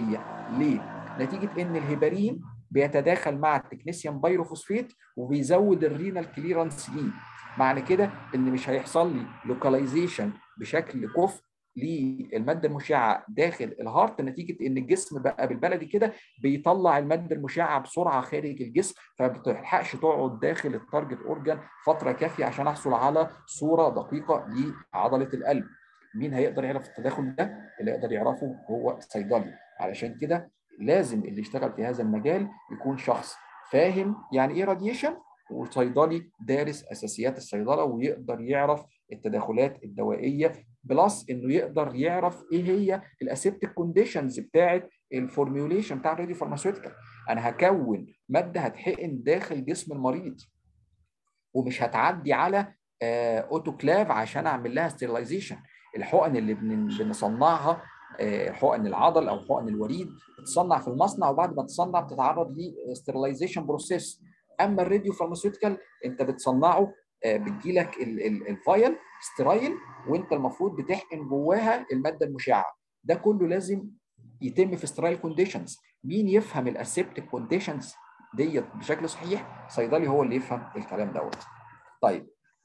ليه؟ نتيجه ان الهيبارين بيتداخل مع التكنيسيوم بايروفوسفيت وبيزود الرينال كليرانس ليه معنى كده ان مش هيحصل لي لوكاليزيشن بشكل كفء للماده المشعه داخل الهارت نتيجه ان الجسم بقى بالبلدي كده بيطلع الماده المشعه بسرعه خارج الجسم فما بتلحقش تقعد داخل التارجت اورجان فتره كافيه عشان احصل على صوره دقيقه لعضله القلب. مين هيقدر يعرف التداخل ده؟ اللي يقدر يعرفه هو صيدلي علشان كده لازم اللي يشتغل في هذا المجال يكون شخص فاهم يعني ايه راديشن وصيدلي دارس اساسيات الصيدله ويقدر يعرف التداخلات الدوائيه بلس انه يقدر يعرف ايه هي الاسيبتيك كونديشنز بتاعه الفورميوليشن بتاع الراديو فارماسيوتيكال انا هكون ماده هتحقن داخل جسم المريض ومش هتعدي على اوتوكلاف عشان اعمل لها ستيرلايزيشن الحقن اللي بنصنعها حقن العضل او حقن الوريد بتصنع في المصنع وبعد ما تصنع بتتعرض لستيرلايزيشن بروسيس اما الراديو فارماسيوتيكال انت بتصنعه بتجي لك الفايل سترايل وانت المفروض بتحقن جواها الماده المشعه ده كله لازم يتم في سترايل كونديشنز مين يفهم الاسيبتيك كونديشنز ديت بشكل صحيح صيدلي هو اللي يفهم الكلام دوت طيب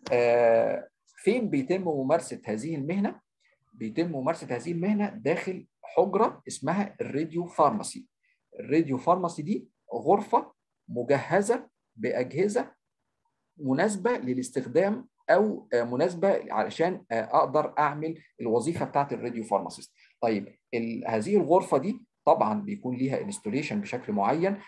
آه فين بيتم ممارسه هذه المهنه بيتم ممارسه هذه المهنه داخل حجره اسمها الراديو فارماسي الراديو فارماسي دي غرفه مجهزه باجهزه مناسبه للاستخدام او مناسبه علشان اقدر اعمل الوظيفه بتاعت الراديو فارماسيست طيب هذه الغرفه دي طبعا بيكون ليها انستوليشن بشكل معين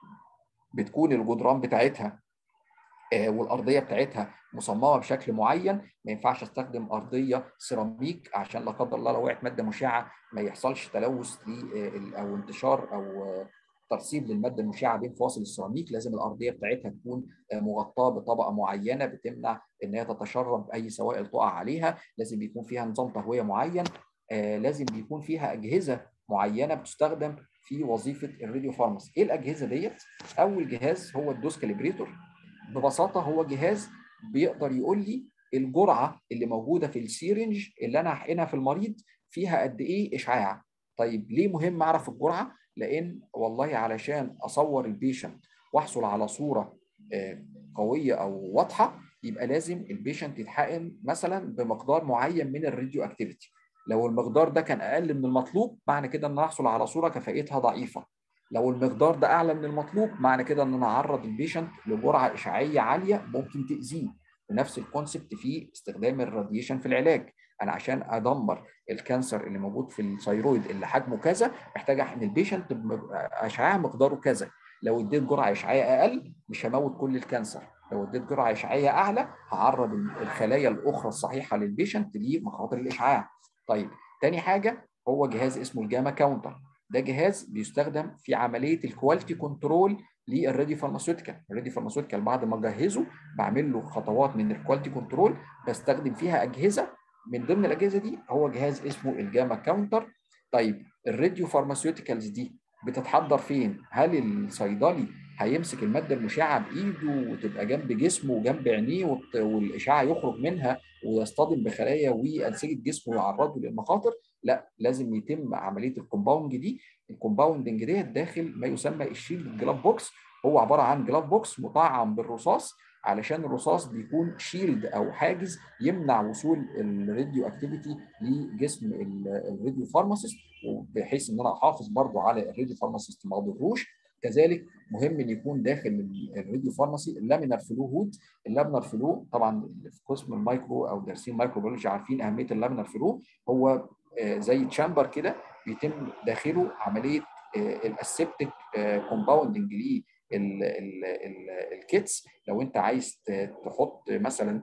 بتكون الجدران بتاعتها والارضيه بتاعتها مصممه بشكل معين ما ينفعش استخدم ارضيه سيراميك عشان لا قدر الله لو وقعت ماده مشعه ما يحصلش تلوث او انتشار او ترسيب للماده المشعه بين فواصل السيراميك لازم الارضيه بتاعتها تكون مغطاه بطبقه معينه بتمنع ان هي تتشرب اي سوائل تقع عليها لازم يكون فيها نظام تهويه معين لازم يكون فيها اجهزه معينه بتستخدم في وظيفه الراديو فارماسي ايه الاجهزه ديت اول جهاز هو الدوس كاليبريتور ببساطه هو جهاز بيقدر يقول لي الجرعه اللي موجوده في السيرنج اللي انا هحقنها في المريض فيها قد ايه اشعاع طيب ليه مهم اعرف الجرعه لان والله علشان اصور البيشنت واحصل على صوره قويه او واضحه يبقى لازم البيشنت يتحقن مثلا بمقدار معين من الراديو اكتيفيتي لو المقدار ده كان اقل من المطلوب معنى كده ان انا احصل على صوره كفاءتها ضعيفه لو المقدار ده اعلى من المطلوب معنى كده ان انا اعرض البيشنت لجرعه اشعاعيه عاليه ممكن تاذيه ونفس الكونسبت في استخدام الراديشن في العلاج انا عشان ادمر الكانسر اللي موجود في الثيرويد اللي حجمه كذا محتاج احقن البيشنت اشعاع مقداره كذا لو اديت جرعه اشعاعيه اقل مش هموت كل الكانسر لو اديت جرعه اشعاعيه اعلى هعرض الخلايا الاخرى الصحيحه للبيشنت لمخاطر الاشعاع طيب تاني حاجه هو جهاز اسمه الجاما كاونتر ده جهاز بيستخدم في عمليه الكواليتي كنترول للراديو فارماسيوتيكال الراديو فارماسيوتيكال بعد ما اجهزه بعمل له خطوات من الكواليتي كنترول بستخدم فيها اجهزه من ضمن الاجهزه دي هو جهاز اسمه الجاما كاونتر طيب الراديو فارماسيوتيكالز دي بتتحضر فين هل الصيدلي هيمسك الماده المشعه بايده وتبقى جنب جسمه وجنب عينيه والاشعاع يخرج منها ويصطدم بخلايا وانسجه جسمه ويعرضه للمخاطر لا لازم يتم عمليه الكومباوند دي الكومباوندنج ديت داخل ما يسمى الشيلد جلاف بوكس هو عباره عن جلاف بوكس مطعم بالرصاص علشان الرصاص بيكون شيلد او حاجز يمنع وصول الراديو اكتيفيتي لجسم الراديو فارماسيست بحيث ان انا احافظ برضو على الراديو فارماسيست ما اضروش كذلك مهم ان يكون داخل الراديو فارماسي اللامينار فلو هود اللامينار فلو طبعا في قسم المايكرو او دارسين مايكروبيولوجي عارفين اهميه اللامينار فلو هو زي تشامبر كده بيتم داخله عمليه الاسبتيك كومباوندنج ليه الكيتس لو انت عايز تحط مثلا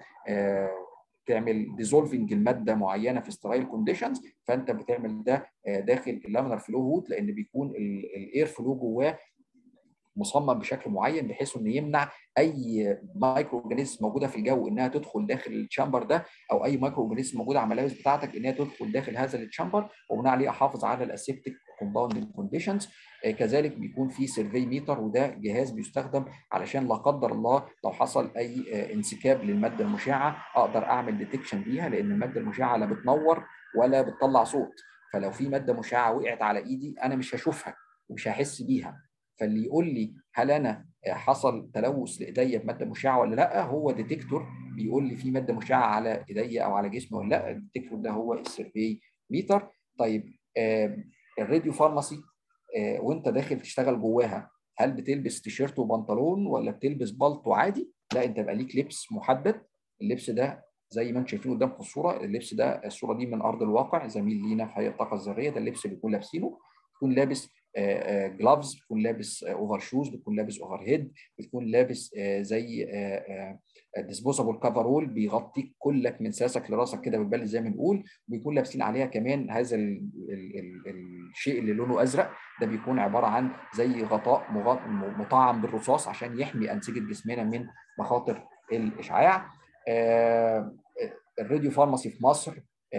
تعمل ديزولفنج الماده معينه في سترايل كونديشنز فانت بتعمل ده داخل اللامينار فلو هود لان بيكون الاير فلو جواه مصمم بشكل معين بحيث انه يمنع اي مايكرو اورجانيزم موجوده في الجو انها تدخل داخل التشامبر ده او اي مايكرو اورجانيزم موجوده على الملابس بتاعتك انها تدخل داخل هذا التشامبر وبناء عليه احافظ على الاسيبتيك كومباوند كونديشنز كذلك بيكون في سيرفي ميتر وده جهاز بيستخدم علشان لا قدر الله لو حصل اي انسكاب للماده المشعه اقدر اعمل ديتكشن ليها لان الماده المشعه لا بتنور ولا بتطلع صوت فلو في ماده مشعه وقعت على ايدي انا مش هشوفها ومش هحس بيها فاللي يقول لي هل انا حصل تلوث لايديا بماده مشعه ولا لا هو ديتكتور بيقول لي في ماده مشعه على ايديا او على جسمي ولا لا الديتكتور ده هو السيرفي ميتر طيب آه الراديو فارماسي آه وانت داخل تشتغل جواها هل بتلبس تيشيرت وبنطلون ولا بتلبس بالطو عادي لا انت بقى ليك لبس محدد اللبس ده زي ما انتم شايفين قدامكم الصوره اللبس ده الصوره دي من ارض الواقع زميل لينا في هيئه الطاقه الذريه ده اللبس اللي بيكون لابسينه تكون لابس جلافز بتكون لابس اوفر شوز بتكون لابس اوفر هيد بتكون لابس زي ديسبوزابل كفرول بيغطيك كلك من ساسك لراسك كده بالبلد زي ما بنقول وبيكون لابسين عليها كمان هذا ال ال ال الشيء اللي لونه ازرق ده بيكون عباره عن زي غطاء مطعم بالرصاص عشان يحمي انسجه جسمنا من مخاطر الاشعاع الراديو فارماسي في مصر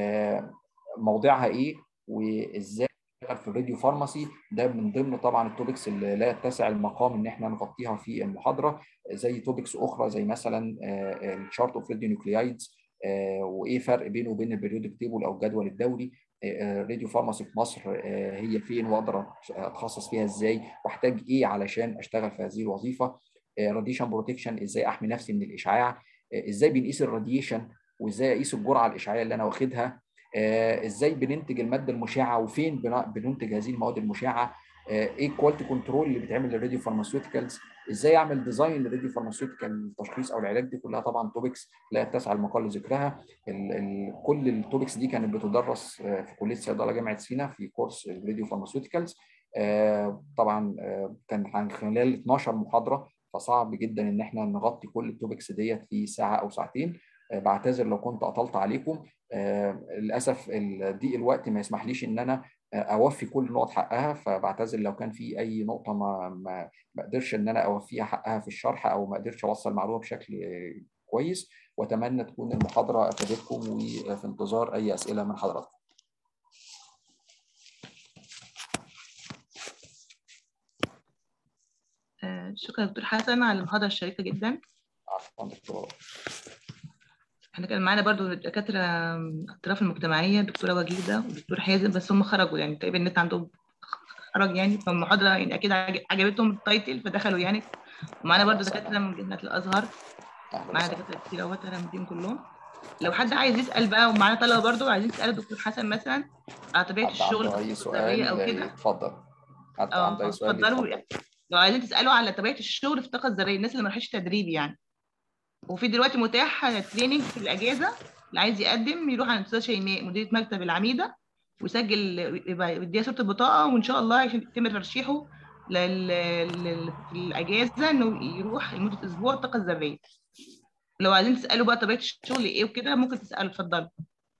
موضعها ايه وازاي في الراديو فارماسي ده من ضمن طبعا التوبكس اللي لا يتسع المقام ان احنا نغطيها في المحاضره زي توبكس اخرى زي مثلا الشارت اوف راديو نيوكليايدز وايه فرق بينه وبين البريودك تيبل او الجدول الدوري راديو فارماسي في مصر هي فين واقدر اتخصص فيها ازاي واحتاج ايه علشان اشتغل في هذه الوظيفه راديشن بروتكشن ازاي احمي نفسي من الاشعاع ازاي بنقيس الراديشن وازاي اقيس الجرعه الاشعاعيه اللي انا واخدها آه، ازاي بننتج الماده المشعه وفين بننتج هذه المواد المشعه آه، ايه الكواليتي كنترول اللي بيتعمل للراديو فارماسيوتيكالز ازاي اعمل ديزاين للراديو فارماسيوتيكال التشخيص او العلاج دي كلها طبعا توبكس لا يتسع المقال لذكرها ال ال كل التوبكس دي كانت بتدرس في كليه صيدله جامعه سينا في كورس الراديو فارماسيوتيكالز آه، طبعا كان عن خلال 12 محاضره فصعب جدا ان احنا نغطي كل التوبكس ديت في ساعه او ساعتين بعتذر لو كنت اطلت عليكم آه للاسف ضيق الوقت ما يسمحليش ان انا اوفي كل نقط حقها فبعتذر لو كان في اي نقطه ما ما بقدرش ان انا اوفيها حقها في الشرح او ما قدرتش اوصل المعلومه بشكل كويس واتمنى تكون المحاضره افادتكم وفي انتظار اي اسئله من حضراتكم. آه شكرا دكتور حسن على المحاضره الشيقه جدا. عفوا دكتور احنا كان معانا برضو دكاتره الاطراف المجتمعيه الدكتوره وجيده والدكتور حازم بس هم خرجوا يعني تقريبا النت عندهم خرج يعني فالمحاضره يعني اكيد عجبتهم التايتل فدخلوا يعني ومعانا برضو دكاتره من جامعه الازهر معانا دكاتره كتير اهوت انا مديهم كلهم لو حد عايز يسال بقى ومعانا طلبه برضو عايزين يسالوا الدكتور حسن مثلا على طبيعه الشغل اي سؤال او كده اتفضل حد عنده اي سؤال اتفضلوا لو عايزين تسالوا على طبيعه الشغل في الطاقه الذريه الناس اللي ما راحتش تدريب يعني وفي دلوقتي متاح تريننج في الاجازه اللي عايز يقدم يروح عند الاستاذه شيماء مديره مكتب العميده ويسجل يديها صوره البطاقه وان شاء الله عشان يتم ترشيحه لل... في الاجازه انه يروح لمده اسبوع الطاقه الذريه لو عايزين تسالوا بقى طبيعه الشغل ايه وكده ممكن تسالوا اتفضلوا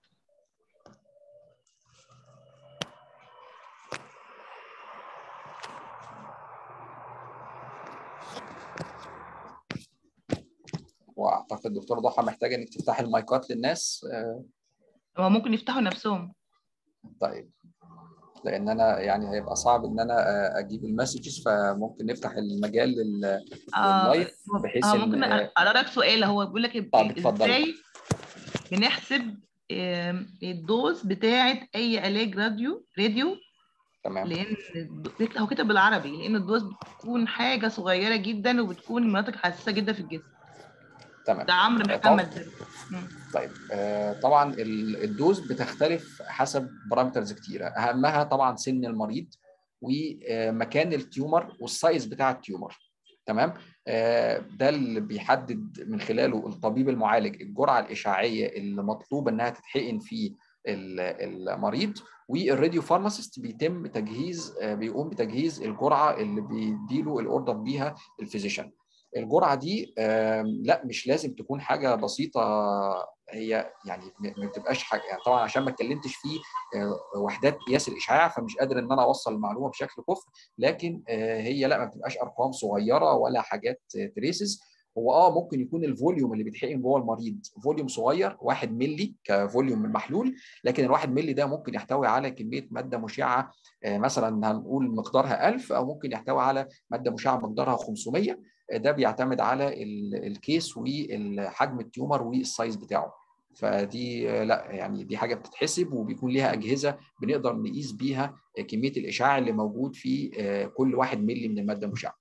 واعتقد دكتور ضحى محتاجه انك تفتحي المايكات للناس هو ممكن يفتحوا نفسهم طيب لان انا يعني هيبقى صعب ان انا اجيب المسجز فممكن نفتح المجال لللايف بحيث آه ممكن اقرا لك سؤال هو بيقول لك ازاي بنحسب الدوز بتاعه اي علاج راديو راديو تمام لان هو كتب بالعربي لان الدوز بتكون حاجه صغيره جدا وبتكون مناطق حساسه جدا في الجسم تمام ده عمرو آه، محمد مم. طيب آه، طبعا ال- الدوز بتختلف حسب بارامترز كتيره اهمها طبعا سن المريض ومكان التيومر والسايز بتاع التيومر تمام آه، ده اللي بيحدد من خلاله الطبيب المعالج الجرعه الاشعاعيه اللي مطلوب انها تتحقن في ال- المريض والراديو فارماسيست بيتم تجهيز آه، بيقوم بتجهيز الجرعه اللي بيديله الاوردر بيها الفيزيشن الجرعه دي آم، لا مش لازم تكون حاجه بسيطه هي يعني ما ما بتبقاش حاجه يعني طبعا عشان ما اتكلمتش في آه، وحدات قياس الاشعاع فمش قادر ان انا اوصل المعلومه بشكل كفء لكن آه، هي لا ما بتبقاش ارقام صغيره ولا حاجات تريسز هو اه ممكن يكون الفوليوم اللي بيتحقن جوه المريض فوليوم صغير 1 مللي كفوليوم من محلول لكن ال 1 مللي ده ممكن يحتوي على كميه ماده مشعه آه، مثلا هنقول مقدارها 1000 او ممكن يحتوي على ماده مشعه مقدارها 500 ده بيعتمد على ال- الكيس وحجم التيومر والسايز بتاعه فدي آه، لا يعني دي حاجه بتتحسب وبيكون ليها اجهزه بنقدر نقيس بيها آه، كميه الاشعاع اللي موجود في آه، كل واحد مللي من الماده المشعه.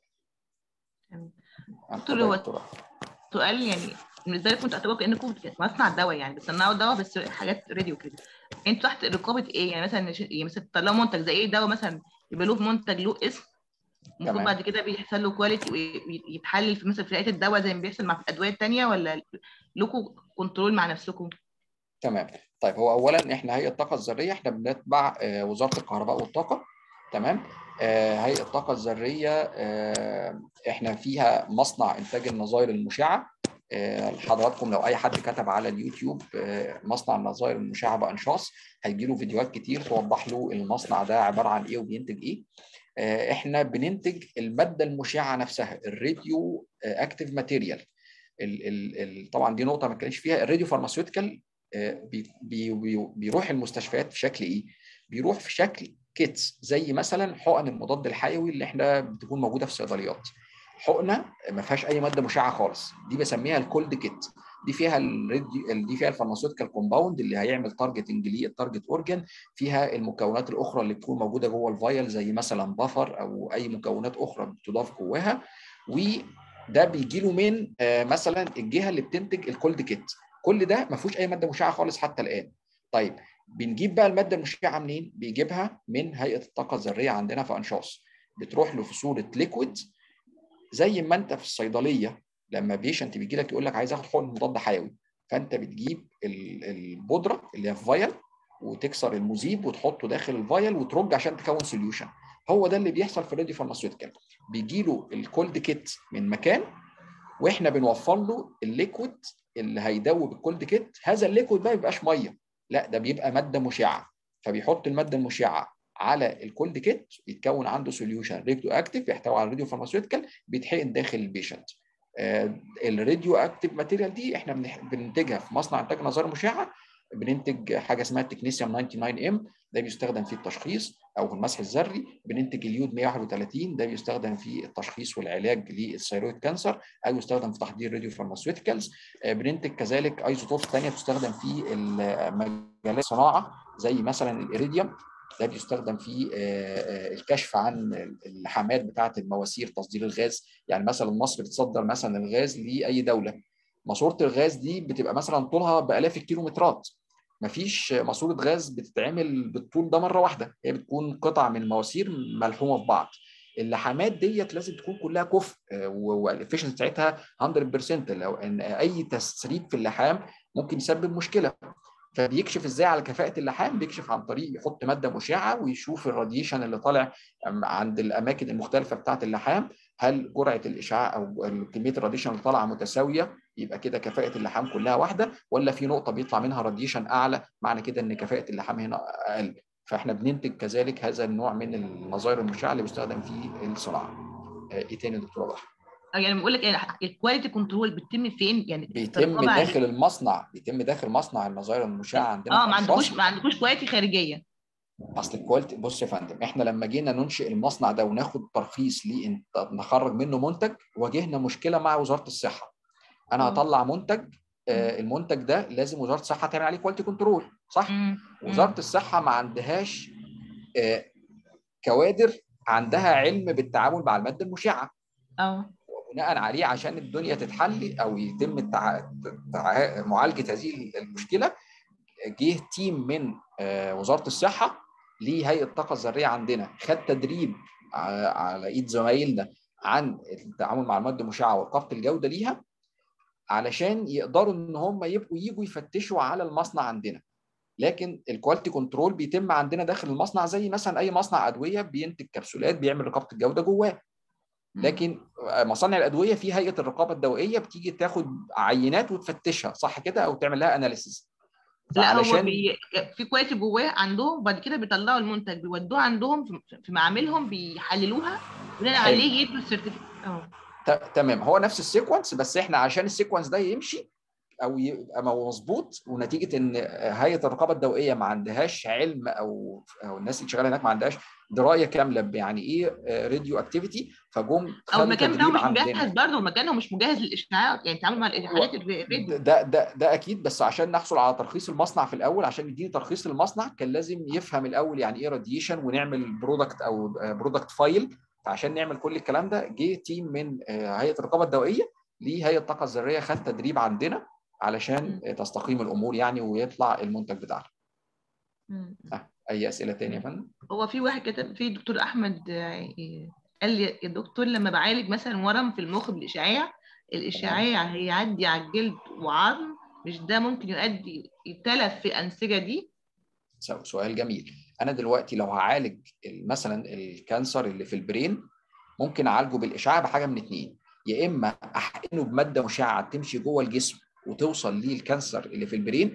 تمام. اتفضل يا هو- دكتورة. سؤال يعني بالنسبه لكم انتوا اعتبروا كانكم مصنع دواء يعني بتصنعوا دواء بس حاجات راديو كده انتوا تحت رقابه ايه يعني مثلا يعني مثلا تطلعوا منتج زي ايه دواء مثلا يبقى له منتج له اسم المفروض تمام. بعد كده بيحصل له كواليتي ويتحلل في مثلا في هيئه الدواء زي ما بيحصل مع الادويه الثانيه ولا لكم كنترول مع نفسكم؟ تمام طيب هو اولا احنا هيئه الطاقه الذريه احنا بنتبع آه، وزاره الكهرباء والطاقه تمام آه، هيئه الطاقه الذريه آه، احنا فيها مصنع انتاج النظائر المشعه آه، لحضراتكم لو اي حد كتب على اليوتيوب آه، مصنع النظائر المشعه بانشاص هيجي له فيديوهات كتير توضح له المصنع ده عباره عن ايه وبينتج ايه آه، احنا بننتج الماده المشعه نفسها الراديو اكتيف ماتيريال ال ال ال طبعا دي نقطه ما اتكلمش فيها الراديو فارماسيوتيكال بي بي بي بيروح المستشفيات في شكل ايه؟ بيروح في شكل كيتس زي مثلا حقن المضاد الحيوي اللي احنا بتكون موجوده في الصيدليات. حقنه ما فيهاش اي ماده مشعه خالص دي بسميها الكولد كيت دي فيها الراديو دي فيها الفارماسيوتيكال كومباوند اللي هيعمل تارجتنج للتارجت اورجن فيها المكونات الاخرى اللي بتكون موجوده جوه الفايل زي مثلا بفر او اي مكونات اخرى بتضاف جواها وده بيجي له من آه، مثلا الجهه اللي بتنتج الكولد كيت كل ده ما فيهوش اي ماده مشعه خالص حتى الان طيب بنجيب بقى الماده المشعه منين بيجيبها من هيئه الطاقه الذريه عندنا في انشاص بتروح له في صوره ليكويد زي ما انت في الصيدليه لما بيشنت بيجي لك يقول لك عايز اخد حقن مضاد حيوي فانت بتجيب ال- البودره اللي هي في فايل وتكسر المذيب وتحطه داخل الفايل وترج عشان تكون سوليوشن هو ده اللي بيحصل في الراديو فارماسيوتيكال بيجي له الكولد كيت من مكان واحنا بنوفر له الليكويد اللي هيدوب الكولد كيت هذا الليكويد بقى ما بيبقاش ميه لا ده بيبقى ماده مشعه فبيحط الماده المشعه على الكولد كيت يتكون عنده سوليوشن راديو اكتيف يحتوي على الراديو فارماسيوتيكال بيتحقن داخل البيشنت الراديو اكتيف ماتيريال دي احنا بنح- بننتجها في مصنع انتاج نظائر مشعه بننتج حاجه اسمها التكنيسيوم 99 ام ده بيستخدم في التشخيص او في المسح الذري بننتج اليود 131 ده بيستخدم في التشخيص والعلاج للثيرويد كانسر او يستخدم في تحضير راديو فارماسيوتيكالز بننتج كذلك ايزوتوبس ثانيه بتستخدم في مجالات الصناعه زي مثلا الايريديوم ده بيستخدم في آه، آه، الكشف عن اللحامات بتاعه المواسير تصدير الغاز يعني مثلا مصر بتصدر مثلا الغاز لاي دوله ماسوره الغاز دي بتبقى مثلا طولها بالاف الكيلومترات مفيش ماسوره غاز بتتعمل بالطول ده مره واحده هي بتكون قطع من مواسير ملحومه في بعض اللحامات ديت لازم تكون كلها كفء والافشنسي بتاعتها 100% لو ان اي تسريب في اللحام ممكن يسبب مشكله فبيكشف ازاي على كفاءه اللحام بيكشف عن طريق يحط ماده مشعه ويشوف الراديشن اللي طالع عند الاماكن المختلفه بتاعه اللحام هل جرعه الاشعاع او كميه الراديشن اللي طالعه متساويه يبقى كده كفاءه اللحام كلها واحده ولا في نقطه بيطلع منها راديشن اعلى معنى كده ان كفاءه اللحام هنا اقل فاحنا بننتج كذلك هذا النوع من النظائر المشعه اللي بيستخدم في الصناعه ايه تاني يا دكتوره ضحى يعني بقول لك يعني الكواليتي كنترول بيتم فين يعني بيتم الرقابة عليه؟ داخل المصنع بيتم داخل مصنع النظائر المشعه عندنا اه ما في عندكوش أشخاص. ما عندكوش كواليتي خارجيه اصل الكواليتي بص يا فندم احنا لما جينا ننشئ المصنع ده وناخد ترخيص ليه نخرج منه منتج واجهنا مشكله مع وزاره الصحه انا مم. هطلع منتج آه المنتج ده لازم وزاره الصحه تعمل عليه كواليتي كنترول صح مم. وزاره الصحه ما عندهاش آه كوادر عندها علم بالتعامل مع الماده المشعه اه بناء عليه عشان الدنيا تتحل او يتم التع... تع... معالجه هذه المشكله جه تيم من آه، وزاره الصحه لهيئه الطاقه الذريه عندنا خد تدريب ع- على ايد زمايلنا عن التعامل مع المواد المشعه ورقابه الجوده ليها علشان يقدروا ان هم يبقوا يجوا يفتشوا على المصنع عندنا لكن الكواليتي كنترول بيتم عندنا داخل المصنع زي مثلا اي مصنع ادويه بينتج كبسولات بيعمل رقابه الجوده جواه لكن مصانع الادويه في هيئه الرقابه الدوائيه بتيجي تاخد عينات وتفتشها صح كده او تعمل لها اناليسيس لا هو بي... في كواليتي جواه عندهم وبعد كده بيطلعوا المنتج بيودوه عندهم في- في معاملهم بيحللوها بناء حلو. عليه يدوا السيرتيفيكت اه ت- تمام هو نفس السيكونس بس احنا عشان السيكونس ده يمشي او يبقى مظبوط ونتيجه ان هيئه الرقابه الدوائيه ما عندهاش علم او او الناس اللي شغاله هناك ما عندهاش درايه كامله بيعني ايه راديو اكتيفيتي فجم او خدوا المكان بتاعهم تدريب مش مجهز عندنا برضه مكانهم مش مجهز للاشعاعات يعني التعامل مع الحالات الراديو ده ده ده اكيد بس عشان نحصل على ترخيص المصنع في الاول عشان يديني ترخيص المصنع كان لازم يفهم الاول يعني ايه راديشن ونعمل برودكت او برودكت فايل فعشان نعمل كل الكلام ده جه تيم من آه، هيئه الرقابه الدوائيه لهيئه الطاقه الذريه خد تدريب عندنا علشان آه، تستقيم الامور يعني ويطلع المنتج بتاعنا مم. اي اسئله تانية يا فندم هو في واحد كتب في دكتور احمد آه، قال لي يا دكتور لما بعالج مثلا ورم في المخ بالاشعاع الاشعاع هيعدي على الجلد وعظم مش ده ممكن يؤدي يتلف في الانسجه دي سو- سؤال جميل انا دلوقتي لو هعالج ال- مثلا الكانسر اللي في البرين ممكن اعالجه بالاشعاع بحاجه من اتنين يا اما احقنه بماده مشعه تمشي جوه الجسم وتوصل ليه الكانسر اللي في البرين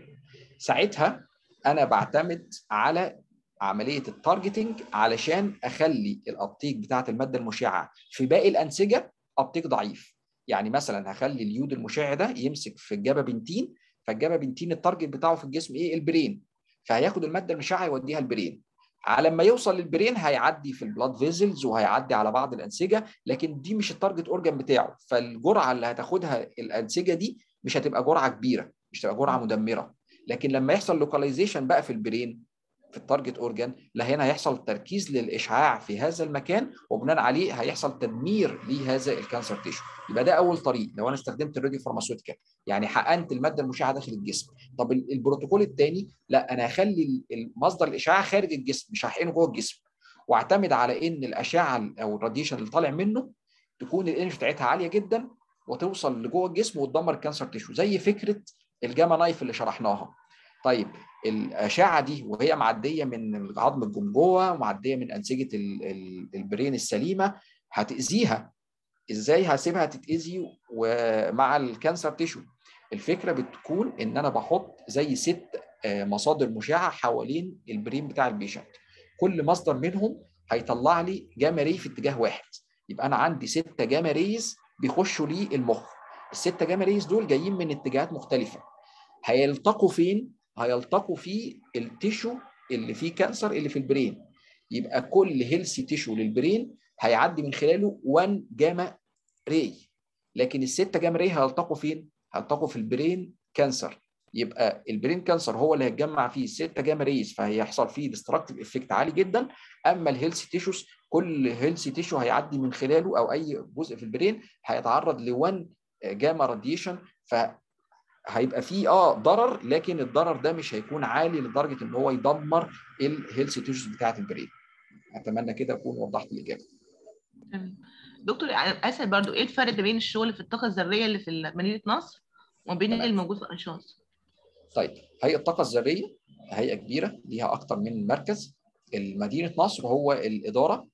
ساعتها انا بعتمد على عمليه التارجتنج علشان اخلي الابتيك بتاعه الماده المشعه في باقي الانسجه ابتيك ضعيف يعني مثلا هخلي اليود المشع ده يمسك في الجابا بنتين فالجابا بنتين التارجت بتاعه في الجسم ايه البرين فهياخد الماده المشعه يوديها البرين على ما يوصل للبرين هيعدي في البلاد فيزلز وهيعدي على بعض الانسجه لكن دي مش التارجت اورجان بتاعه فالجرعه اللي هتاخدها الانسجه دي مش هتبقى جرعه كبيره مش هتبقى جرعه مدمره لكن لما يحصل لوكاليزيشن بقى في البرين في التارجت اورجان لا هنا هيحصل تركيز للاشعاع في هذا المكان وبناء عليه هيحصل تدمير لهذا الكانسر تيشو يبقى ده اول طريق لو انا استخدمت الراديو فارماسيوتيكال يعني حقنت الماده المشعه داخل الجسم طب ال- البروتوكول الثاني لا انا هخلي ال- مصدر الاشعاع خارج الجسم مش هحقنه جوه الجسم واعتمد على ان الاشعه او الراديشن اللي طالع منه تكون الانرجي بتاعتها عاليه جدا وتوصل لجوه الجسم وتدمر الكانسر تيشو زي فكره الجاما نايف اللي شرحناها طيب الاشعه دي وهي معديه من عظم الجمجوه ومعديه من انسجه ال- ال- البرين السليمه هتاذيها ازاي هسيبها تتاذي ومع الكانسر تيشو الفكره بتكون ان انا بحط زي ست آه، مصادر مشعه حوالين البرين بتاع البيشنت كل مصدر منهم هيطلع لي جاما ري في اتجاه واحد يبقى انا عندي ستة جاما ريز بيخشوا لي المخ الستة جاما ريز دول جايين من اتجاهات مختلفه هيلتقوا فين هيلتقوا في التيشو اللي فيه كانسر اللي في البرين يبقى كل هيلثي تيشو للبرين هيعدي من خلاله 1 جاما ري لكن الستة جاما ري هيلتقوا فين؟ هيلتقوا في البرين كانسر يبقى البرين كانسر هو اللي هيتجمع فيه الستة جاما ريز فهيحصل فيه ديستركتيف افكت عالي جدا اما الهيلثي تيشوز كل هيلثي تيشو هيعدي من خلاله او اي جزء في البرين هيتعرض ل 1 جاما راديشن ف هيبقى فيه اه ضرر لكن الضرر ده مش هيكون عالي لدرجه ان هو يدمر الهيلث تيشوز بتاعه البرين اتمنى كده اكون وضحت الاجابه تمام. دكتور اسال برضو ايه الفرق بين الشغل في الطاقه الذريه اللي في مدينه نصر وما بين الموجود في انشاص طيب هيئه الطاقه الذريه هيئه كبيره ليها اكتر من مركز المدينه نصر هو الاداره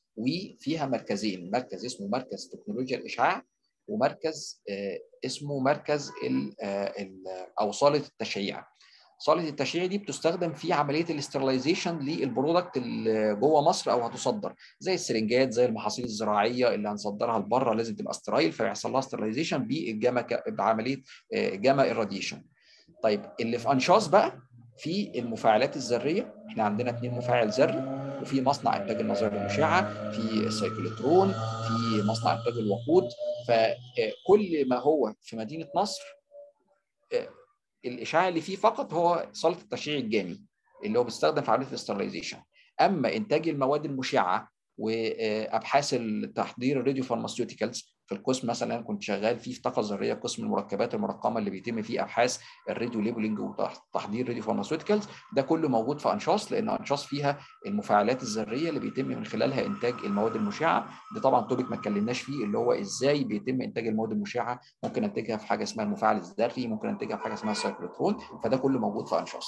وفيها مركزين مركز اسمه مركز تكنولوجيا الاشعاع ومركز آه، اسمه مركز ال- آه، ال- او صاله التشعيع صاله التشعيع دي بتستخدم في عمليه الاسترلايزيشن للبرودكت اللي جوه مصر او هتصدر زي السرنجات زي المحاصيل الزراعيه اللي هنصدرها لبره لازم تبقى استرايل فيحصل لها استرلايزيشن بالجاما ك- بعمليه آه، جاما الراديشن طيب اللي في انشاص بقى في المفاعلات الذريه احنا عندنا اثنين مفاعل ذري وفي مصنع انتاج النظائر المشعه في السيكلوترون في مصنع انتاج الوقود فكل ما هو في مدينه نصر آه، الاشعاع اللي فيه فقط هو صاله التشعيع الجامي اللي هو بيستخدم في عمليه الاسترلايزيشن اما انتاج المواد المشعه وابحاث التحضير الراديو فارماسيوتيكالز في القسم مثلا انا كنت شغال فيه في طاقه ذريه قسم المركبات المرقمه اللي بيتم فيه ابحاث الراديو ليبلنج وتحضير راديو فارماسيوتيكالز ده كله موجود في انشاص لان انشاص فيها المفاعلات الذريه اللي بيتم من خلالها انتاج المواد المشعه ده طبعا توبيك ما اتكلمناش فيه اللي هو ازاي بيتم انتاج المواد المشعه ممكن انتجها في حاجه اسمها المفاعل الذري ممكن انتجها في حاجه اسمها السايكلوترون فده كله موجود في انشاص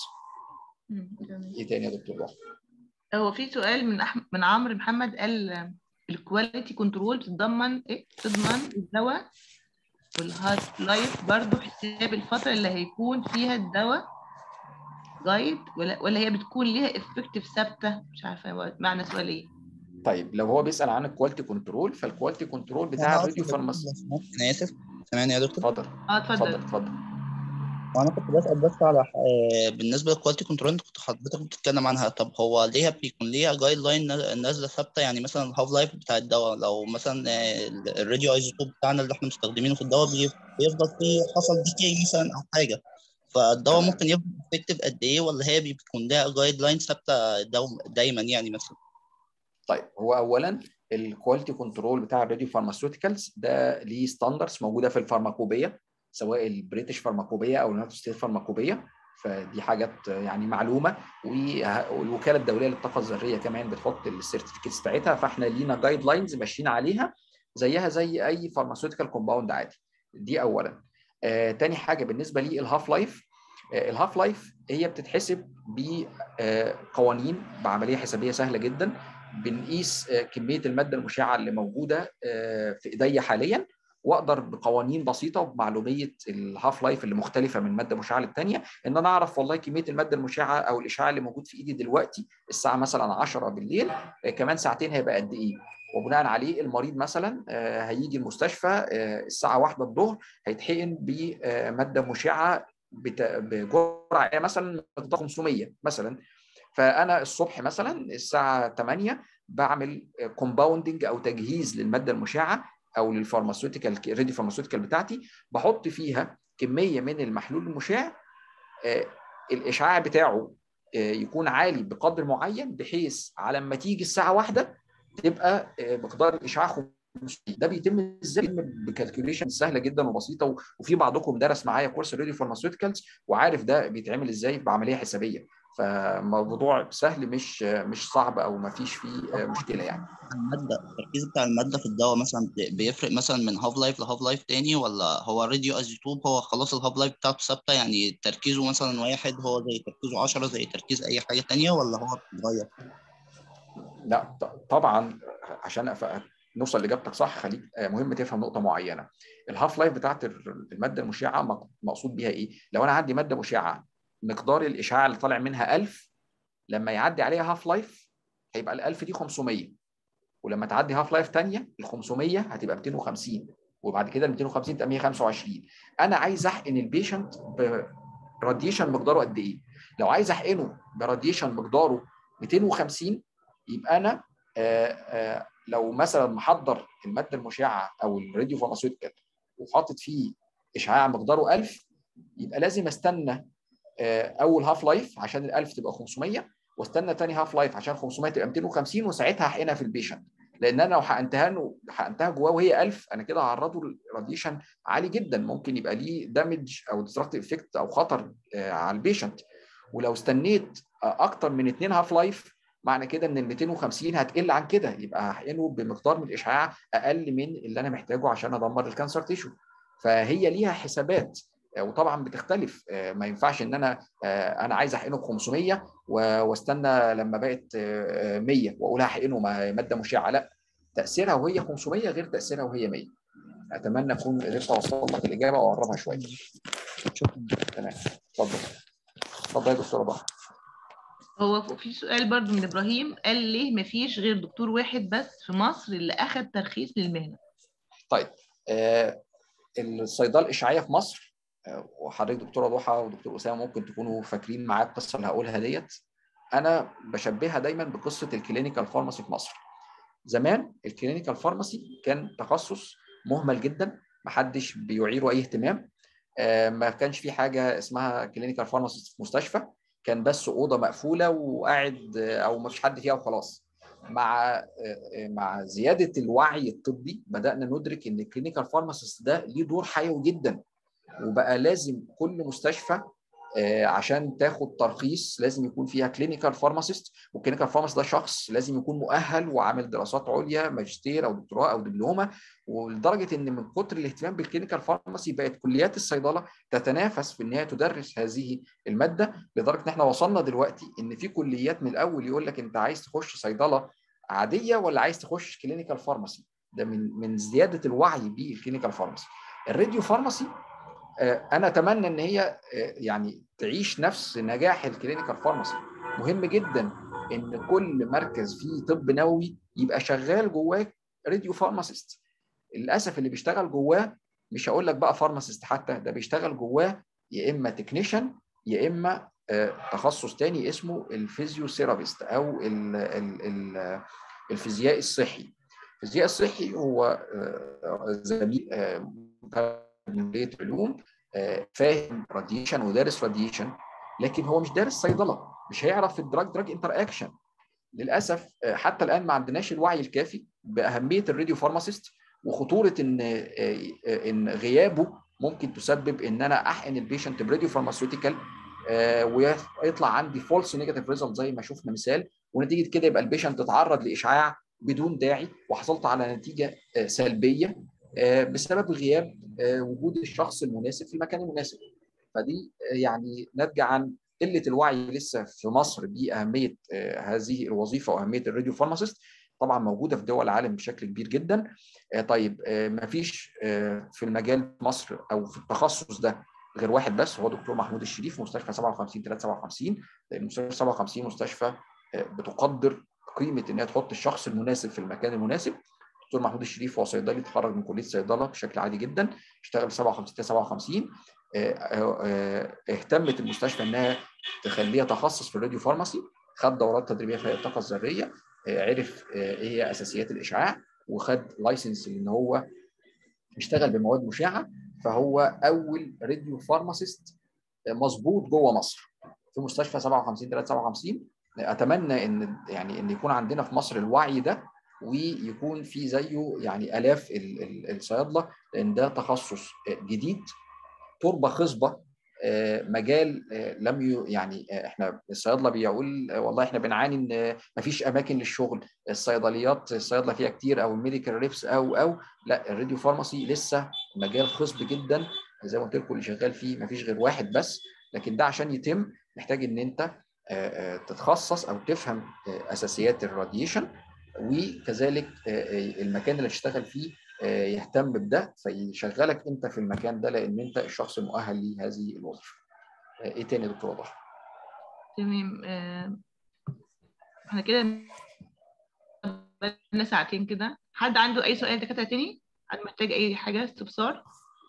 ايه تاني يا دكتور بقى؟ هو في سؤال من أحمد من عمرو محمد قال الكواليتي كنترول بتتضمن ايه بتضمن الدواء والهاف لايف برضه حساب الفتره اللي هيكون فيها الدواء جايد ولا ولا هي بتكون ليها افكتيف ثابته مش عارفه معنى سؤال ايه طيب لو هو بيسال عن الكواليتي كنترول فالكواليتي كنترول بتاع الراديو فارماسي انا اسف سامعني يا دكتور اتفضل اه اتفضل اتفضل اتفضل وانا كنت بسال بس على ح- آه، بالنسبه للكواليتي كنترول انت كنت حضرتك بتتكلم عنها طب هو ليها بيكون ليها جايد لاين نازله ثابته يعني مثلا الهاف لايف بتاع الدواء لو مثلا آه، الراديو ايزوتوب بتاعنا اللي احنا مستخدمينه في الدواء بي- بيفضل فيه حصل ديكي مثلا او حاجه فالدواء تمام. ممكن يفضل افكتيف قد ايه ولا هي بيكون لها جايد لاين ثابته دو- دايما يعني مثلا طيب هو اولا الكواليتي كنترول بتاع الراديو فارماسيوتيكالز ده ليه ستاندردز موجوده في الفارماكوبيه سواء البريتش فارماكوبيه او اليونايتد ستيت فارماكوبيه فدي حاجات يعني معلومه وه- والوكاله الدوليه للطاقه الذريه كمان بتحط السيرتيفيكيتس بتاعتها فاحنا لينا جايد لاينز ماشيين عليها زيها زي اي فارماسيوتيكال كومباوند عادي دي اولا آه، تاني حاجه بالنسبه للهاف لايف آه، الهاف لايف هي بتتحسب بقوانين بعمليه حسابيه سهله جدا بنقيس آه، كميه الماده المشعه اللي موجوده آه، في ايديا حاليا واقدر بقوانين بسيطه وبمعلوميه الهاف لايف اللي مختلفه من ماده مشعه للثانيه ان انا اعرف والله كميه الماده المشعه او الاشعاع اللي موجود في ايدي دلوقتي الساعه مثلا 10 بالليل آه، كمان ساعتين هيبقى قد ايه وبناء عليه المريض مثلا آه، هيجي المستشفى آه، الساعه 1 الظهر هيتحقن بماده مشعه بت- بجرعه مثلا مقدار 500 مثلا فانا الصبح مثلا الساعه 8 بعمل كومباوندنج او تجهيز للماده المشعه او للفارماسيوتيكال ريدي فارماسيوتيكال بتاعتي بحط فيها كميه من المحلول المشع آه، الاشعاع بتاعه آه، يكون عالي بقدر معين بحيث على ما تيجي الساعه واحدة تبقى آه، مقدار الاشعاع 500 ده بيتم ازاي بيتم بكالكوليشن سهله جدا وبسيطه و- وفي بعضكم درس معايا كورس الراديو فارماسيوتيكالز وعارف ده بيتعمل ازاي بعمليه حسابيه فموضوع سهل مش مش صعب او ما فيش فيه آه، مشكله يعني الماده التركيز بتاع الماده في الدواء مثلا بي- بيفرق مثلا من هاف لايف لهاف لايف تاني ولا هو الراديو ايزوتوب هو خلاص الهاف لايف بتاعته ثابته يعني تركيزه مثلا واحد هو زي تركيزه 10 زي تركيز اي حاجه تانية ولا هو بيتغير لا ط- طبعا عشان أف- نوصل لاجابتك صح خليك آه، مهم تفهم نقطه معينه الهاف لايف بتاعت ال- الماده المشعه مق- مقصود بيها ايه لو انا عندي ماده مشعه مقدار الاشعاع اللي طالع منها 1000 لما يعدي عليها هاف لايف هيبقى ال 1000 دي 500 ولما تعدي هاف لايف ثانيه ال 500 هتبقى 250 وبعد كده ال 250 تبقى 125 انا عايز احقن البيشنت براديشن مقداره قد ايه لو عايز احقنه براديشن مقداره 250 يبقى انا آه، آه، لو مثلا محضر الماده المشعه او الراديو فارماسيوتيكال وحاطط فيه اشعاع مقداره 1000 يبقى لازم استنى آه، اول هاف لايف عشان ال 1000 تبقى 500 واستنى تاني هاف لايف عشان 500 تبقى 250 وساعتها هحقنها في البيشنت لان انا لو حقنتها له حقنتها جواه وهي 1000 انا كده هعرضه لراديشن عالي جدا ممكن يبقى ليه دامج او ديستركتيف افكت او خطر آه، على البيشنت ولو استنيت آه، اكتر من 2 هاف لايف معنى كده ان ال 250 هتقل عن كده يبقى هحقنه بمقدار من الاشعاع اقل من اللي انا محتاجه عشان ادمر الكانسر تيشو فهي ليها حسابات آه، وطبعا بتختلف آه، ما ينفعش ان انا آه، انا عايز احقنه ب 500 و- واستنى لما بقت آه، آه، 100 واقول هحقنه مع ماده مشعه لا تاثيرها وهي 500 غير تاثيرها وهي 100 اتمنى اكون قدرت اوصل لك الاجابه واقربها شويه شكرا تمام اتفضل اتفضل يا دكتوره ضحى هو في سؤال برضو من ابراهيم قال ليه مفيش غير دكتور واحد بس في مصر اللي اخذ ترخيص للمهنه طيب آه، الصيدله الاشعاعيه في مصر آه، وحضرتك دكتوره ضحى ودكتور اسامه ممكن تكونوا فاكرين معايا القصه اللي هقولها ديت انا بشبهها دايما بقصه الكلينيكال فارماسي في مصر زمان الكلينيكال فارماسي كان تخصص مهمل جدا محدش بيعيره اي اهتمام آه، ما كانش في حاجه اسمها كلينيكال فارماسي في مستشفى كان بس اوضه مقفوله وقاعد آه، او ما فيش حد فيها وخلاص مع مع زياده الوعي الطبي بدانا ندرك ان الكلينيكال فارماسيست ده ليه دور حيوي جدا وبقى لازم كل مستشفى عشان تاخد ترخيص لازم يكون فيها كلينيكال فارماسيست والكلينيكال فارماسيست ده شخص لازم يكون مؤهل وعامل دراسات عليا ماجستير او دكتوراه او دبلومه ولدرجه ان من كتر الاهتمام بالكلينيكال فارماسي بقت كليات الصيدله تتنافس في ان هي تدرس هذه الماده لدرجه ان احنا وصلنا دلوقتي ان في كليات من الاول يقول لك انت عايز تخش صيدله عاديه ولا عايز تخش كلينيكال فارماسي ده من من زياده الوعي بالكلينيكال فارماسي الراديو فارماسي انا اتمنى ان هي يعني تعيش نفس نجاح الكلينيكال فارماسي مهم جدا ان كل مركز فيه طب نووي يبقى شغال جواه راديو فارماسيست للاسف اللي بيشتغل جواه مش هقول لك بقى فارماسيست حتى ده بيشتغل جواه يا اما تكنيشن يا اما تخصص تاني اسمه الفيزيوثيرابيست او ال ال ال الفيزياء الصحي الفيزياء الصحي هو زميل من كليه علوم فاهم راديشن ودارس راديشن لكن هو مش دارس صيدله مش هيعرف الدراج دراج انتر اكشن للاسف حتى الان ما عندناش الوعي الكافي باهميه الراديو فارماسيست وخطوره ان ان غيابه ممكن تسبب ان انا احقن البيشنت براديو فارماسيوتيكال ويطلع عندي فولس نيجاتيف ريزلت زي ما شفنا مثال ونتيجه كده يبقى البيشنت اتعرض لاشعاع بدون داعي وحصلت على نتيجه سلبيه بسبب غياب وجود الشخص المناسب في المكان المناسب فدي يعني ناتجه عن قله الوعي لسه في مصر باهميه هذه الوظيفه واهميه الراديو فارماسيست طبعا موجوده في دول العالم بشكل كبير جدا طيب ما فيش في المجال في مصر او في التخصص ده غير واحد بس هو دكتور محمود الشريف مستشفى 57 357 لان مستشفى 57 مستشفى بتقدر قيمه ان هي تحط الشخص المناسب في المكان المناسب دكتور محمود الشريف هو صيدلي اتخرج من كليه الصيدله بشكل عادي جدا اشتغل 57 57 اهتمت المستشفى انها تخليه تخصص في الراديو فارماسي خد دورات تدريبيه في الطاقه الذريه عرف ايه هي اساسيات الاشعاع وخد لايسنس ان هو يشتغل بمواد مشعه فهو اول راديو فارماسيست مظبوط جوه مصر في مستشفى 57 357 اتمنى ان يعني ان يكون عندنا في مصر الوعي ده ويكون في زيه يعني الاف الصيادله لان ده تخصص جديد تربه خصبه مجال لم يعني احنا الصيادله بيقول والله احنا بنعاني ان مفيش اماكن للشغل الصيدليات الصيادله فيها كتير او الميديكال ريبس او او لا الراديو فارماسي لسه مجال خصب جدا زي ما قلت لكم اللي شغال فيه مفيش غير واحد بس لكن ده عشان يتم محتاج ان انت تتخصص او تفهم اساسيات الراديشن وكذلك المكان اللي هتشتغل فيه يهتم بده فيشغلك انت في المكان ده لان انت الشخص المؤهل لهذه الوظيفه. ايه تاني يا دكتور وضح؟ تمام احنا كده بقالنا ساعتين كده حد عنده اي سؤال دكاتره تاني؟ حد محتاج اي حاجه استفسار؟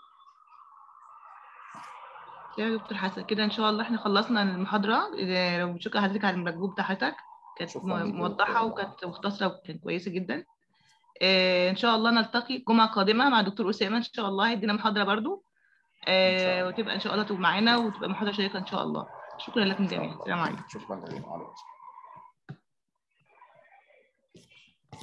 يا دكتور حسن كده ان شاء الله احنا خلصنا المحاضره لو شكرا حضرتك على المجهود بتاعتك كانت موضحه وكانت مختصره وكانت كويسه جدا آه ان شاء الله نلتقي الجمعه القادمه مع دكتور اسامه ان شاء الله هيدينا محاضره برضو آه وتبقى ان شاء الله تبقى معانا وتبقى محاضره شيقه ان شاء الله شكرا لكم جميعا السلام عليكم شكرا جزيلا